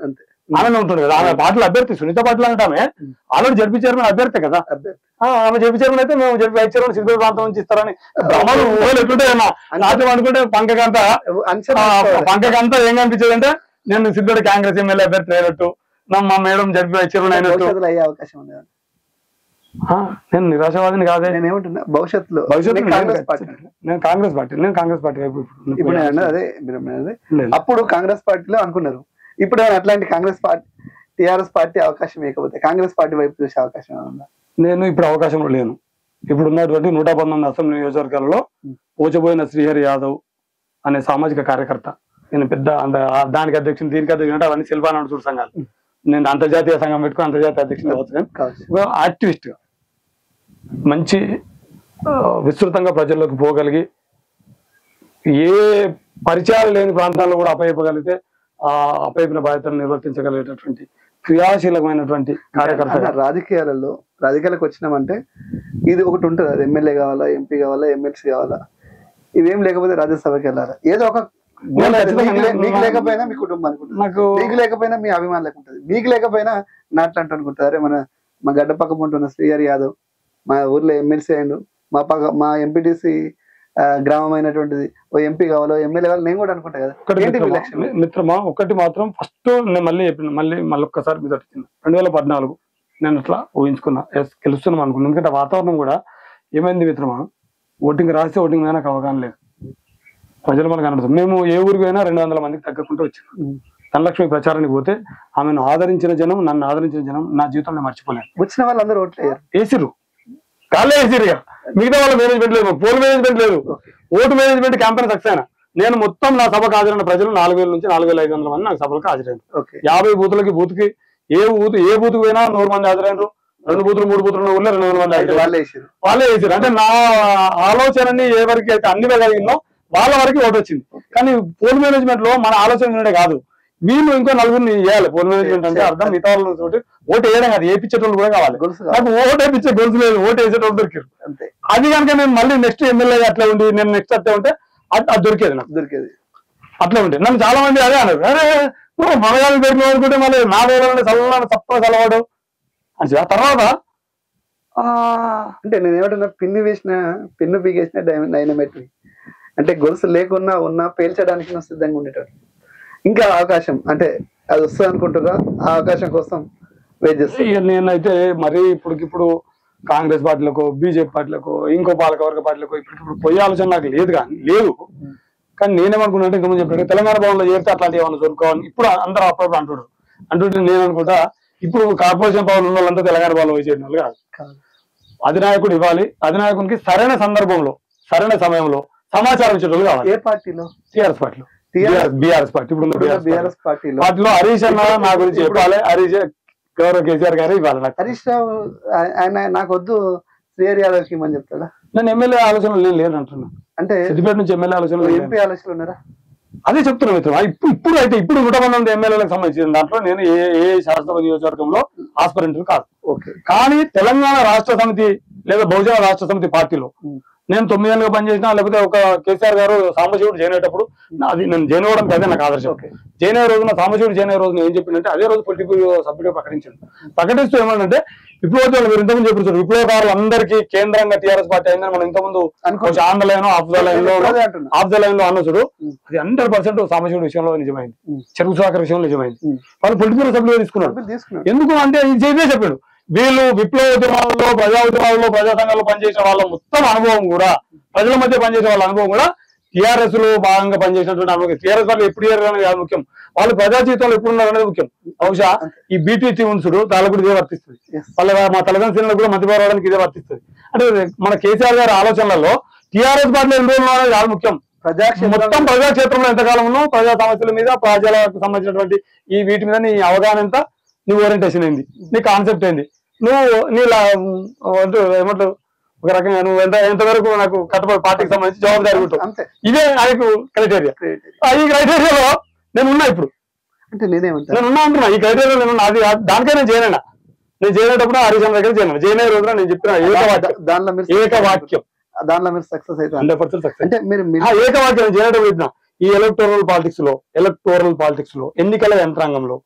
ఆమె ఉంటుంది కదా ఆమె పార్టీల అభ్యర్థి సునీత పాటిల్ అంటే ఆమె ఆల్రెడీ జడ్పీ చైర్మన్ అభ్యర్థి కదా అభ్యర్థి ఆ, ఆమె జడ్పీ చైర్మన్ అయితే మేము జడ్పీ వైస్ చైర్మన్ సిద్ధి ప్రాంతం నుంచి ఇస్తారని బ్రహ్మలు ఊహలు ఎట్లుంటే నాట్యం అనుకుంటే పంకకంత అంచనా ఆ, వేసుకోవాలి. పంకకంతా ఏం కనిపించేది అంటే నేను సిద్ధుడు కాంగ్రెస్ ఎమ్మెల్యే అభ్యర్థి అయినట్టు నా మా మేడం జడ్పీ వైస్ చైర్మన్ అయినట్టు భవిష్యత్తులో అయ్యే అవకాశం ఉంది కదా. ఆ, నేను నిరాశవాదిని కాదే నేను ఏమంటున్నా భవిష్యత్తులో భవిష్యత్తు నేను కాంగ్రెస్ పార్టీ నేను కాంగ్రెస్ పార్టీ నేను కాంగ్రెస్ పార్టీ వైపు ఇప్పుడు ఇప్పుడు నేను అన్నది అదే మీరు అన్నది లేదు. అప్పుడు కాంగ్రెస్ పార్టీలో అనుకున్నారు ఇప్పుడు ఏమైనా అట్లాంటి కాంగ్రెస్ పార్టీ టిఆర్ఎస్ పార్టీ అవకాశం ఇవ్వకపోతే కాంగ్రెస్ పార్టీ వైపు చూసే అవకాశం ఏమైనా ఉందా నేను ఇప్పుడు అవకాశంలో లేను ఇప్పుడు ఉన్నటువంటి నూట పంతొమ్మిది అసెంబ్లీ నియోజకవర్గాలలో పోచబోయిన శ్రీహరి యాదవ్ అనే సామాజిక కార్యకర్త నేను పెద్ద అంత దానికి అధ్యక్షుడు దీనికి అధ్యక్షుడు అంటే అవన్నీ శిల్పానాడు చూడు సంఘాలు నేను అంతర్జాతీయ సంఘం పెట్టుకుని అంతర్జాతీయ అధ్యక్షుడు కావచ్చు కానీ కావచ్చు ఒక యాక్టివిస్ట్ గా మంచి ఆ, విస్తృతంగా ప్రజల్లోకి పోగలిగి ఏ పరిచయాలు లేని ప్రాంతాల్లో కూడా అప్పయిపగలిగితే ఆ అప్పయిపిన బాధ్యతను నిర్వర్తించగలిగేటటువంటి క్రియాశీలమైనటువంటి కార్యకర్త అన్న, రాజకీయాలలో రాజకీయాలకు వచ్చినామంటే ఇది ఒకటి ఉంటుంది అది ఎమ్మెల్యే కావాలా ఎంపీ కావాలా ఎమ్మెల్సీ కావాలా ఇవేం లేకపోతే రాజ్యసభకి వెళ్ళాలి ఏదో ఒక నేను ఖచ్చితంగా మీకు లే- మీకు నేను- లేకపోయినా మీ కుటుంబానికి ఉంటుంది నాకు మీకు లేకపోయినా మీ అభిమానులకు ఉంటుంది మీకు లేకపోయినా నాట్లాంటి అనుకుంటారు అరే మన మా గడ్డ పక్క ఉంటున్న శ్రీహరి యాదవ్ మా ఊర్లో ఎమ్మెల్సీ అయ్యిండు మా పక్క మా ఎంపీటీసీ గ్రామం అయినటువంటిది ఓ ఎంపీ కావాలో ఎమ్మెల్యే కావాలో నేను కూడా అనుకుంటా కదా ఒకటి ఏంటి మీ మిత్రమా లక్ష్యం మి- మిత్రమా ఒకటి మాత్రం ఫస్ట్ నేను మళ్ళీ చెప్పిన మళ్ళీ మళ్ళీ ఒక్కసారి మీద వచ్చింది రెండు వేల పద్నాలుగు నేను అట్లా ఊహించుకున్నా ఎస్ గెలుస్తున్నాం అనుకున్నాను ఎందుకంటే వాతావరణం కూడా ఏమైంది మిత్రమా ఓటింగ్ రాస్తే ఓటింగ్ మీద నాకు అవగాహన లేదు ప్రజలు మనకు కనబడుతుంది మేము ఏ ఊరికి పోయినా రెండు వందల మందికి తగ్గకుండా వచ్చినాం ఉమ్. ధనలక్ష్మి ప్రచారానికి పోతే ఆమెను ఆదరించిన జనం నన్ను ఆదరించిన జనం నా జీవితంలో నేను మర్చిపోలేను వచ్చిన వాళ్ళందరూ ఓట్లు వేయరు వేసిర్రు కాళ్ళే వేసిర్రు ఇక మిగతా వాళ్ళ మేనేజ్మెంట్ లేదు పోల్ మేనేజ్మెంట్ లేదు ఓటు మేనేజ్మెంట్ క్యాంపెయిన్ సక్సెస్ అయినా నేను మొత్తం నా సభకు హాజరైన ప్రజలు నాలుగు వేల నుంచి నాలుగు వేల ఐదు వందల మంది నాకు సభలకు హాజరైనారు ఓకే యాభై బూతులకి బూత్కి ఏ బూత్ ఏ బూత్కి పోయినా నూరు మంది హాజరైనరు రెండు బూతులు మూడు బూతులు ఉన్న ఊళ్ళో రెండు వందల మంది హాజరైనారు వాళ్ళే వేసారు వాళ్ళే వేసారు అంటే నా ఆలోచనని ఏ వరకు అయితే అన్ని కలిగిందో వాళ్ళ వరకు ఓటు వచ్చింది కానీ పోల్ మేనేజ్మెంట్ లో మన ఆలోచన ఉండే కాదు వీళ్ళు ఇంకో నలుగురిని వేయాలి పోల్ మేనేజ్మెంట్ అంటే అర్థం మిగతా వాళ్ళతో ఓటు వేయడం కాదు వేయించేటోళ్ళు కూడా కావాలి గొలుసు కావాలి. నాకు ఓటు వేయించే గొలుసు లేదు ఓటు వేసేటోళ్ళు దొరికారు అంతే అది కనుక నేను మళ్ళీ నెక్స్ట్ ఎమ్మెల్యే అట్లా ఉండి నేను నెక్స్ట్ అట్లా ఉంటే అది అది దొరికేది నాకు దొరికేది అట్లా ఉంటే నన్ను చాలా మంది అదే అన్నారు అరే నువ్వు మనగాలు దొరికిన అనుకుంటే మళ్ళీ నా వేళ చల్లవాడు తప్ప చల్లవాడు అని ఆ తర్వాత ఆ, అంటే నేను ఏమంటున్నా పిన్ను వేసిన పిన్ను పీకేసిన డైనమెట్రీ అంటే గొలుసు లేకున్నా ఉన్నా పేల్చడానికి నువ్వు సిద్ధంగా ఉండేటట్టు ఇంకా అవకాశం అంటే అది వస్తుంది అనుకుంటారా ఆ అవకాశం కోసం వెయిట్ చేస్తా ఇక నేనైతే మరీ ఇప్పటికిప్పుడు కాంగ్రెస్ పార్టీలకు బీజేపీ పార్టీలకు ఇంకో పాలకవర్గ పార్టీలకు ఇప్పటికిప్పుడు పోయే ఆలోచన నాకు లేదు కానీ లేదు కానీ నేనేమనుకున్నా అంటే ఇంతకుముందు చెప్పాడు తెలంగాణ భవన్లో చేరితే అట్లాంటి ఏమైనా దొరుకోవాలని ఇప్పుడు అందరూ అప్పుడప్పుడు అంటున్నారు అంటుంటే నేను అనుకుంటా ఇప్పుడు కార్పొరేషన్ పవన్ ఉన్న వాళ్ళంతా తెలంగాణ భవన్లో పోయి చేయడం వాళ్ళు కాదు కాదు. అధినాయకుడు ఇవ్వాలి అధినాయకునికి సరైన సందర్భంలో సరైన సమయంలో సమాచారం ఇచ్చేటోళ్ళు కావాలి ఏ పార్టీలో టిఆర్ఎస్ పార్టీలో TRS బీఆర్ఎస్ పార్టీ ఇప్పుడు ఉన్న BRS పార్టీ. బిఆర్ఎస్ పార్టీలో పార్టీలో హరీష్ అన్న నా గురించి చెప్పాలి హరీష్ గౌరవ కేసీఆర్ గారు ఇవ్వాలి నాకు హరీష్ రావు ఆ- ఆయన నాకు వద్దు శ్రీహరి యాదవ్ కి ఇమ్మని చెప్తాడా నేను ఎమ్మెల్యే ఆలోచనలు నేను లేను అంటున్నా అంటే సిద్దిపేట నుంచి ఎమ్మెల్యే ఆలోచనలు లేను. ఎంపీ ఆలోచనలు ఉన్నారా అదే చెప్తున్నా మిత్రం ఇప్పుడు ఇప్పుడు అయితే ఇప్పుడు నూట పంతొమ్మిది ఎమ్మెల్యేలకు సంబంధించిన దాంట్లో నేను ఏ ఏ శాసనసభ నియోజకవర్గంలో ఆస్పరెంట్ కాదు ఓకే కానీ తెలంగాణ రాష్ట్ర సమితి లేదా బహుజన రాష్ట్ర సమితి పార్టీలో నేను తొమ్మిది ఏళ్ళుగా పనిచేసిన లేకపోతే ఒక కేసీఆర్ గారు సాంబశివుడు జైన్ అయ్యేటప్పుడు అది నేను జైన్ అవ్వడానికి అదే నాకు ఆదర్శం ఓకే. జైన్ అయ్యే రోజున సాంబశివుడు జైన్ అయ్యే రోజున ఏం చెప్పిందంటే అదే రోజు పొలిటికల్ సభ్యుడిగా ప్రకటించాడు ప్రకటిస్తూ ఏమన్నంటే విప్లవోద్యోగులు మీరు ఇంతకుముందు చెప్పారు విప్లవకారులు అందరికీ కేంద్రంగా టీఆర్ఎస్ పార్టీ అయిందని మనం ఇంతకుముందు అనుకో. కొంచెం on the line of the line లో అదే అంటున్నా. ఆఫ్ ద లైన్ లో అన్నచుడు అది హండ్రెడ్ పర్సెంట్ సాంబశివుడి విషయంలో నిజమైంది ఉం. చెరుకు సాగర్ విషయంలో నిజమైంది ఉం. వాళ్ళు పొలిటికల్ సభ్యులు తీసుకున్నారు డబ్బులు తీసుకున్నాడు ఎందుకు అంటే ఇది చేసే చెప్పాడు వీళ్ళు విప్లవ ఉద్యమాలలో ప్రజా ఉద్యమాలలో ప్రజా సంఘాల్లో పనిచేసిన వాళ్ళ మొత్తం అనుభవం కూడా ప్రజల మధ్య పనిచేసే వాళ్ళ అనుభవం కూడా టిఆర్ఎస్ లో భాగంగా పనిచేసినటువంటి అనుభవం టిఆర్ఎస్ వాళ్ళు ఎప్పుడు ఏరు అనేది కాదు ముఖ్యం వాళ్ళు ప్రజా జీవితంలో ఎప్పుడు ఉన్నారు అనేది ముఖ్యం బహుశా ఈ బీటీటీ ఉంచుడు దానికి కూడా ఇదే వర్తిస్తుంది Yes. వాళ్ళ మా తల్లిదండ్రులకు కూడా మధ్య పోరాడానికి ఇదే వర్తిస్తుంది అంటే మన కేసీఆర్ గారి ఆలోచనలలో టిఆర్ఎస్ పార్టీలో ఎన్ని రోజులు ఉన్నారో కాదు ముఖ్యం ప్రజాక్షేత్రం మొత్తం ప్రజాక్షేత్రంలో ఎంతకాలం ఉన్నావు ప్రజా సమస్యల మీద ప్రజలకు సంబంధించినటువంటి ఈ వీటి మీద నీ అవగాహన ఎంత నీ ఓరియంటేషన్ ఏంది నీ కాన్సెప్ట్ ఏంది నువ్వు నీ లా- అంటే ఏమంటారు ఒక రకంగా నువ్వు ఎంత ఎంతవరకు నాకు కట్టుబడి పార్టీకి సంబంధించి జవాబుదారి ఉంటావు అంతే ఇదే నాకు క్రైటీరియా Criteria. ఈ క్రైటీరియాలో నేను ఉన్నా ఇప్పుడు అంటే నేనేమంటా నేను ఉన్నా అంటున్నా ఈ క్రైటీరియా నేను ఉన్నా. అది దానికే నేను చేయనన్నా నేను చేయనేటప్పుడు హరిశన్ దగ్గర చేయను చేయనే రోజున నేను చెప్పిన ఏకవాక్యం దానిలో మీరు ఏకవాక్యం దానిలో మీరు సక్సెస్ అవుతారు హండ్రెడ్ పర్సెంట్ సక్సెస్ అంటే మీరు ఆ ఏకవాక్యం చేయడం పెట్టిన ఈ ఎలక్టోరల్ పాలిటిక్స్ లో ఎలక్టోరల్ పాలిటిక్స్ లో ఎన్నికల యంత్రాంగంలో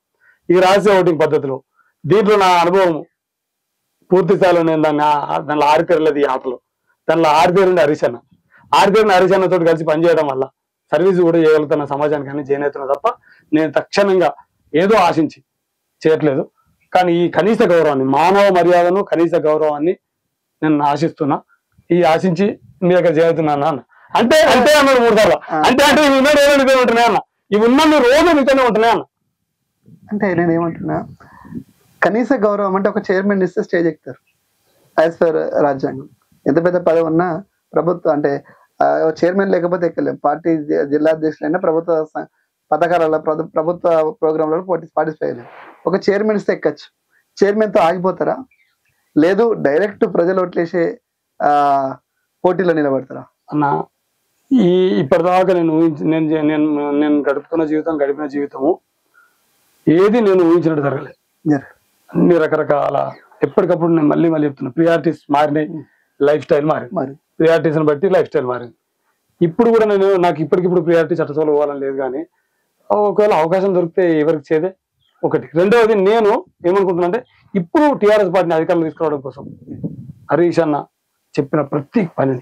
ఈ రహస్య ఓటింగ్ పద్ధతిలో దీంట్లో నా అనుభవం పూర్తి స్థాయిలో నేను దాన్ని ఆ- దానిలో ఆరితేరలేదు ఈ ఆటలో దానిలో ఆరితేరింది హరీష్ అన్న ఆరితేరిన హరీష్ అన్నతో కలిసి పనిచేయడం వల్ల సర్వీస్ కూడా చేయగలుగుతున్న సమాజానికి అని చేయనవుతున్నా తప్ప నేను తక్షణంగా ఏదో ఆశించి చేయట్లేదు కానీ ఈ కనీస గౌరవాన్ని మానవ మర్యాదను కనీస గౌరవాన్ని నేను ఆశిస్తున్నా ఈ ఆశించి మీ దగ్గర చేరుతున్నాను అన్న అంటే అంటే అన్నాడు మూడు సార్లు అంటే అంటే ఇవి ఉన్న రోజు నీతోనే ఉంటున్నాయి అన్న ఇవి ఉన్న రోజు నీతోనే ఉంటున్నాయి అన్న అంటే నేను ఏమంటున్నా కనీస గౌరవం అంటే ఒక చైర్మన్ ఇస్తే స్టేజ్ ఎక్కుతారు యాజ్ పర్ రాజ్యాంగం ఎంత పెద్ద పదవి ఉన్నా ప్రభుత్వం అంటే చైర్మన్ లేకపోతే ఎక్కలేం పార్టీ జి- జిల్లా అధ్యక్షులైనా ప్రభుత్వ స- పథకాలలో ప్రభు- ప్రభుత్వ ప్రోగ్రాంలలో పార్టిసిపేట్ చేయలేం ఒక చైర్మన్ ఇస్తే ఎక్కచ్చు చైర్మన్ తో ఆగిపోతారా లేదు డైరెక్ట్ ప్రజలు ఓట్లేసే ఆ పోటీలో నిలబడతారా అన్న ఈ ఇప్పటిదాకా నేను ఊహించి నేను చే- నేను నేను గడుపుతున్న జీవితం గడిపిన జీవితము ఏది నేను ఊహించినట్టు జరగలేదు జర- అన్ని రకరకాల ఎప్పటికప్పుడు నేను మళ్ళీ మళ్ళీ చెప్తున్నా ప్రియారిటీస్ మారినాయి లైఫ్ స్టైల్ మారింది మరి ప్రియారిటీస్ని బట్టి లైఫ్ స్టైల్ మారింది ఇప్పుడు కూడా నేను నాకు ఇప్పటికిప్పుడు ప్రియారిటీ చట్టసభలు పోవాలని లేదు కానీ ఒకవేళ అవకాశం దొరికితే ఎవరికి చేదే ఒకటి రెండవది నేను ఏమనుకుంటున్నా అంటే ఇప్పుడు టీఆర్ఎస్ పార్టీని అధికారంలో తీసుకురావడం కోసం హరీష్ అన్న చెప్పిన ప్రతి పనిని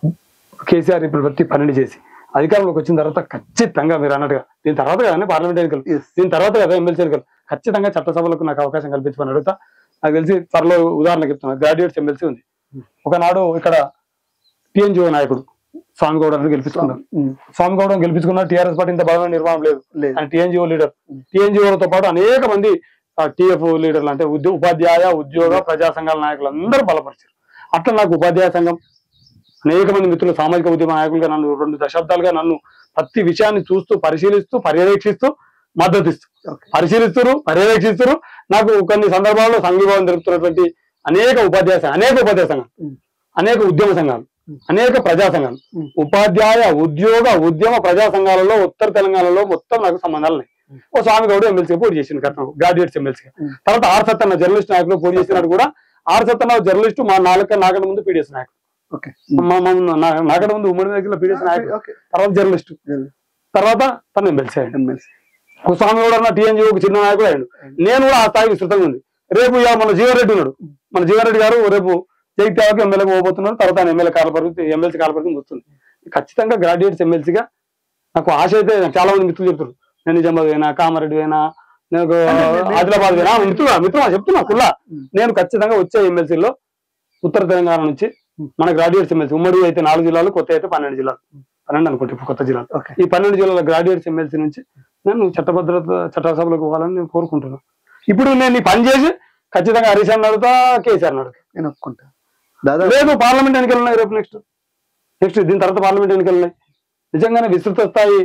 కేసీఆర్ ఇప్పుడు ప్రతి పనిని చేసి అధికారంలోకి వచ్చిన తర్వాత ఖచ్చితంగా మీరు అన్నట్టుగా దీని తర్వాత కానీ పార్లమెంట్ ఎన్నికలు Yes. దీని తర్వాత కదా ఎమ్మెల్సీ ఎన్నికలు ఖచ్చితంగా చట్టసభలకు నాకు అవకాశం కల్పించమని అడుగుతా నాకు తెలిసి త్వరలో ఉదాహరణ చెప్తున్నా గ్రాడ్యుయేట్స్ ఎమ్మెల్సీ ఉంది ఒకనాడు ఇక్కడ టిఎన్జిఓ నాయకుడు స్వామి గౌడని గెలిపించుకున్నారు ఉమ్, స్వామి గౌడ గెలిపించుకున్న టీఆర్ఎస్ పార్టీ ఇంత బలమైన నిర్మాణం లేదు లేదు ఆయన టీఎన్జిఓ లీడర్ టీఎన్జిఓలతో పాటు అనేక మంది టీఎఫ్ లీడర్లు అంటే ఉద్యో ఉపాధ్యాయ ఉద్యోగ ప్రజా సంఘాల నాయకులు అందరూ బలపరిచారు అట్లా నాకు ఉపాధ్యాయ సంఘం అనేక మంది మిత్రులు సామాజిక ఉద్యమ నాయకులుగా నన్ను రెండు దశాబ్దాలుగా నన్ను ప్రతి విషయాన్ని చూస్తూ పరిశీలిస్తూ పర్యవేక్షిస్తూ మద్దతు ఇస్తూ ఓకే పరిశీలిస్తారు పర్యవేక్షిస్తారు నాకు కొన్ని సందర్భాల్లో సంఘీభావం జరుపుతున్నటువంటి అనేక ఉపాధ్యాయ సంఘాలు అనేక ఉపాధ్యాయ సంఘాలు ఉమ్. అనేక ఉద్యమ సంఘాలు అనేక ప్రజా సంఘాలు ఉమ్. ఉపాధ్యాయ ఉద్యోగ ఉద్యమ ప్రజా సంఘాలలో ఉత్తర తెలంగాణలో మొత్తం నాకు సంబంధాలు ఉన్నాయి ఓ స్వామి గౌడ్ ఎమ్మెల్సీ పోటీ చేసింది గతంలో గ్రాడ్యుయేట్స్ ఎమ్మెల్సీ ఉమ్. తర్వాత ఆర్ సత్తన్న జర్నలిస్ట్ నాయకులు పోటీ చేసినాడు కూడా ఆర్ సత్తన్న జర్నలిస్ట్ మా నాలుక నాకడ ముందు పీడిఎస్ నాయకుడు ఓకే మా- మా- నా- నాకడ ముందు ఉమ్మడి దగ్గర పీడిఎస్ నాయకుడు ఓకే తర్వాత జర్నలిస్ట్ తర్వాత తను ఎమ్మెల్సీ అయ్యాడు ఎమ్మెల్సీ ఓ స్వామి కూడా అన్న టీఎన్జీ ఒక చిన్న నాయకుడు అయ్యాడు నేను కూడా ఆ స్థాయి విస్తృతంగా ఉంది రేపు ఇక మన జీవన్ రెడ్డి ఉన్నాడు మన జీవన్ రెడ్డి గారు రేపు జగిత్యాలకు ఎమ్మెల్యే పోబోతున్నారు తర్వాత ఆయన ఎమ్మెల్యే కాలపరిమితి ఎమ్మెల్సీ కాలపరిమితి వస్తుంది ఖచ్చితంగా గ్రాడ్యుయేట్స్ ఎమ్మెల్సీగా నాకు ఆశ అయితే చాలా మంది మిత్రులు చెప్తారు నేను నిజామాబాద్ పోయినా కామారెడ్డి పోయినా నేను ఆదిలాబాద్ పోయినా మిత్రులు మిత్రులు చెప్తున్నా కుల్లా నేను ఖచ్చితంగా వచ్చే ఎమ్మెల్సీలో ఉత్తర తెలంగాణ నుంచి మన గ్రాడ్యుయేట్స్ ఎమ్మెల్సీ ఉమ్మడి అయితే నాలుగు జిల్లాలు కొత్త అయితే పన్నెండు జిల్లాలు పన్నెండు అనుకుంటే ఇప్పుడు కొత్త జిల్లాలు ఓకే ఈ పన్నెండు జిల్లాల గ్రాడ్యుయేట్స్ ఎమ్మెల్సీ నుంచి నేను చట్టభద్రత చట్టసభలకు పోవాలని నేను కోరుకుంటున్నాను ఇప్పుడు నేను ఈ పని చేసి ఖచ్చితంగా హరీష్ అన్న అడుగుతా కేసీఆర్ అడుగుతా నేను ఒప్పుకుంటా దాదాపు లేదు పార్లమెంట్ ఎన్నికలు ఉన్నాయి రేపు నెక్స్ట్ నెక్స్ట్ దీని తర్వాత పార్లమెంట్ ఎన్నికలు ఉన్నాయి నిజంగానే విస్తృత స్థాయి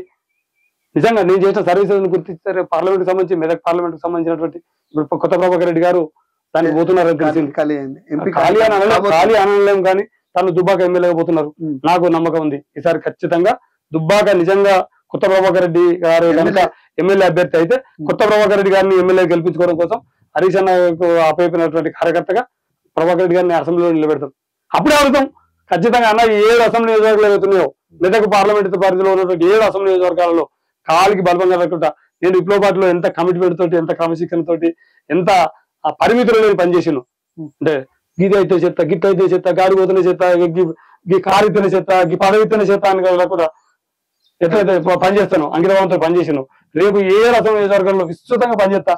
నిజంగా నేను చేసిన సర్వీసెస్ గుర్తిస్తే రేపు పార్లమెంట్ సంబంధించి మెదక్ పార్లమెంట్ సంబంధించినటువంటి ఇప్పుడు కొత్త ప్రభాకర్ రెడ్డి గారు దానికి పోతున్నారని తెలిసింది ఖాళీ అయింది ఎంపీ ఖాళీ అని అనలేం ఖాళీ అనలేం కానీ తను దుబ్బాక ఎమ్మెల్యేగా పోతున్నారు ఉమ్. నాకు నమ్మకం ఉంది ఈసారి ఖచ్చితంగా దుబ్బాక నిజంగా కొత్త ప్రభాకర్ రెడ్డి గారు కనుక ఎమ్మెల్యే అభ్యర్థి అయితే కొత్త ప్రభాకర్ రెడ్డి గారిని ఎమ్మెల్యే గెలిపించుకోవడం కోసం హరీష్ అన్నకు అప్పయిపోయినటువంటి కార్యకర్తగా ప్రభాకర్ రెడ్డి గారిని అసెంబ్లీలో నిలబెడతాం అప్పుడే అడుగుతాం ఖచ్చితంగా అన్న ఈ ఏడు అసెంబ్లీ నియోజకవర్గాలు అవుతున్నాయో మెదక్ పార్లమెంట్ పరిధిలో ఉన్నటువంటి ఏడు అసెంబ్లీ నియోజకవర్గాలలో కాలికి బలపంగా లేకుండా నేను విప్లవ పార్టీలో ఎంత కమిట్మెంట్ తోటి ఎంత క్రమశిక్షణ తోటి ఎంత ఆ పరిమితులు లేని పనిచేసాను అంటే గీత అయితే చెత్త గిట్ అయితే చెత్త గాడి పోతున్న చెత్త గి- గీ కారితేనే చెత్త గీ పదవితేనే చెత్త అని కూడా ఎట్లయితే ప- పనిచేస్తాను అంకితభావంతో పనిచేసాను రేపు ఏ రకం నియోజకవర్గంలో విస్తృతంగా పనిచేస్తా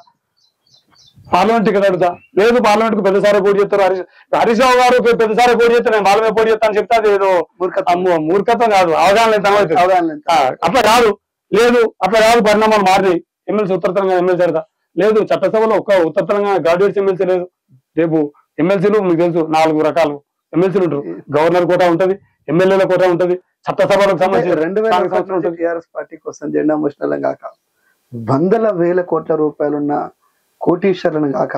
పార్లమెంట్ టికెట్ అడుగుతా లేదు పార్లమెంట్ కు పెద్దసారి పోటీ చేస్తారు హరీష్ హరీష్ రావు గారు పె- పెద్దసారి పోటీ చేస్తే నేను వాళ్ళ మీద పోటీ చేస్తాను చెప్తే అది ఏదో మూర్ఖత్వం. అమ్మో, మూర్ఖత్వం కాదు అవగాహన లేదు తనవైతే. అవగాహన లేదు. ఆ, అట్లా కాదు లేదు అట్లా కాదు పరిణామాలు మారినాయి ఎమ్మెల్సీ ఉత్తర తెలంగాణ ఎమ్మెల్సీ అడతా లేదు చట్టసభలో ఒక్క ఉత్తర తెలంగాణ గ్రాడ్యుయేట్స్ ఎమ్మెల్సీ లేదు రేపు ఎమ్మెల్సీలు మీకు తెలుసు నాలుగు రకాలు ఎమ్మెల్సీలు ఉంటారు గవర్నర్ కోటా ఉంటది ఎమ్మెల్యేల కోటా ఉంటది చట్టసభలకు అంటే సంబంధించి రెండు వేల స్థానిక సంస్థలు ఉంటది. టిఆర్ఎస్ పార్టీ కోసం జెండా ముష్టలం కాక వందల వేల కోట్ల రూపాయలున్న కోటీశ్వరులను కాక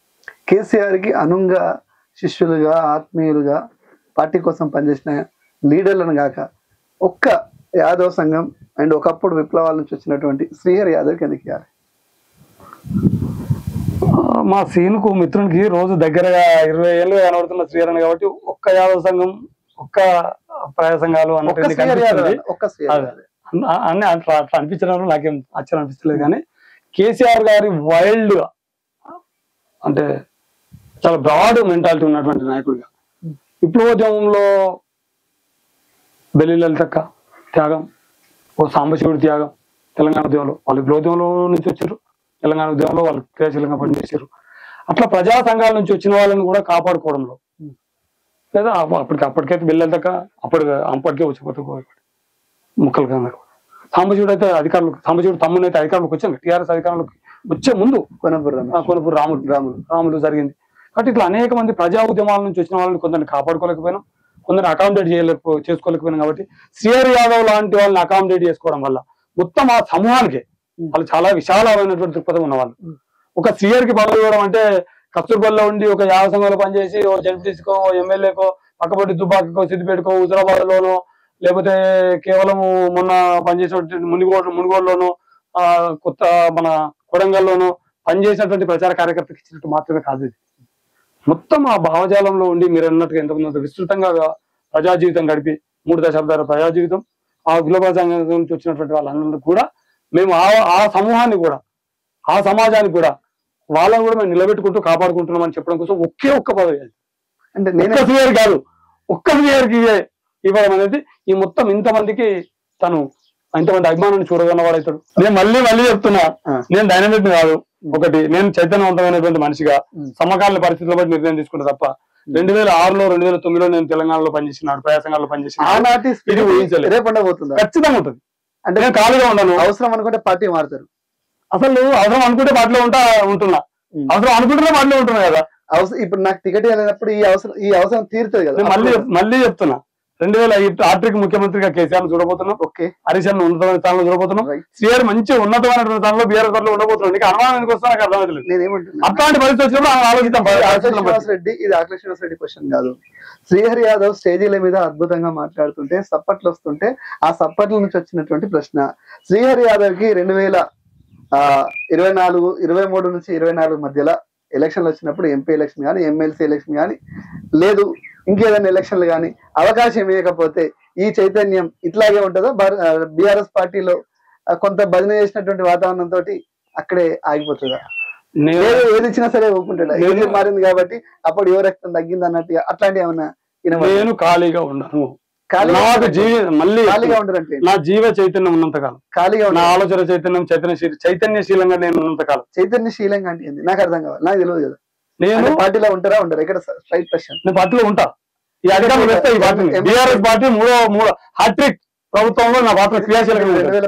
కేసీఆర్ కి అనుంగా శిష్యులుగా ఆత్మీయులుగా పార్టీ కోసం పనిచేసిన లీడర్లను కాక ఒక్క యాదవ్ సంఘం అండ్ ఒకప్పుడు విప్లవాల నుంచి వచ్చినటువంటి శ్రీహరి యాదవ్ కిందకి ఇవ్వాలి ఆ, మా సీనుకు మిత్రునికి రోజు దగ్గరగా ఇరవై ఏళ్ళు కనబడుతున్న శ్రీహరణ కాబట్టి ఒక్క యాదవ సంఘం ఒక్క ప్రజా సంఘాలు ఒక్క అన్నట్టు శ్రీహరి యాదవ్ కనిపిస్తుంది ఒక్క శ్రీహరి అదే. యాదవ్ అన్ని అట్లా అట్లా అనిపించడంలో నాకేం ఆశ్చర్యం అనిపిస్తలేదు కానీ కేసీఆర్ గారి వైల్డ్ గా అంటే చాలా బ్రాడ్ మెంటాలిటీ ఉన్నటువంటి నాయకుడిగా విప్లవోద్యమంలో బెల్లి లలితక్క త్యాగం ఓ సాంబశివుడి త్యాగం తెలంగాణ ఉద్యమంలో వాళ్ళు విప్లవోద్యమంలో నుంచి వచ్చారు తెలంగాణ ఉద్యమంలో వాళ్ళు క్రియాశీలంగా పనిచేశారు అట్లా ప్రజా సంఘాల నుంచి వచ్చిన వాళ్ళని కూడా కాపాడుకోవడంలో లేదా అప్ప- అప్పటికి అప్పటికైతే బెల్లి లలితక్క అప్పటికి అప్పటికే వచ్చిపోతే ముక్కలు కన్నా సాంబశివుడు అయితే అధికారులకు సాంబశివుడు తమ్ముని అయితే అధికారులకు వచ్చాను టీఆర్ఎస్ అధికారులకు వచ్చే ముందు కొనపురం ఆ కొనుపూరు రాములు రాములు రాములు జరిగింది కాబట్టి ఇట్లా అనేక మంది ప్రజా ఉద్యమాల నుంచి వచ్చిన వాళ్ళని కొందరిని కాపాడుకోలేకపోయినాం కొందరిని అకామిడేట్ చేయలేకపో చేసుకోలేకపోయినాం కాబట్టి సిఆర్ యాదవ్ లాంటి వాళ్ళని అకామిడేట్ చేసుకోవడం వల్ల మొత్తం ఆ సమూహానికి వాళ్ళు చాలా విశాలమైనటువంటి దృక్పథం ఉన్నవాళ్ళు ఒక సిఆర్ కి పదవి ఇవ్వడం అంటే కస్తూర్బల్లో ఉండి ఒక యావ సంఘంలో పనిచేసి ఓ జడ్పీసీకో ఓ ఎమ్మెల్యేకో పక్కపట్టి దుబాకో సిద్దిపేటకో హుజరాబాద్ లోనో లేకపోతే కేవలం మొన్న పనిచేసినటువంటి మునిగోడు మునిగోడులోనో ఆ కొత్త మన కొడంగల్లోనో పనిచేసినటువంటి ప్రచార కార్యకర్తకి ఇచ్చినట్టు మాత్రమే కాదు ఇది మొత్తం ఆ భావజాలంలో ఉండి మీరు అన్నట్టుగా ఎంతమంది విస్తృతంగా ప్రజా జీవితం గడిపి మూడు దశాబ్దాల ప్రజా జీవితం ఆ విప్లవ సంఘం నుంచి వచ్చినటువంటి వాళ్ళందరూ కూడా మేము ఆ ఆ సమూహాన్ని కూడా ఆ సమాజానికి కూడా వాళ్ళని కూడా మేము నిలబెట్టుకుంటూ కాపాడుకుంటున్నాం అని చెప్పడం కోసం ఒకే ఒక్క పదవి అది. అంటే నేనే ఒక్క సీఆర్ కాదు ఒక్క సీఆర్ కి ఇవ్వడం అనేది ఈ మొత్తం ఇంతమందికి తను ఇంతమంది అభిమానాన్ని చూడగల వాడైతాడు నేను మళ్ళీ మళ్ళీ చెప్తున్నా ఆ. నేను డైనమిక్ కాదు ఒకటి నేను చైతన్యవంతమైనటువంటి మనిషిగా ఉం. సమకాలీన పరిస్థితుల బట్టి నిర్ణయం తీసుకుంటా తప్ప రెండు వేల ఆరులో రెండు వేల తొమ్మిదిలో నేను తెలంగాణలో పనిచేసిన ప్రయాసంగాల్లో పనిచేసిన ఆనాటి ఇది ఊహించలేదు. రేపు ఉండబోతుందా ఖచ్చితంగా ఉంటుంది అంటే నేను ఖాళీగా ఉండను అవసరం అనుకుంటే పార్టీ మారుతారు అసలు అవసరం అనుకుంటే పాటలో ఉంటా ఉంటున్నా ఉం. అవసరం అనుకుంటున్నా పాటలో ఉంటున్నా కదా అవసరం ఇప్పుడు నాకు టికెట్ వెళ్ళినప్పుడు ఈ అవసరం ఈ అవసరం తీరుతుంది కదా నేను మళ్ళీ మళ్ళీ చెప్తున్నా రెండు వేల ఆర్థిక ముఖ్యమంత్రిగా కేసీఆర్ చూడబోతున్నాం ఓకే హరిశన్ ఉన్నతమైన స్థానంలో చూడబోతున్నాం Right. సిఆర్ మంచి ఉన్నతమైనటువంటి స్థానంలో బీఆర్ లో ఉండబోతున్నాం నీకు అనుమానం ఎందుకు వస్తా నాకు అర్థమవుతలేదు నేనేమంటున్నా అట్లాంటి పరిస్థితి వచ్చినప్పుడు మనం ఆలోచిద్దాం ఇది ఆకుల పరిస్థితులను బట్టి. శ్రీనివాస్ రెడ్డి ఇది ఆకుల శ్రీనివాస్ రెడ్డి క్వశ్చన్ కాదు శ్రీహరి యాదవ్ స్టేజీల మీద అద్భుతంగా మాట్లాడుతుంటే సప్పట్లు వస్తుంటే ఆ సప్పట్ల నుంచి వచ్చినటువంటి ప్రశ్న శ్రీహరి యాదవ్ కి రెండు వేల ఆ, ఇరవై నాలుగు ఇరవై మూడు నుంచి ఇరవై నాలుగు మధ్యలో ఎలక్షన్లు వచ్చినప్పుడు ఎంపీ ఎలక్షన్ కానీ ఎమ్మెల్సీ ఎలక్షన్ కానీ లేదు ఇంకేదైనా ఎలక్షన్లు కానీ అవకాశం ఇవ్వకపోతే ఈ చైతన్యం ఇట్లాగే ఉంటుందా బీఆర్ఎస్ పార్టీలో ఆ, కొంత భజన చేసినటువంటి వాతావరణం తోటి అక్కడే ఆగిపోతుందా నేను ఏది ఏది ఇచ్చినా సరే ఒప్పుకుంటాడు నేను- ఏది మారింది కాబట్టి అప్పుడు ఎవరు రక్తం తగ్గింది అన్నట్టుగా అట్లాంటి ఏమన్నా వినబడిందా? నేను ఖాళీగా ఉండను ఖాళీగా నాకు ఉండరంటే- జీవి మళ్ళీ ఖాళీగా ఉండరంటే నా జీవ చైతన్యం ఉన్నంతకాలం ఖాళీగా నా ఉండరు ఆలోచన చైతన్యం చైతన్యశీల చైతన్యశీలంగా నేను ఉన్నంతకాలం చైతన్యశీలంగా అంటే ఏంది నాకు అర్థం కావాలి నాకు తెలియదు కదా నేను అంటే పార్టీలో ఉంటారా ఉండరు ఇక్కడ స్ట్రైట్ క్వశ్చన్ నేను పార్టీలో ఉంటా ఈ అధికారం వేస్తే ఈ పార్టీ ఎం- బీఆర్ఎస్ పార్టీ మూడో మూడో హ్యాట్రిక్ ప్రభుత్వంలో నా పాత్ర క్రియాశీలంగా ఉంటుంది. రెండు వేల